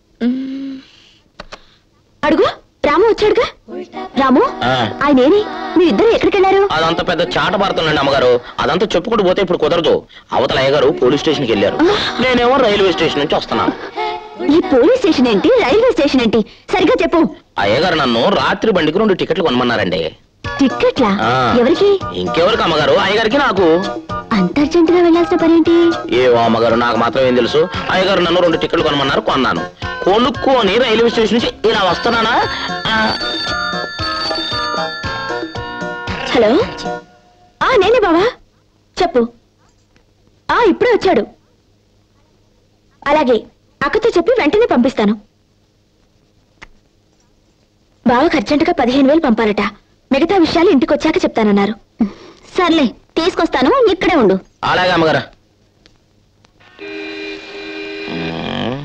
అడుగు రాము వచ్చాడుగా రాము ఆ, ఆయనేని మీరిద్దరు ఎక్కడికి వెళ్ళారు అదంతా పెద్ద చాట పడుతుందండి అమ్మగారు అదంతా చెప్పుకుంటూ పోతే ఇప్పుడు కుదరదు అవతల అయ్యగారు పోలీస్ స్టేషన్కి వెళ్ళారు నేనేమో రైల్వే స్టేషన్ నుంచి వస్తున్నాను ఈ పోలీస్ స్టేషన్ ఏంటి రైల్వే స్టేషన్ ఏంటి సరిగ్గా చెప్పు అయ్యగారు నన్ను రాత్రి బండికి రెండు టికెట్లు కొనమన్నారండి టిక్కెట్లా ఆ. ఎవరికి ఇంకెవరికి అమ్మగారు అయ్యగారికి నాకు అంత అర్జెంట్ గా వెళ్ళాల్సిన పనేంటి ఏవో అమ్మగారు నాకు మాత్రం ఏం తెలుసు అయ్యగారు నన్ను రెండు టికెట్లు కొనమన్నారు కొన్నాను కొనుక్కొని రైల్వే స్టేషన్ నుంచి ఇలా వస్తున్నానా ఆ, హలో ఆ నేనే బావా చెప్పు ఆ ఇప్పుడే వచ్చాడు అలాగే అక్కతో చెప్పి వెంటనే పంపిస్తాను బావకు అర్జెంటుగా పదిహేను వేలు పంపాలట మిగతా విషయాలు ఇంటికి వచ్చాక చెప్తానన్నారు సర్లే తీసుకొస్తాను ఇక్కడే ఉండు అలాగే అమ్మగారు ఉమ్.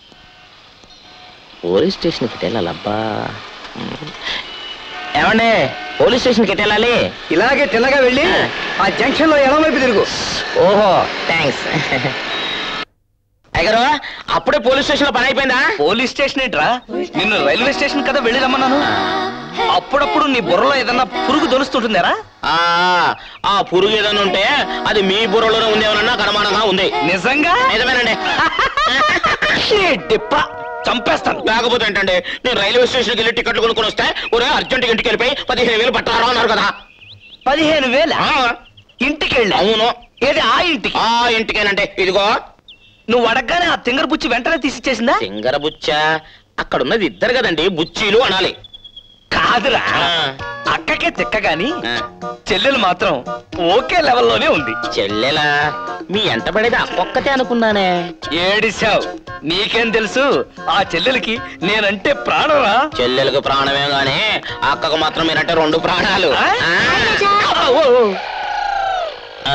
పోలీస్ స్టేషన్కి వెళ్ళాలబ్బా ఉమ్. ఏమండి పోలీస్ స్టేషన్కి వెళ్ళాలి ఇలాగే తిన్నగా వెళ్ళి ఆ జంక్షన్ లో ఎడం వైపు తిరుగు ఓహో థ్యాంక్స్ అయ్యగారు అప్పుడే పోలీస్ స్టేషన్ లో పని అయిపోయిందా పోలీస్ స్టేషన్ ఏంట్రా నిన్ను రైల్వే స్టేషన్ కదా వెళ్ళి రమ్మన్నాను అప్పుడప్పుడు నీ బుర్రలో ఏదన్నా పురుగు దొలుస్తుంటుందారా ఆ ఆ పురుగు ఏదైనా ఉంటే అది మీ బుర్రలోనే ఉందేమన్నా నాకు అనుమానంగా ఉంది నిజంగా నిజమేనండి డిప్ప చంపేస్తాను లేకపోతే ఏంటంటే నేను రైల్వే స్టేషన్కి వెళ్ళి టికెట్లు కొనుక్కొని వస్తే ఒరే అర్జెంట్ ఇంటికి వెళ్ళిపోయి పదిహేను వేలు పట్టారా అన్నారు కదా పదిహేను వేల ఇంటికి వెళ్ళి అవును ఏది ఆ ఇంటికి ఆ ఇంటికేనంటే ఇదిగో నువ్వు అడగగానే ఆ తింగర బుచ్చి వెంటనే తీసిచ్చేసిందా సింగర బుచ్చ అక్కడ ఉన్నది ఇద్దరు కదండి బుచ్చీలు అనాలి కాదురా అక్కకే తిక్క గాని చెల్లెలు మాత్రం ఓకే లెవెల్లోనే ఉంది చెల్లెలా మీ ఎంట పడేది ఒక్కతే అనుకున్నానే ఏడిశావు నీకేం తెలుసు ఆ చెల్లెలకి నేనంటే ప్రాణరా చెల్లెలకు ప్రాణమే గాని అక్కకు మాత్రం మీరంటే రెండు ప్రాణాలు ఆ? ఆ. ఓ, ఓ. ఆ.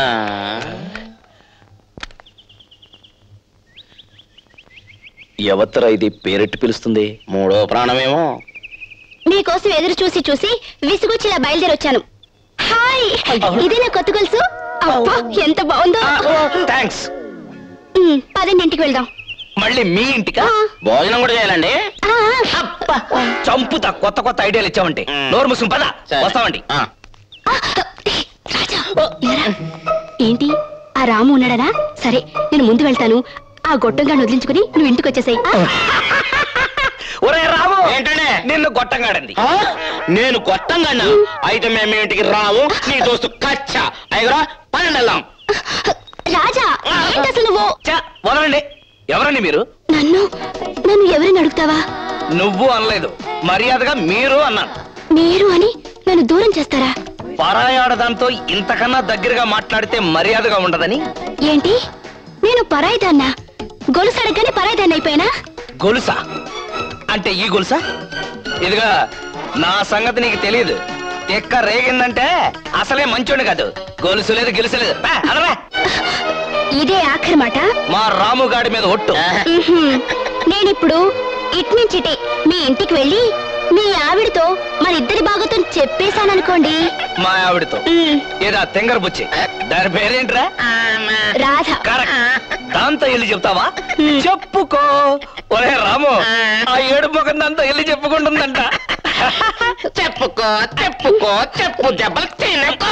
ఎవత్తరా ఇది పేరెట్టి పిలుస్తుంది మూడో ప్రాణమేమో మీకోసం ఎదురు చూసి చూసి విసుగొచ్చి ఇలా బయలుదేరి వచ్చాను హాయ్ ఇదే నా కొత్త గొలుసు అబ్బా ఎంత బాగుందో థ్యాంక్స్ ఉమ్, పదండి ఇంటికి వెళ్దాం మళ్ళీ మీ ఇంటికా భోజనం కూడా చేయాలండి ఆ, చంపుతా కొత్త కొత్త ఐడియాలు ఇచ్చామంటే నోరు ముసుగు పద వస్తామండి ఆ. రాజా లేరా? ఏంటి ఆ రాము ఉన్నాడనా సరే నేను ముందు వెళ్తాను ఆ గొట్టంగా వదిలించుకుని నువ్వు ఇంటికి వచ్చేసాయి ఒరే రాము ఏంటండి? నిన్ను గొట్టంగాడంది ఆ? నేను కొట్టంగా అయితే మేము మీ ఇంటికి రాము నీ దోస్తు కచ్చ అయ్యరా పన్నెండు వెళ్దాం రాజా ఏంటి అసలు నువ్వు ఛ, వదలండి ఎవరండి మీరు నన్ను నన్ను ఎవరిని అడుగుతావా నువ్వు అనలేదు మర్యాదగా మీరు అన్నాను మీరు అని నన్ను దూరం చేస్తారా పరాయాడదాంతో ఇంతకన్నా దగ్గరగా మాట్లాడితే మర్యాదగా ఉండదని ఏంటి నేను పరాయిదాన్నా గొలుసు అడగగానే పరాయిదాన్ని అయిపోయానా గొలుసా అంటే ఈ గొలుసా ఇదిగా నా సంగతి నీకు తెలియదు ఎక్క రేగిందంటే అసలే మంచోడు కాదు గొలుసు లేదు గెలుసు లేదు పా, అదరా. ఇదే ఆఖరి మాట మా రాముగాడి మీద ఒట్టు ఉహుం. నేనిప్పుడు ఇట్నుంచిటే మీ ఇంటికి వెళ్ళి మీ ఆవిడతో మన ఇద్దరి భాగతం చెప్పేశాననుకోండి మా ఆవిడతో ఉమ్, ఏదా తెంగర బుచ్చి దాని పేరేంట్రా రాధ కరెక్ట్ దాంతో వెళ్ళి చెప్తావా చెప్పుకో ఒరే రాము ఆ ఏడు మొగం దాంతో వెళ్ళి చెప్పుకుంటుందంట చెప్పుకో చెప్పుకో చెప్పు దెబ్బలు తినకో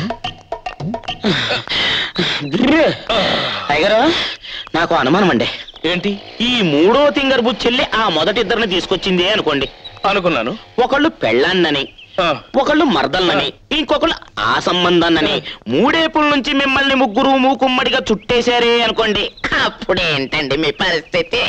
అయ్యగారు నాకు అనుమానం అండి ఏంటి ఈ మూడో తింగర్ బుచ్చెల్లి ఆ మొదటి ఇద్దరిని తీసుకొచ్చింది అనుకోండి అనుకున్నాను ఒకళ్ళు పెళ్ళాన్నని ఒకళ్ళు మర్దల్నని ఇంకొకళ్ళు ఆ సంబంధాన్నని మూడేపుల నుంచి మిమ్మల్ని ముగ్గురు మూకుమ్మడిగా చుట్టేశారే అనుకోండి అప్పుడేంటండి మీ పరిస్థితి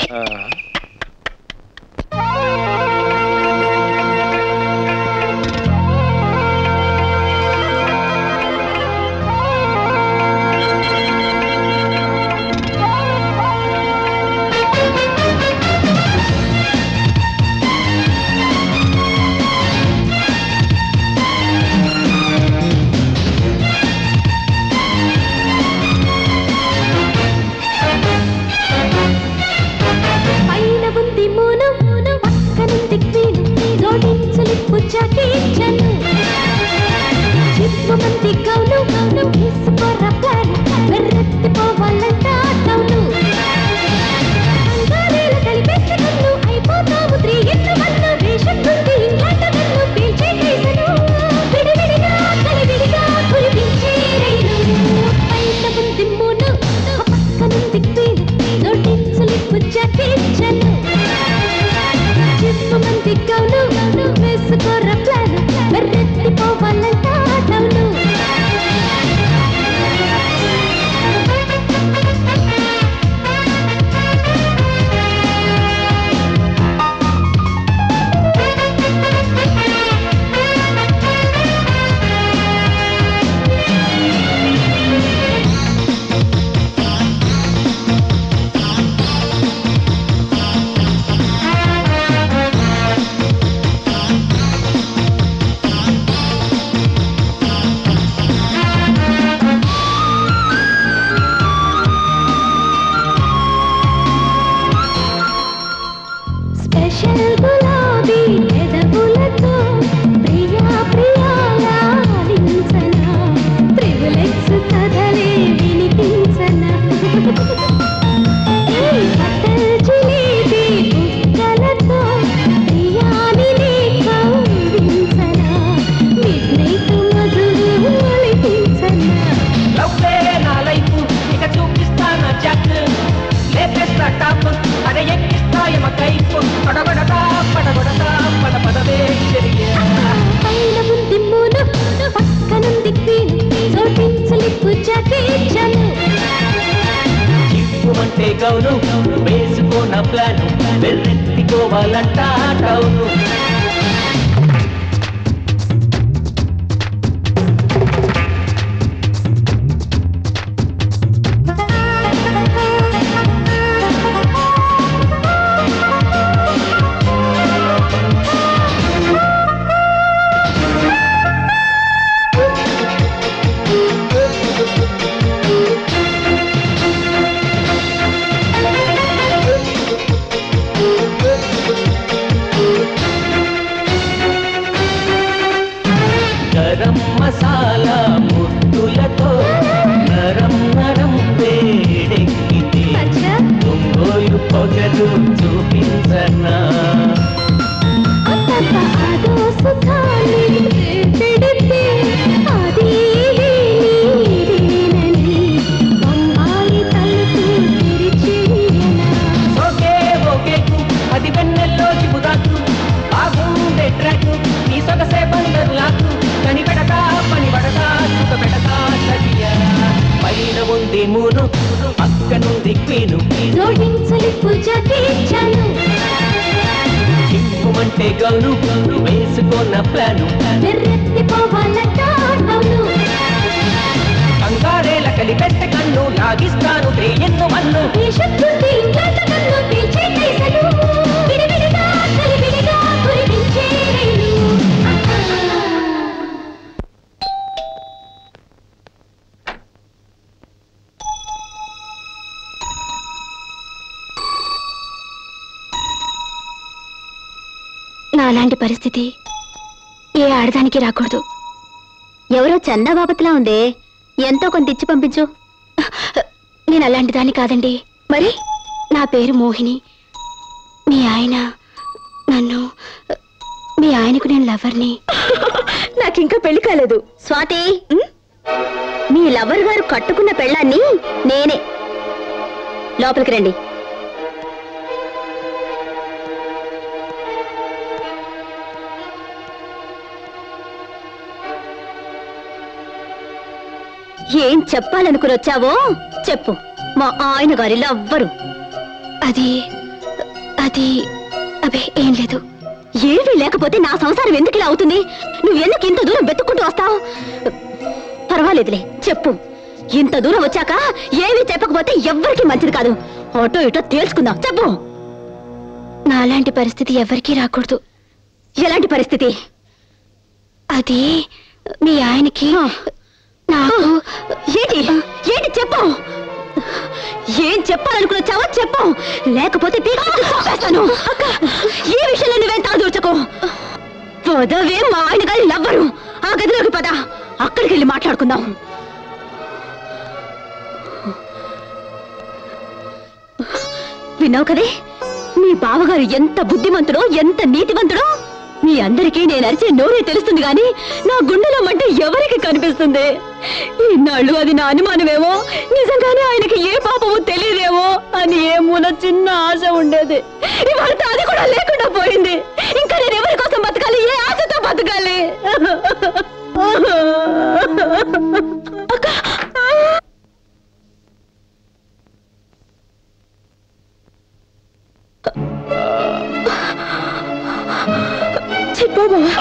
పైన ఉంది మూను పక్కనుంది క్వీను జోడించలిప్పు జాకించను చిప్పు మంది గౌను గౌను తీసుకోర ప్లాన్ వెర్రెత్తిపోవాలంట టౌను అంగాలేల కలిపేసి కన్ను అయిపోతాము త్రీ ఇన్ను వన్ను వేషం ఉంది ఇంగ్లాండ్ వెన్ను పీల్చే కేసను విడివిడిగా కలివిడిగా కురిపించే రైలు పైన ఉంది మూను పక్కనుంది క్వీను జోడించలిప్పు జాకించను చిప్పు మంది గౌను గౌను వేసుకోర ప్లాన్ వెర్రెత్తిపోవాలంట టౌను స్పెషల్ గులాబీ పెదవులతో ప్రియా ప్రియా లాలించనా ప్రివిలెక్స్ కథలే వినిపించనా ఈ బటర్ జిలేబీ బుక్కలతో ప్రియాని నీ కౌగిలించనా మిడ్నైట్ మధులు ఒలికించనా లవ్వే నా లైఫ్ ఇక చూపిస్తా నా జాక్ లేపేస్తా టాప్ అదే ఎక్కిస్తా ఎమ కైఫ్ పడబడతా పడబడతా పడ పదవే చెరియా పైన ఉంది మూను పక్కనుంది క్వీన్ జోడించలిప్పు జాకించను చిప్పుమంటే గౌను వేసుకో నా ప్లాను వెర్రెత్తికోవాలంట టౌను గరం మసాలా ముద్దులతో నరం నరం వేడెక్కితే ఒంగోలు పొగలు చూపించనా అత్తత అదో సుఖాన్ని పెడితే అది నీదేనని బొంబాయి తలుపు తెరిచేయనా ఓకే ఓకే అది వెన్నెల్లో చిబుదాకు బాగుండే ట్రాక్ నీ సొగసే బందరు లాకు కని పెడతా పని పడతా సుఖ పెడతా చదియా పైన ఉంది మూను పక్కనుంది క్వీను జోడించలిప్పు జాకించను చిప్పుమంటే గౌను వేసుకోన్న ప్లాను వెర్రెత్తిపోవాలంట టౌను కంగారేల కలిపెట్ట కన్ను లాగిస్తాను ఎన్ను మన్ను దేశభృతి ఇంగ్లాండ్ కన్ను పీల్చే కైసలు విడివిడిగా కలివిడిగా కురిపించే రైలు నాలాంటి పరిస్థితి ఏ ఆడదానికి రాకూడదు ఎవరో చందా బాబత్లా ఉందే ఎంతో కొంత ఇచ్చి పంపించు నేను అలాంటి దాన్ని కాదండి మరి నా పేరు మోహిని మీ ఆయన నన్ను మీ ఆయనకు నేను లవర్ని నాకింకా పెళ్లి కాలేదు స్వాతి మీ లవర్ గారు కట్టుకున్న పెళ్ళాన్ని నేనే లోపలికి రండి ఏం చెప్పాలనుకుని వచ్చావో చెప్పు మా ఆయన గారిలో ఎవ్వరు అది అది అబే ఏం లేదు ఏమీ లేకపోతే నా సంసారం ఎందుకు ఇలా అవుతుంది నువ్వు ఎందుకు ఇంత దూరం వెతుక్కుంటూ వస్తావు పర్వాలేదులే చెప్పు ఇంత దూరం వచ్చాక ఏమీ చెప్పకపోతే ఎవ్వరికీ మంచిది కాదు ఆటో ఇటో తేల్చుకుందాం చెప్పు నాలాంటి పరిస్థితి ఎవరికీ రాకూడదు ఎలాంటి పరిస్థితి అది మీ ఆయనకి నాకు ఏంటి ఏంటి చెప్పు ఏం చెప్పాలనుకుని వచ్చావో చెప్పు లేకపోతే పీకేసి చంపేస్తాను అక్క ఈ విషయంలో నువ్వేం తాదూర్చకు పదవే మా ఆయన గారి లవ్వరు ఆ గదిలోకి పద అక్కడికి వెళ్ళి మాట్లాడుకుందాం విన్నావు కదే మీ బావగారు ఎంత బుద్ధిమంతుడో ఎంత నీతివంతుడో మీ అందరికీ నేను అరిచే నోరే తెలుస్తుంది గాని నా గుండెలో మంట ఎవరికి కనిపిస్తుంది ఇన్నాళ్ళు అది నా అనుమానమేమో నిజంగానే ఆయనకి ఏ పాపమో తెలియదేమో అని ఏ మూల చిన్న ఆశ ఉండేది ఇవాళ అది కూడా లేకుండా పోయింది ఇంకా నేను ఎవరి కోసం బతకాలి ఏ ఆశతో బతకాలి అక్క చెప్పు బావా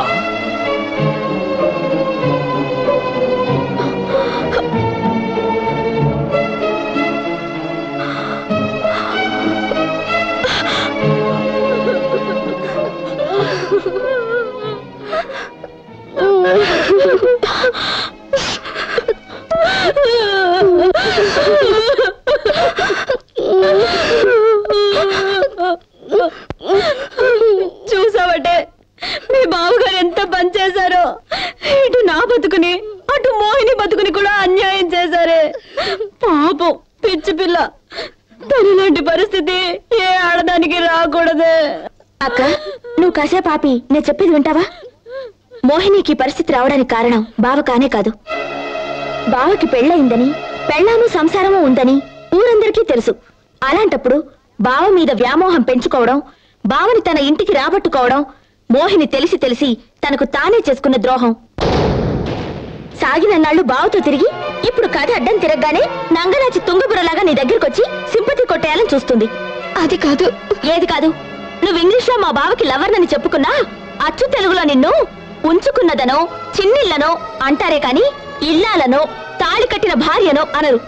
చూసావటే మీ బావగారు ఎంత పని చేశారో ఇటు నా బతుకుని అటు మోహిని బతుకుని కూడా అన్యాయం చేశారే పాపం పిచ్చి పిల్ల తనలాంటి పరిస్థితి ఏ ఆడదానికి రాకూడదే అక్క నువ్వు కాసేపు ఆపి నేను చెప్పేది వింటావా మోహినికి ఈ పరిస్థితి రావడానికి కారణం బావ కానే కాదు బావకి పెళ్ళయిందని పెళ్ళాము సంసారము ఉందని ఊరందరికీ తెలుసు అలాంటప్పుడు బావ మీద వ్యామోహం పెంచుకోవడం బావని తన ఇంటికి రాబట్టుకోవడం మోహిని తెలిసి తెలిసి తనకు తానే చేసుకున్న ద్రోహం సాగినన్నాళ్ళు బావతో తిరిగి ఇప్పుడు కథ అడ్డం తిరగగానే నంగరాచి తుంగబురలాగా నీ దగ్గరకొచ్చి సింపతి కొట్టేయాలని చూస్తుంది అది కాదు ఏది కాదు నువ్వు ఇంగ్లీష్ లో మా బావకి లవర్నని చెప్పుకున్నా అచ్చు తెలుగులో నిన్ను ఉంచుకున్నదనో చిన్నిళ్ళనో అంటారే కాని ఇల్లాలనో తాళి కట్టిన భార్యనో అనరు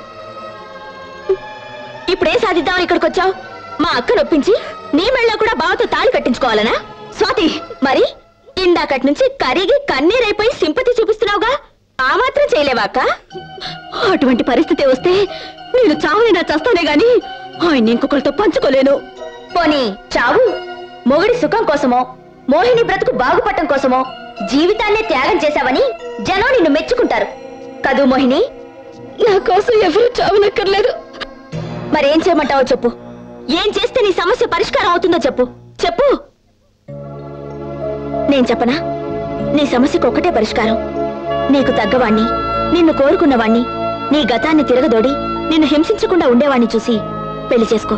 ఇప్పుడే సాధిద్దామని ఇక్కడికి వచ్చావు మా అక్క నొప్పించి నీ మెళ్ళలో కూడా బావతో తాళి కట్టించుకోవాలనా స్వాతి మరి ఇందాకటి నుంచి కరిగి కన్నీరైపోయి సింపతి చూపిస్తున్నావుగా ఆ మాత్రం చేయలేవా అక్క అటువంటి పరిస్థితి వస్తే నేను చావైనా చస్తానే గాని ఆయన ఇంకొకరితో పంచుకోలేను పోనీ చావు మొగుడి సుఖం కోసమో మోహిని బ్రతుకు బాగుపడటం కోసమో జీవితాన్నే త్యాగం చేశావని జనం నిన్ను మెచ్చుకుంటారు కదూ మోహిని నా కోసం ఎవరు చావనక్కర్లేదు మరేం చేయమంటావో చెప్పు ఏం చేస్తే నీ సమస్య పరిష్కారం అవుతుందో చెప్పు చెప్పు నేను చెప్పనా నీ సమస్యకు ఒకటే పరిష్కారం నీకు తగ్గవాణ్ణి నిన్ను కోరుకున్నవాణ్ణి నీ గతాన్ని తిరగదోడి నిన్ను హింసించకుండా ఉండేవాణ్ణి చూసి పెళ్లి చేసుకో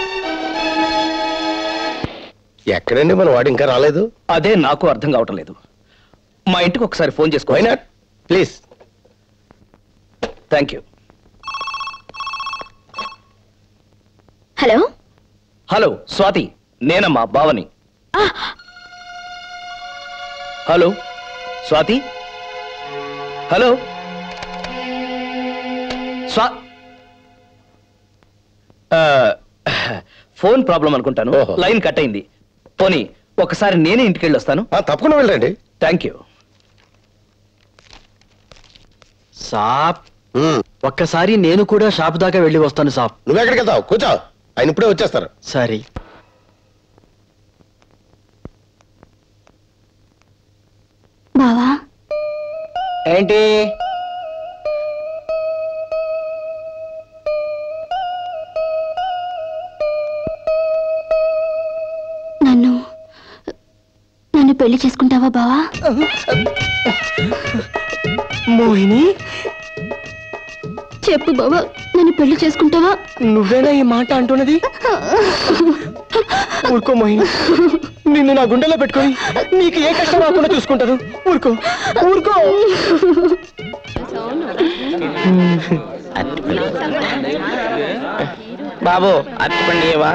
ఎక్కడండి మన వాడు ఇంకా రాలేదు అదే నాకు అర్థం కావటం లేదు మా ఇంటికి ఒకసారి ఫోన్ చేసుకో please thank you hello hello Swathi నేనమ్మా భావని హలో స్వాతి హలో స్వా ఆ, ఫోన్ ప్రాబ్లం అనుకుంటాను లైన్ కట్ అయింది పోనీ ఒకసారి నేనే ఇంటికి వెళ్ళి వస్తాను తప్పకుండా వెళ్ళండి థ్యాంక్ యూ సాప్ ఒక్కసారి నేను కూడా షాప్ దాకా వెళ్ళి వస్తాను సాప్ నువ్వెక్కడికి వెళ్తావు కూర్చో ఆయన ఇప్పుడే వచ్చేస్తారు సరే బావా ఏంటి నన్ను నన్ను పెళ్లి చేసుకుంటావా బావా మోహిని చెప్పు బావా నన్ను పెళ్లి చేసుకుంటావా నువ్వేనా ఈ మాట అంటున్నది ఊరుకో మోహిని నిన్ను నా గుండెలో పెట్టుకొని నీకు ఏ కష్టం రాకుండా చూసుకుంటాను ఊరుకో ఊరుకో బాబు అరటిపండు ఏవా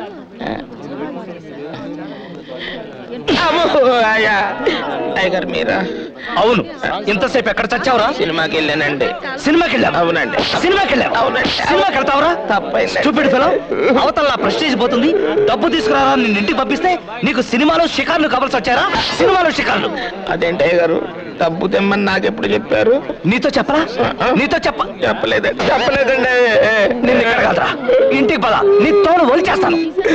టైగర్ మీరా అవును ఇంతసేపు ఎక్కడ చచ్చావురా సినిమాకి వెళ్ళానండి సినిమాకి వెళ్ళావు అవునండి సినిమాకి వెళ్ళావు అవునండి సినిమాకి వెళ్తావురా తప్పైంది స్టూపిడ్ ఫెలో అవతల నా ప్రెస్టేజ్ పోతుంది డబ్బు తీసుకురారా నిన్ను ఇంటికి పంపిస్తే నీకు సినిమాలో షికార్లు కావాల్సి వచ్చారా సినిమాలో షికార్లు అదేంటి గారు డబ్బు తెమ్మని నాకెప్పుడు చెప్పారు నీతో చెప్పరా నీతో చెప్ప చెప్పలేదండి చెప్పలేదండి నిన్ను ఇక్కడ కాదురా ఇంటికి పద నీ తోడు ఒలిచేస్తాను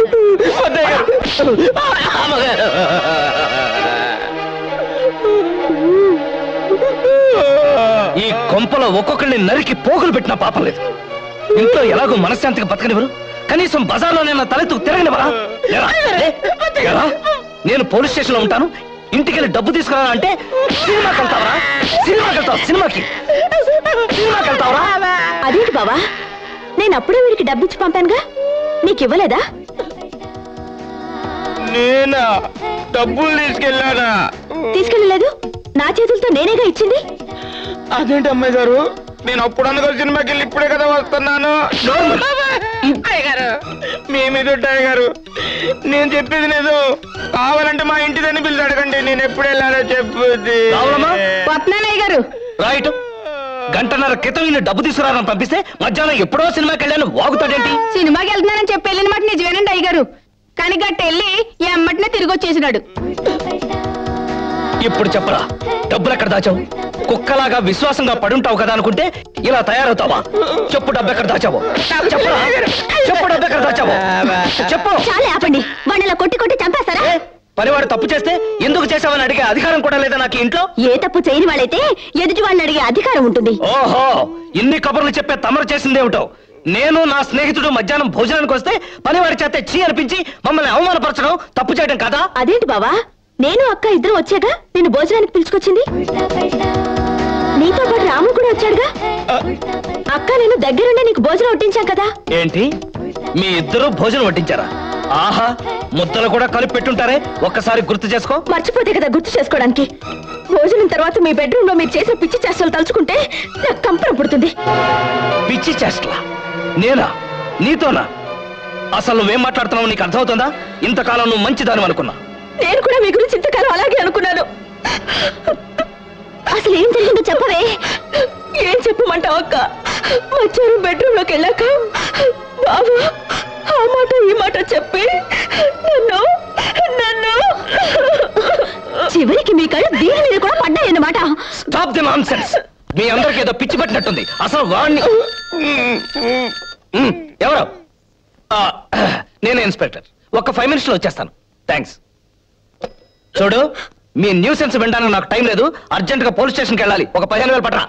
ఈ కొంపలో ఒక్కొక్కరిని నరికి పోగులు పెట్టిన పాపం లేదు ఇంట్లో ఎలాగో మనశ్శాంతిగా బతకనివ్వరు కనీసం బజార్లో నేను తలెత్తుకు తిరగనివ్వరా ఎరా? ఏ? ఎరా? నేను పోలీస్ స్టేషన్ లో ఉంటాను ఇంటికి వెళ్ళి డబ్బు తీసుకురా అంటే సినిమాకి వెళ్తావరా సినిమాకి వెళ్తావు సినిమాకి సినిమాకి వెళ్తావరా అదేంటి బావా నేను అప్పుడే వీడికి డబ్బిచ్చి పంపానుగా నీకు ఇవ్వలేదా నేనా డబ్బులు తీసుకెళ్ళానా తీసుకెళ్ళలేదు నా చేతులతో నేనేగా ఇచ్చింది అదేంటి అమ్మాయి గారు నేను అప్పుడు అన్నగారు సినిమాకి వెళ్ళి ఇప్పుడే కదా వస్తున్నాను అయ్య గారు మీ మీద ఉంటాయి గారు నేను చెప్పేది లేదు కావాలంటే మా ఇంటి దాన్ని పిలిచి అడగండి నేను ఎప్పుడు వెళ్ళానో చెప్పుద్ది రావులమ్మా? వస్తున్నానయ్య గారు రైట్ గంటన్నర క్రితం ఈయన డబ్బు తీసుకురారని పంపిస్తే మధ్యాహ్నం ఎప్పుడో సినిమాకి వెళ్ళాను వాగుతాడేంటి సినిమాకి వెళ్తున్నానని చెప్పి వెళ్ళిన మాట నిజమేనండి అయ్యగారు కానీ గట్ట వెళ్ళి ఎమ్మటినే తిరిగి వచ్చేసినాడు ఇప్పుడు చెప్పరా డబ్బులు ఎక్కడ దాచావు కుక్కలాగా విశ్వాసంగా పడుంటావు కదా అనుకుంటే ఇలా తయారవుతావా చెప్పు డబ్బు ఎక్కడ దాచావు చెప్పరా చెప్పు డబ్బు ఎక్కడ దాచావు చెప్పు చాలే ఆపండి వాడిని ఇలా కొట్టి కొట్టి చంపేస్తారా పనివాడు తప్పు చేస్తే ఎందుకు చేసావని అడిగే అధికారం కూడా లేదా నాకు ఇంట్లో ఏ తప్పు చేయని వాళ్ళైతే ఎదుటి వాళ్ళని అడిగే అధికారం ఉంటుంది ఓహో ఇన్ని కబుర్లు చెప్పే తమరు చేసిందేమిటో నేను నా స్నేహితుడు మధ్యాహ్నం భోజనానికి వస్తే పనివాడి చేత చీ అనిపించి మమ్మల్ని అవమానపరచడం తప్పు చేయడం కదా అదేంటి బావా నేను అక్క ఇద్దరు వచ్చాక నిన్ను భోజనానికి పిలుచుకొచ్చింది నీతో పాటు రాము కూడా వచ్చాడుగా అక్క నేను దగ్గరుండే నీకు భోజనం వడ్డించాం కదా ఏంటి మీ ఇద్దరు భోజనం వడ్డించారా ఆహా ముద్దలు కూడా కలిపి పెట్టుంటారే ఒక్కసారి గుర్తు చేసుకో మర్చిపోతే కదా గుర్తు చేసుకోవడానికి భోజనం తర్వాత మీ బెడ్రూమ్ లో మీరు చేసిన పిచ్చి చేష్టలు తలుచుకుంటే నాకు కంపరం పుడుతుంది పిచ్చి చేష్టలా నేనా నీతోనా అసలు నువ్వేం మాట్లాడుతున్నావు నీకు అర్థమవుతుందా ఇంతకాలం నువ్వు మంచిదాని అనుకున్నా నేను కూడా మీ గురించి ఇంతకాలం అలాగే అనుకున్నాను అసలు ఏం జరిగిందో చెప్పవే ఏం చెప్పమంటావు అక్క మధ్యాహ్నం బెడ్రూమ్ లోకి వెళ్ళాక బాబు ఆ మాట ఈ మాట చెప్పి నన్ను నన్ను చివరికి మీ కళ్ళు దీని మీద కూడా పడ్డాయన్నమాట స్టాప్ ది నాన్సెన్స్ మీ అందరికి ఏదో పిచ్చి పట్టినట్టుంది అసలు వాణ్ణి ఉమ్, ఎవరు ఆ, నేనే ఇన్స్పెక్టర్ ఒక ఫైవ్ మినిట్స్ లో వచ్చేస్తాను థ్యాంక్స్ చూడు మీ న్యూసెన్స్ వినడానికి నాకు టైం లేదు అర్జెంట్ గా పోలీస్ స్టేషన్కి వెళ్ళాలి ఒక పదిహేను వేలు పట్టరా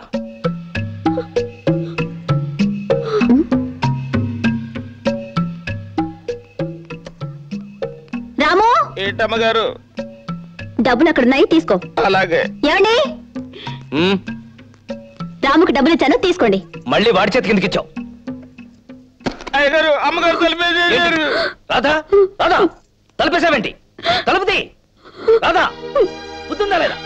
రాము ఏంటమ్మగారు డబ్బులు అక్కడ ఉన్నాయి తీసుకో అలాగే ఏమండి ఉమ్, రాముకి డబ్బులు ఇచ్చాను తీసుకోండి మళ్ళీ వాడి చేతి కిందకి ఇచ్చావు అయ్యగారు అమ్మగారు కలిపేసి రాధా రాధా తలుపేసావేంటి తలుపుది రాధా బుద్ధుందా లేదా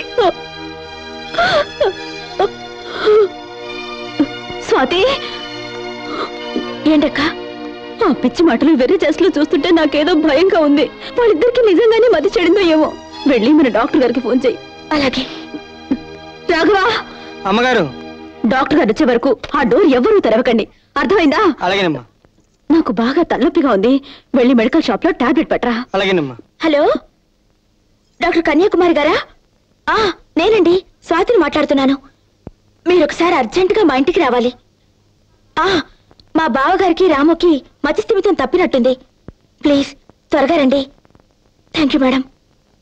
స్వాతి ఏంటక్క ఆ పిచ్చి మాటలు వెర్రి చేస్తులు చూస్తుంటే నాకేదో భయంగా ఉంది వాళ్ళిద్దరికి నిజంగానే మతి చెడిందో ఏమో వెళ్ళి మన డాక్టర్ గారికి ఫోన్ చేయి అలాగే రాఘవా అమ్మగారు డాక్టర్ గారు వచ్చే వరకు ఆ డోర్ ఎవరూ తెరవకండి అర్థమైందా అలాగేనమ్మా నాకు బాగా తలనొప్పిగా ఉంది వెళ్ళి మెడికల్ షాప్ లో టాబ్లెట్ పట్టరా అలాగేనమ్మా హలో డాక్టర్ కన్యాకుమారి గారా ఆ నేనండి స్వాతిని మాట్లాడుతున్నాను మీరు ఒకసారి అర్జెంటుగా మా ఇంటికి రావాలి ఆ మా బావగారికి రాముకి మతి స్థిమితం తప్పినట్టుంది ప్లీజ్ త్వరగా రండి థ్యాంక్ యూ మేడం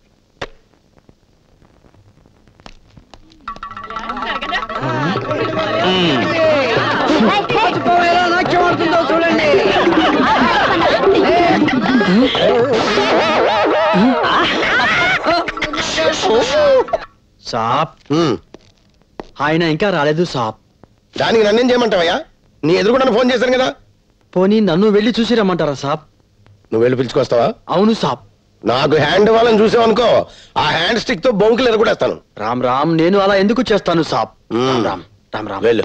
నాట్యమాడుతుందో చూడండి సాప్ ఆయన ఇంకా రాలేదు సాప్ దానికి నన్నేం చేయమంటావయ్యా నీ ఎదురుకుండా ఫోన్ చేశాను కదా పోనీ నన్ను వెళ్ళి చూసి రమ్మంటారా సాప్ నువ్వు వెళ్ళి పిలుచుకొస్తావా అవును సాప్ నాకు హ్యాండ్ ఇవ్వాలని చూసావనుకో ఆ హ్యాండ్ స్టిక్ తో బొంకులు ఎరగొడేస్తాను రామ్ రామ్ నేను అలా ఎందుకు చేస్తాను సాప్ రామ్ రామ్ వెళ్ళు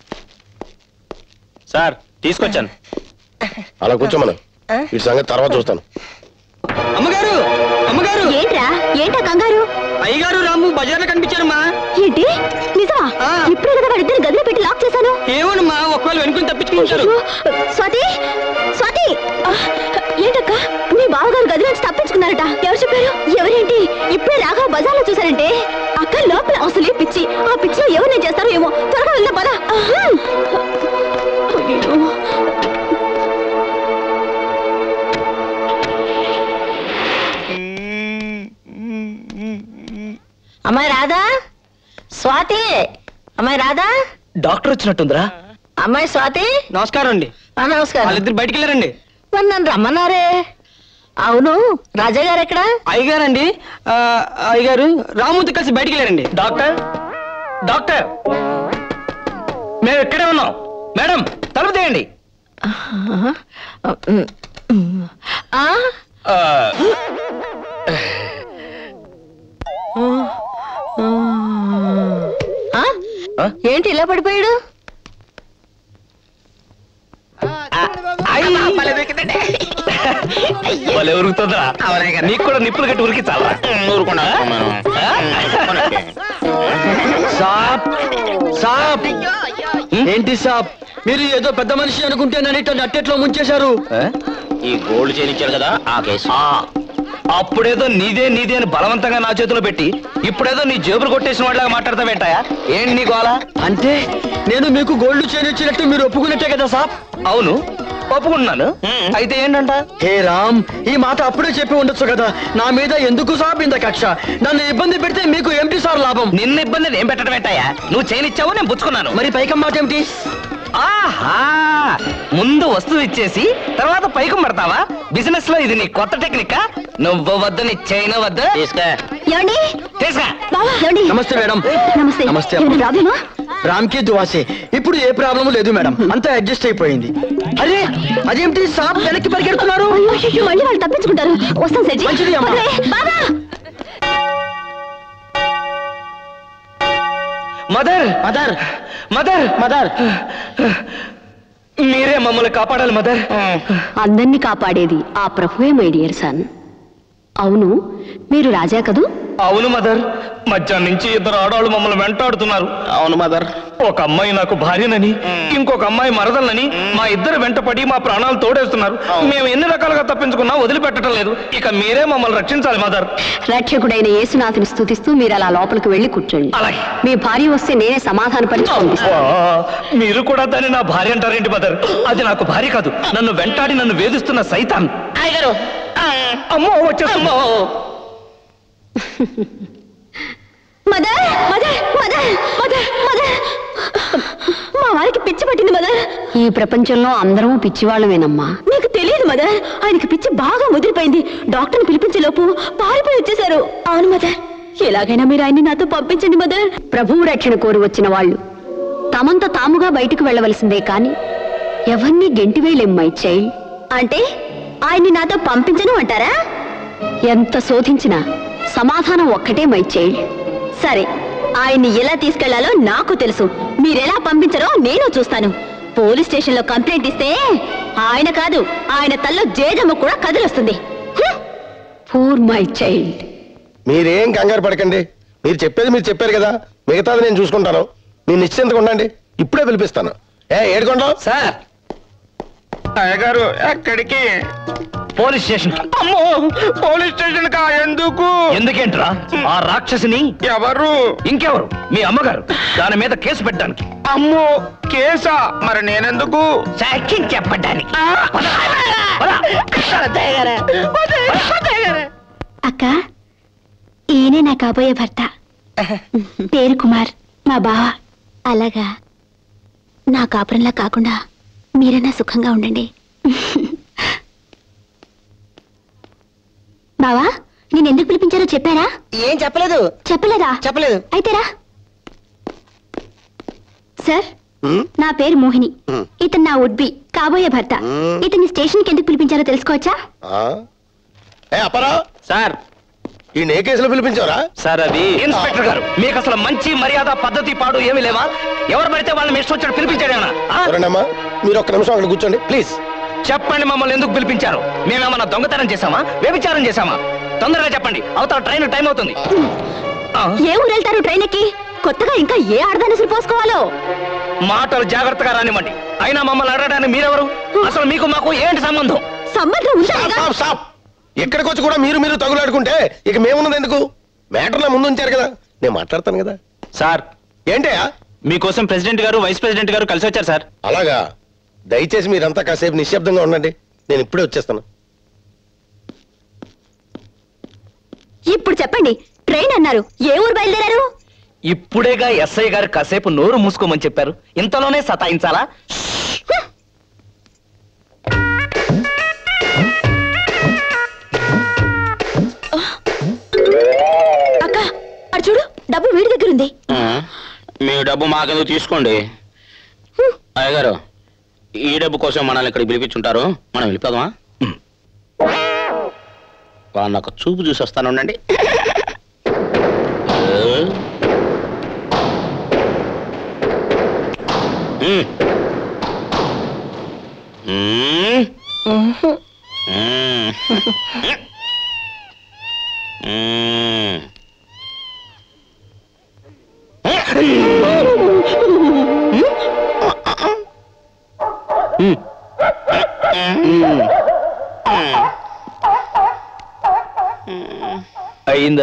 సార్ తీసుకొచ్చాను అలా కూర్చోమను వీటి సంగతి తర్వాత చూస్తాను అమ్మగారు అమ్మగారు ఏంట్రా ఏంటా కంగారు అయ్యగారు రాము బజార్లో కనిపించారమ్మా ఏంటి నిజమా ఇప్పుడే కదా వాడిద్దరు గదిలో పెట్టి లాక్ చేశాను ఏమోనమ్మా ఒకవేళ వెనుకుని తప్పించుకుంటారు అయ్యో, స్వాతి స్వాతి ఆ, ఏంటక్క మీ బావగారు గది నుంచి తప్పించుకున్నారట ఎవరు చెప్పారు ఎవరేంటి ఇప్పుడే రాఘవ బజార్లో చూసారంటే అక్క లోపల అసలే పిచ్చి ఆ పిచ్చిలో ఎవరిని చేస్తారో ఏమో త్వరగా వెళ్దాం పద ఆహా. అయ్యో. అమ్మాయి రాదా స్వాతి అమ్మాయి రాదా డాక్టర్ వచ్చినట్టుందిరా అమ్మాయి స్వాతి నమస్కారం అండి ఆ, నమస్కారం వాళ్ళిద్దరు బయటికి వెళ్ళారండి మరి నన్ను రమ్మన్నారే అవును రాజా గారు ఎక్కడ అయ్యగారండి ఆ, అయ్యగారు రాముతో కలిసి బయటికి వెళ్ళారండి డాక్టర్ డాక్టర్ మేము ఇక్కడే ఉన్నాం మేడం తలుపు తీయండి ఆ? ఆ, ఆ? ఏంటి ఇలా పడిపోయాడు భలే ఉరుకుతుందిరా నీకు కూడా నిప్పులు కట్టి ఉరికి చాలా ఊరుకుండా సాప్ సాప్ ఏంటి సాప్ మీరు ఏదో పెద్ద మనిషి అనుకుంటే నన్ను ఇట్లా నట్టెట్లో ముంచేశారు ఈ గోల్డ్ చేయించాడు కదా ఆ కేసు అప్పుడేదో నీదే నీదే అని బలవంతంగా నా చేతిలో పెట్టి ఇప్పుడేదో నీ జేబులు కొట్టేసిన వాళ్ళగా మాట్లాడతావేంటాయా ఏంటి నీకు అలా అంటే నేను మీకు గోల్డ్ చైన్ ఇచ్చినట్టు మీరు ఒప్పుకున్నట్టే కదా సాప్ అవును ఒప్పుకుంటున్నాను అయితే ఏంటంట హే రామ్ ఈ మాట అప్పుడే చెప్పి ఉండొచ్చు కదా నా మీద ఎందుకు సాప్ ఇంత కక్ష నన్ను ఇబ్బంది పెడితే మీకు ఏమిటి సార్ లాభం నిన్న ఇబ్బంది నేను పెట్టడం ఏంటయ్యా నువ్వు చేయనిచ్చావు నేను పుచ్చుకున్నాను మరి పైకం మాట ఏమిటి ఆహా ముందు వస్తువు ఇచ్చేసి తర్వాత పైకం పడతావా బిజినెస్ లో ఇది నీ కొత్త టెక్నిక్ నువ్వు వద్దు నీ చైనా వద్దు తీసుకా ఏమండి తీసుకా బావా ఏమండి నమస్తే మేడం నమస్తే నమస్తే ఏమైనా ప్రాబ్లమా రామ్ కి దువాసే ఇప్పుడు ఏ ప్రాబ్లం లేదు మేడం అంతా అడ్జస్ట్ అయిపోయింది అరే అదేమిటి సాప్ వెనక్కి పరిగెడుతున్నారు అయ్యో, అయ్యో, మళ్ళీ వాళ్ళు తప్పించుకుంటారు వస్తాం సెజీ మంచిది అమ్మా. వదిలే. బాబా మదర్ మదర్ మదర్ మదర్ మీరే మమ్మల్ని కాపాడాలి మదర్ అందరినీ కాపాడేది ఆ ప్రభువే మై డియర్ సన్ అవును మీరు రాజా కదూ అవును మదర్ మధ్యాహ్నం నుంచి ఇద్దరు ఆడవాళ్ళు మమ్మల్ని వెంటాడుతున్నారు అవును మదర్ ఒక అమ్మాయి నాకు భార్యనని ఇంకొక అమ్మాయి మరదలని మా ఇద్దరు వెంటపడి మా ప్రాణాలు తోడేస్తున్నారు మేము ఎన్ని రకాలుగా తప్పించుకున్నా వదిలిపెట్టడం లేదు ఇక మీరే మమ్మల్ని రక్షించాలి మదర్ రక్షకుడైన యేసునాథుని స్తుతిస్తూ మీరు అలా లోపలికి వెళ్ళి కూర్చోండి అలాగే మీ భార్య వస్తే నేనే సమాధానపరిచి పంపిస్తాను అబ్బా, మీరు కూడా దాన్ని నా భార్య అంటారేంటి మదర్ అది నాకు భార్య కాదు నన్ను వెంటాడి నన్ను వేధిస్తున్న సైతాన్ అమ్మో వచ్చేస్తుందో mother mother mother mother mother మా వారికి పిచ్చి పట్టింది మదర్ ఈ ప్రపంచంలో అందరము పిచ్చివాళ్ళమేనమ్మా నీకు తెలియదు మదర్ ఆయనకి పిచ్చి బాగా ముదిరిపోయింది డాక్టర్ని పిలిపించే లోపు పారిపోయి వచ్చేశారు అవును మదర్ ఎలాగైనా మీరు ఆయన్ని నాతో పంపించండి మదర్ ప్రభువు రక్షణ కోరి వచ్చిన వాళ్ళు తమంత తాముగా బయటకు వెళ్ళవలసిందే కాని ఎవరిని గెంటివేయలేం మై చైల్డ్ అంటే ఆయన్ని నాతో పంపించను అంటారా ఎంత శోధించినా సమాధానం ఒక్కటే మై చైల్డ్ సరే ఆయన్ని ఎలా తీసుకెళ్లాలో నాకు తెలుసు మీరెలా పంపించరో నేను చూస్తాను పోలీస్ స్టేషన్ లో కంప్లైంట్ ఇస్తే ఆయన కాదు ఆయన తల్లో జేజమ్మ కూడా కదిలొస్తుంది పూర్ మై చైల్డ్ మీరేం కంగారు పడకండి మీరు చెప్పేది మీరు చెప్పారు కదా మిగతాది నేను చూసుకుంటాను మీరు నిశ్చింతగా ఉండండి ఇప్పుడే పిలిపిస్తాను ఏ ఏడుకోండి సార్ అయ్యగారు ఎక్కడికి పోలీస్ స్టేషన్ అమ్మో పోలీస్ స్టేషన్ కా ఎందుకు ఎందుకేంట్రా ఆ రాక్షసిని ఎవరు ఇంకెవరు మీ అమ్మగారు దాని మీద కేసు పెట్టడానికి అమ్మో కేసా మరి నేనెందుకు సాక్ష్యం చెప్పడానికి అక్క ఈయనే నా కాబోయే భర్త పేరు కుమార్ మా బావ అలాగా నా కాపురంలా కాకుండా మీరైనా సుఖంగా ఉండండి బావా నేను ఎందుకు పిలిపించారో చెప్పారా ఏం చెప్పలేదు చెప్పలేదా చెప్పలేదు అయితేరా సార్ ఉమ్, నా పేరు మోహిని ఉమ్. ఇతను నా వుడ్ బి కాబోయే భర్త ఇతన్ని స్టేషన్ కి ఎందుకు పిలిపించారో తెలుసుకోవచ్చా ఆ? ఏ అప్పారావు సార్ ఈ ఏ కేసులో పిలిపించారా సార్ అది ఇన్స్పెక్టర్ గారు మీకు అసలు మంచి మర్యాద పద్ధతి పాడు ఏమీ లేవా ఎవరు పడితే వాళ్ళని మీ ఇష్టం వచ్చాడు పిలిపించాడేమన్నా ఆ? ఎవరండమ్మా మీరు ఒక్క నిమిషం అక్కడ కూర్చోండి ప్లీజ్ చెప్పండి మమ్మల్ని ఎందుకు పిలిపించారు మేమేమన్నా దొంగతనం చేశామా వ్యభిచారం చేశామా తొందరగా చెప్పండి అవతల ట్రైన్ టైం అవుతుంది ఏ ఊరు వెళ్తారు ట్రైన్ ఎక్కి కొత్తగా ఇంకా ఏ ఆడదాని పోసుకోవాలో మాటలు జాగ్రత్తగా రానివ్వండి అయినా మమ్మల్ని అడగడానికి మీరెవరు అసలు మీకు మాకు ఏంటి సంబంధం సంబంధం ఉందా స్టాప్ స్టాప్ ఎక్కడికి వచ్చి కూడా మీరు మీరు తగులాడుకుంటే ఇక మేమున్నది ఎందుకు మ్యాటర్ నా ముందు ఉంచారు కదా నేను మాట్లాడతాను కదా సార్ ఏంటయ్యా మీకోసం ప్రెసిడెంట్ గారు వైస్ ప్రెసిడెంట్ గారు కలిసి వచ్చారు సార్ అలాగా దయచేసి మీరంతా కాసేపు నిశ్శబ్దంగా ఉండండి నేను ఇప్పుడే వచ్చేస్తాను ఇప్పుడు చెప్పండి ట్రైన్ అన్నారు ఏ ఊరు బయలుదేరారు ఇప్పుడేగా ఎస్ఐ గారు కాసేపు నోరు మూసుకోమని చెప్పారు ఇంతలోనే సతాయించాలా అక్క అటు చూడు డబ్బు వీడి దగ్గర ఉంది మీ డబ్బు మాకెందుకు తీసుకోండి అయ్యగారు ఈ డబ్బు కోసం మనల్ని ఇక్కడ పిలిపించుంటారు మనం వెళ్ళిపోదామా వాళ్ళ ఒక చూపు చూసి వస్తాను ఉండండి ఉమ్. ఉమ్. ఉమ్. ఉమ్. అయిందా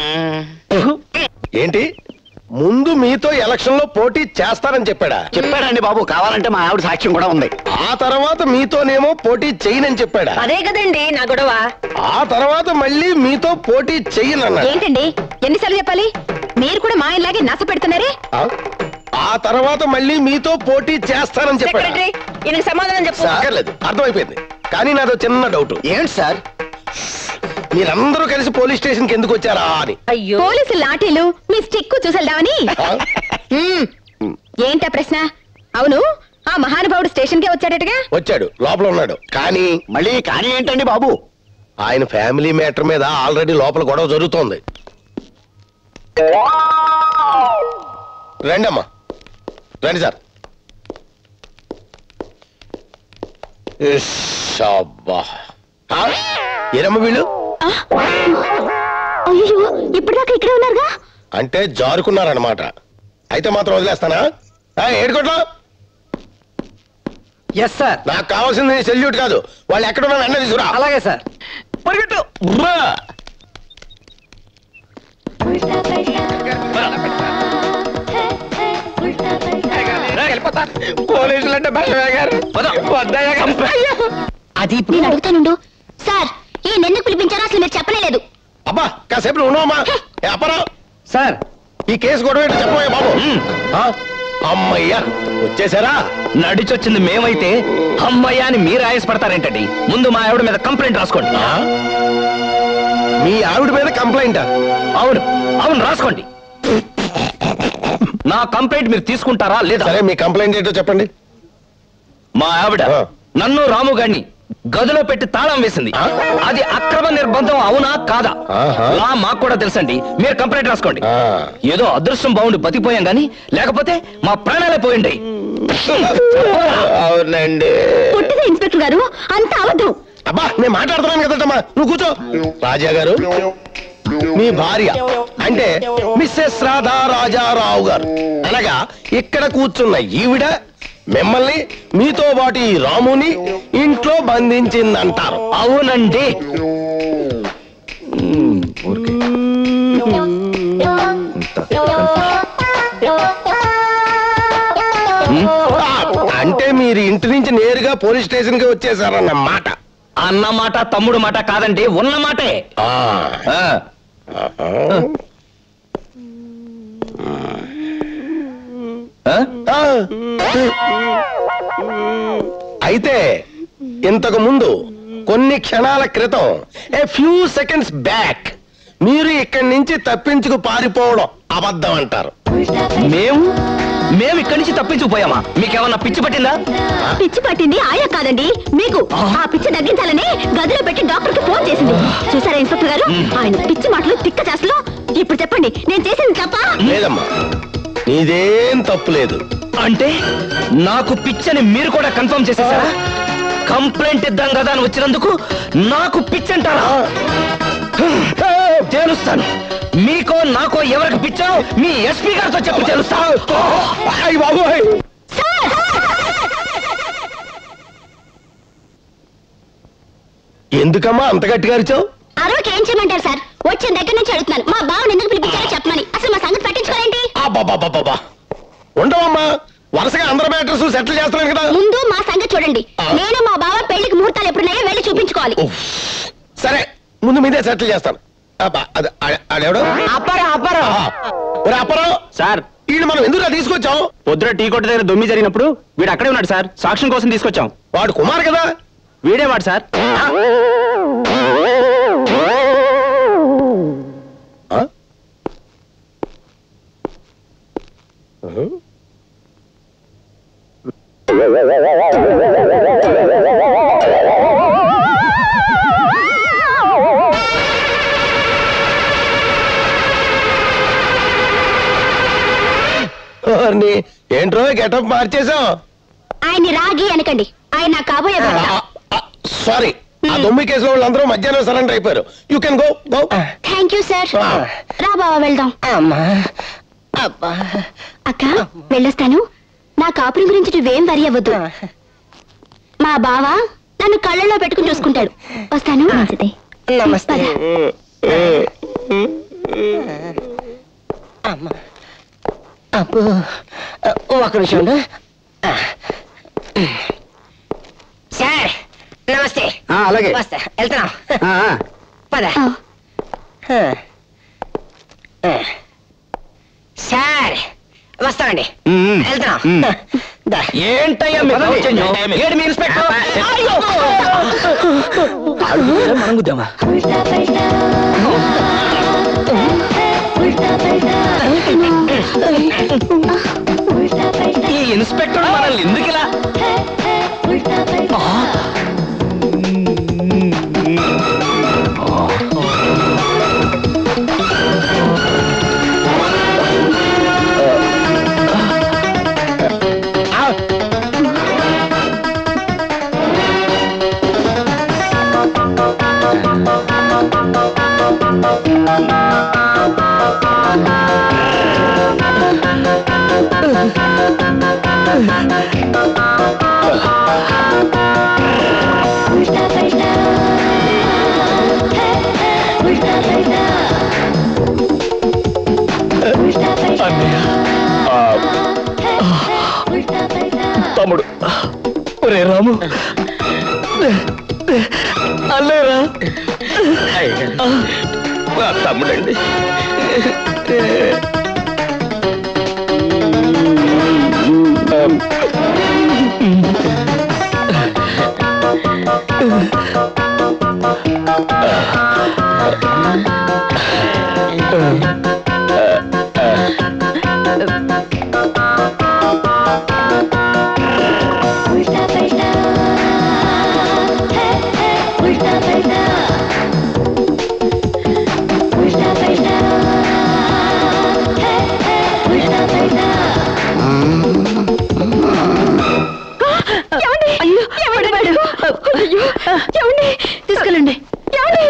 ఏంటి ముందు మీతో ఎలక్షన్ లో పోటీ చేస్తారని చెప్పాడా చెప్పాడండి బాబు కావాలంటే మా ఆవిడ సాక్ష్యం కూడా ఉంది ఆ తర్వాత మీతోనేమో పోటీ చేయనని చెప్పాడా అదే కదండి నా గొడవ ఆ తర్వాత మళ్ళీ మీతో పోటీ చెయ్యనన్నాడు ఏంటండి ఎన్నిసార్లు చెప్పాలి మీరు కూడా మా ఇలాగే నస పెడుతున్నారే ఆ? ఆ తర్వాత మళ్ళీ మీతో పోటీ చేస్తానని చెప్పాడా సెక్రటరీ ఈయనకి సమాధానం చెప్పు అక్కర్లేదు అర్థమైపోయింది కానీ నాదో చిన్న డౌట్ ఏంటి సార్ మీరందరూ కలిసి పోలీస్ స్టేషన్ కి ఎందుకు వచ్చారా అని అయ్యో పోలీసు లాఠీలు మీ స్టిక్ చూసెళ్దామని ఆ? మ్మ్. ఏంటా ప్రశ్న అవును ఆ మహానుభావుడు స్టేషన్ కే వచ్చాడటగా వచ్చాడు లోపల ఉన్నాడు కానీ మళ్ళీ కానీ ఏంటండి బాబు ఆయన ఫ్యామిలీ మ్యాటర్ మీద ఆల్రెడీ లోపల గొడవ జరుగుతోంది రండి అమ్మా రండి సార్ ఇష్, అబ్బా. ఆ? ఏరమ్మ వీళ్ళు అయ్యో ఇప్పటిదాకా ఇక్కడే ఉన్నారుగా అంటే జారుకున్నారన్నమాట అయితే మాత్రం వదిలేస్తానా ఆ, ఏడుకోట్లా ఎస్ సార్ నాకు కావాల్సింది సెల్యూట్ కాదు వాళ్ళు ఎక్కడున్నా వెంటనే తీసుకురా అలాగే సార్ పరిగెట్టు ఉర్రా. పోలీసులు అంటే భయమే గారు వద్దయ్య గారు అది నేను అడుగుతానుండు సార్ ఈ నిన్ను పిలిపించారో అసలు మీరు చెప్పలేదు అబ్బా కాసేపు ఉన్నావమ్మా ఏ అప్పరా సార్ ఈ కేసు గొడవ ఏంటో చెప్పబోయే బాబు ఆ? అమ్మయ్యా వచ్చేసారా నడిచొచ్చింది మేమైతే అమ్మయ్య అని మీరు ఆయాసపడతారేంటండి ముందు మా ఆవిడ మీద కంప్లైంట్ రాసుకోండి ఆ? మీ ఆవిడ మీద కంప్లైంట్ అవును అవును రాసుకోండి నా కంప్లైంట్ మీరు తీసుకుంటారా లేదా సరే మీ కంప్లైంట్ ఏంటో చెప్పండి మా ఆవిడ ఆ. నన్ను రాము గారిని గదిలో పెట్టి తాళం వేసింది ఆ? అది అక్రమ నిర్బంధం అవునా కాదా ఆహా. లా మాకు కూడా తెలుసండి మీరు కంప్లైంట్ రాసుకోండి ఆ. ఏదో అదృష్టం బాగుండి బతికిపోయాం గానీ లేకపోతే మా ప్రాణాలే పోయిండి అవునండి పుట్టిన ఇన్స్పెక్టర్ గారు అంత అబద్ధం అబ్బా నేను మాట్లాడుతున్నాను కదమ్మా నువ్వు కూర్చో రాజా గారు మీ భార్య అంటే మిస్సెస్ రాధా రాజారావు గారు అనగా ఇక్కడ కూర్చున్న ఈవిడ మిమ్మల్ని మీతో పాటు ఈ రాముని ఇంట్లో బంధించిందంటారు అవునండి ఆ, అంటే మీరు ఇంటి నుంచి నేరుగా పోలీస్ స్టేషన్ కి వచ్చేసారన్న మాట అన్న మాట తమ్ముడు మాట కాదండి ఉన్న మాటే ఆ. ఆ. ఆహా. ఆ? ఆ. అయితే ఇంతకు ముందు కొన్ని క్షణాల క్రితం ఏ ఫ్యూ సెకండ్స్ బ్యాక్ మీరు ఇక్కడి నుంచి తప్పించుకు పారిపోవడం అబద్ధం అంటారు మేము మేము ఇక్కడి నుంచి తప్పించుకుపోయామా మీకేమన్నా పిచ్చి పట్టిందా పిచ్చి పట్టింది ఆయా కాదండి మీకు ఆ పిచ్చి తగ్గించాలని గదిలో పెట్టి డాక్టర్ కి ఫోన్ చేసింది చూసారా ఇన్స్పెక్టర్ గారు ఆయన పిచ్చి మాటలు తిక్క చేస్తలో ఇప్పుడు చెప్పండి నేను చేసింది తప్ప లేదమ్మా నీదేం తప్పు లేదు అంటే నాకు పిచ్చని మీరు కూడా కన్ఫర్మ్ చేసేసారా కంప్లైంట్ ఇద్దాం కదా అని వచ్చినందుకు నాకు పిచ్చి అంటారా తేలుస్తాను మీకో నాకో ఎవరికి పిచ్చో మీ ఎస్పీ గారితో చెప్పి తెలుస్తాను బాబోయ్ ఎందుకమ్మా అంత గట్టిగా అరిచావు అరవకి ఏం చేయమంటారు సార్ వచ్చిన దగ్గర నుంచి అడుగుతున్నాను మా బావని ఎందుకు పిలిపించారో చెప్పమని అసలు మా సంగతి పట్టించుకోరేంటి అబ్బబ్బబ్బబ్బబ్బా. ఉండవమ్మా వరుసగా అందరి మ్యాటర్స్ సెటిల్ చేస్తున్నాను కదా ముందు మా సంగతి చూడండి నేను మా బావ పెళ్లికి ముహూర్తాలు ఎప్పుడున్నాయో వెళ్ళి చూపించుకోవాలి సరే ముందు మీదే సెటిల్ చేస్తాను అబ్బా, అది ఆ- ఆడెవడు అప్పారా అప్పారా ఒరే అప్పారావు సార్ ఈయన మనం ఎందుకు తీసుకొచ్చాం పొద్దున టీ కొట్ట దగ్గర దొమ్మి జరిగినప్పుడు వీడు అక్కడే ఉన్నాడు సార్ సాక్ష్యం కోసం తీసుకొచ్చాం వాడు కుమార్ కదా వీడే వాడు సార్ ఆ? ఓర్ని, ఏంట్రో గెటప్ మార్చేసాం ఆయన్ని రాగి అనకండి ఆయన నా కాబోయే భర్త సారీ ఆ దొమ్మి కేసులో వాళ్ళందరూ మధ్యాహ్నం సరెండర్ అయిపోయారు you can go go thank you sir రా బావ వెళ్దాం అక్క వెళ్ళొస్తాను నా కాపురం గురించి నువ్వేం వరి అవ్వద్దు మా బావ నన్ను కళ్ళల్లో పెట్టుకుని చూసుకుంటాడు వస్తాను నమస్తే. పద. అమ్మా అబ్బో ఒక నిమిషం ఉండు. ఆ. సార్ నమస్తే అలాగే వస్తా వెళ్తున్నాం పద ఆ. సార్ వస్తామండి వెళ్తున్నాం దా. ఏంటయ్యా మీ దౌర్జన్యం? ఏడు మీ ఇన్స్పెక్టర్ అయ్యో! మణంగుద్దామా ఈ ఇన్స్పెక్టర్ మనల్ని ఎందుకు ఇలా తమ్ముడు ఒరే రాము అల్లేరా నా తమ్ముడండి అయ్యో పడిపోయాడు. అయ్యో ఏమండి తీసుకెళ్ళండి ఏమండి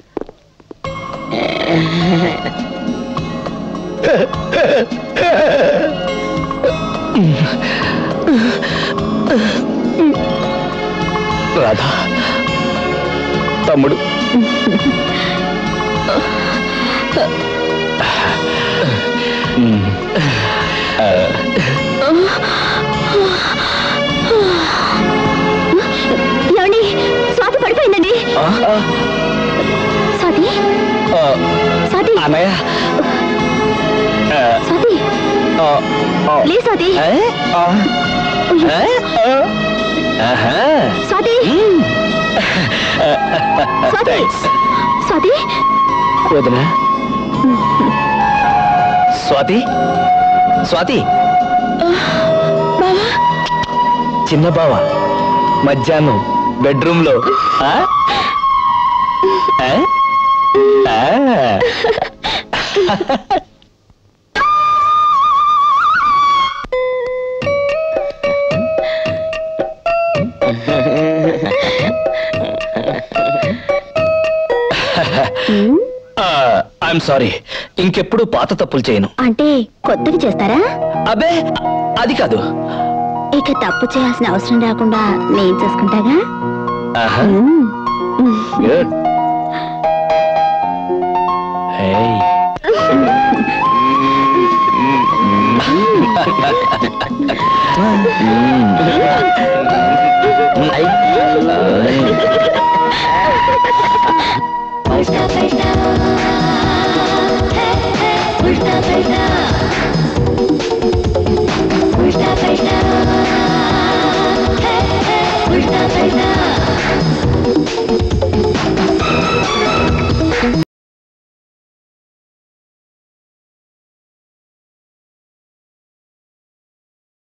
రాధా తమ్ముడు ఏమండి స్వాతి పడిపోయిందండి స్వాతి స్వాతి అన్నయ్య స్వాతి లే స్వాతి స్వాతి స్వాతి స్వాతి వదినా స్వాతి స్వాతి చిన్న బావ మధ్యాహ్నం బెడ్రూమ్ లో ఆ? ఆ? ఆ. ఐఎమ్ సారీ ఇంకెప్పుడు పాత తప్పులు చేయను అంటే కొత్తవి చేస్తారా అబే అది కాదు ఇక తప్పు చేయాల్సిన అవసరం రాకుండా నేను చూసుకుంటాగా ఆహా. Good Hey. Hey, hey,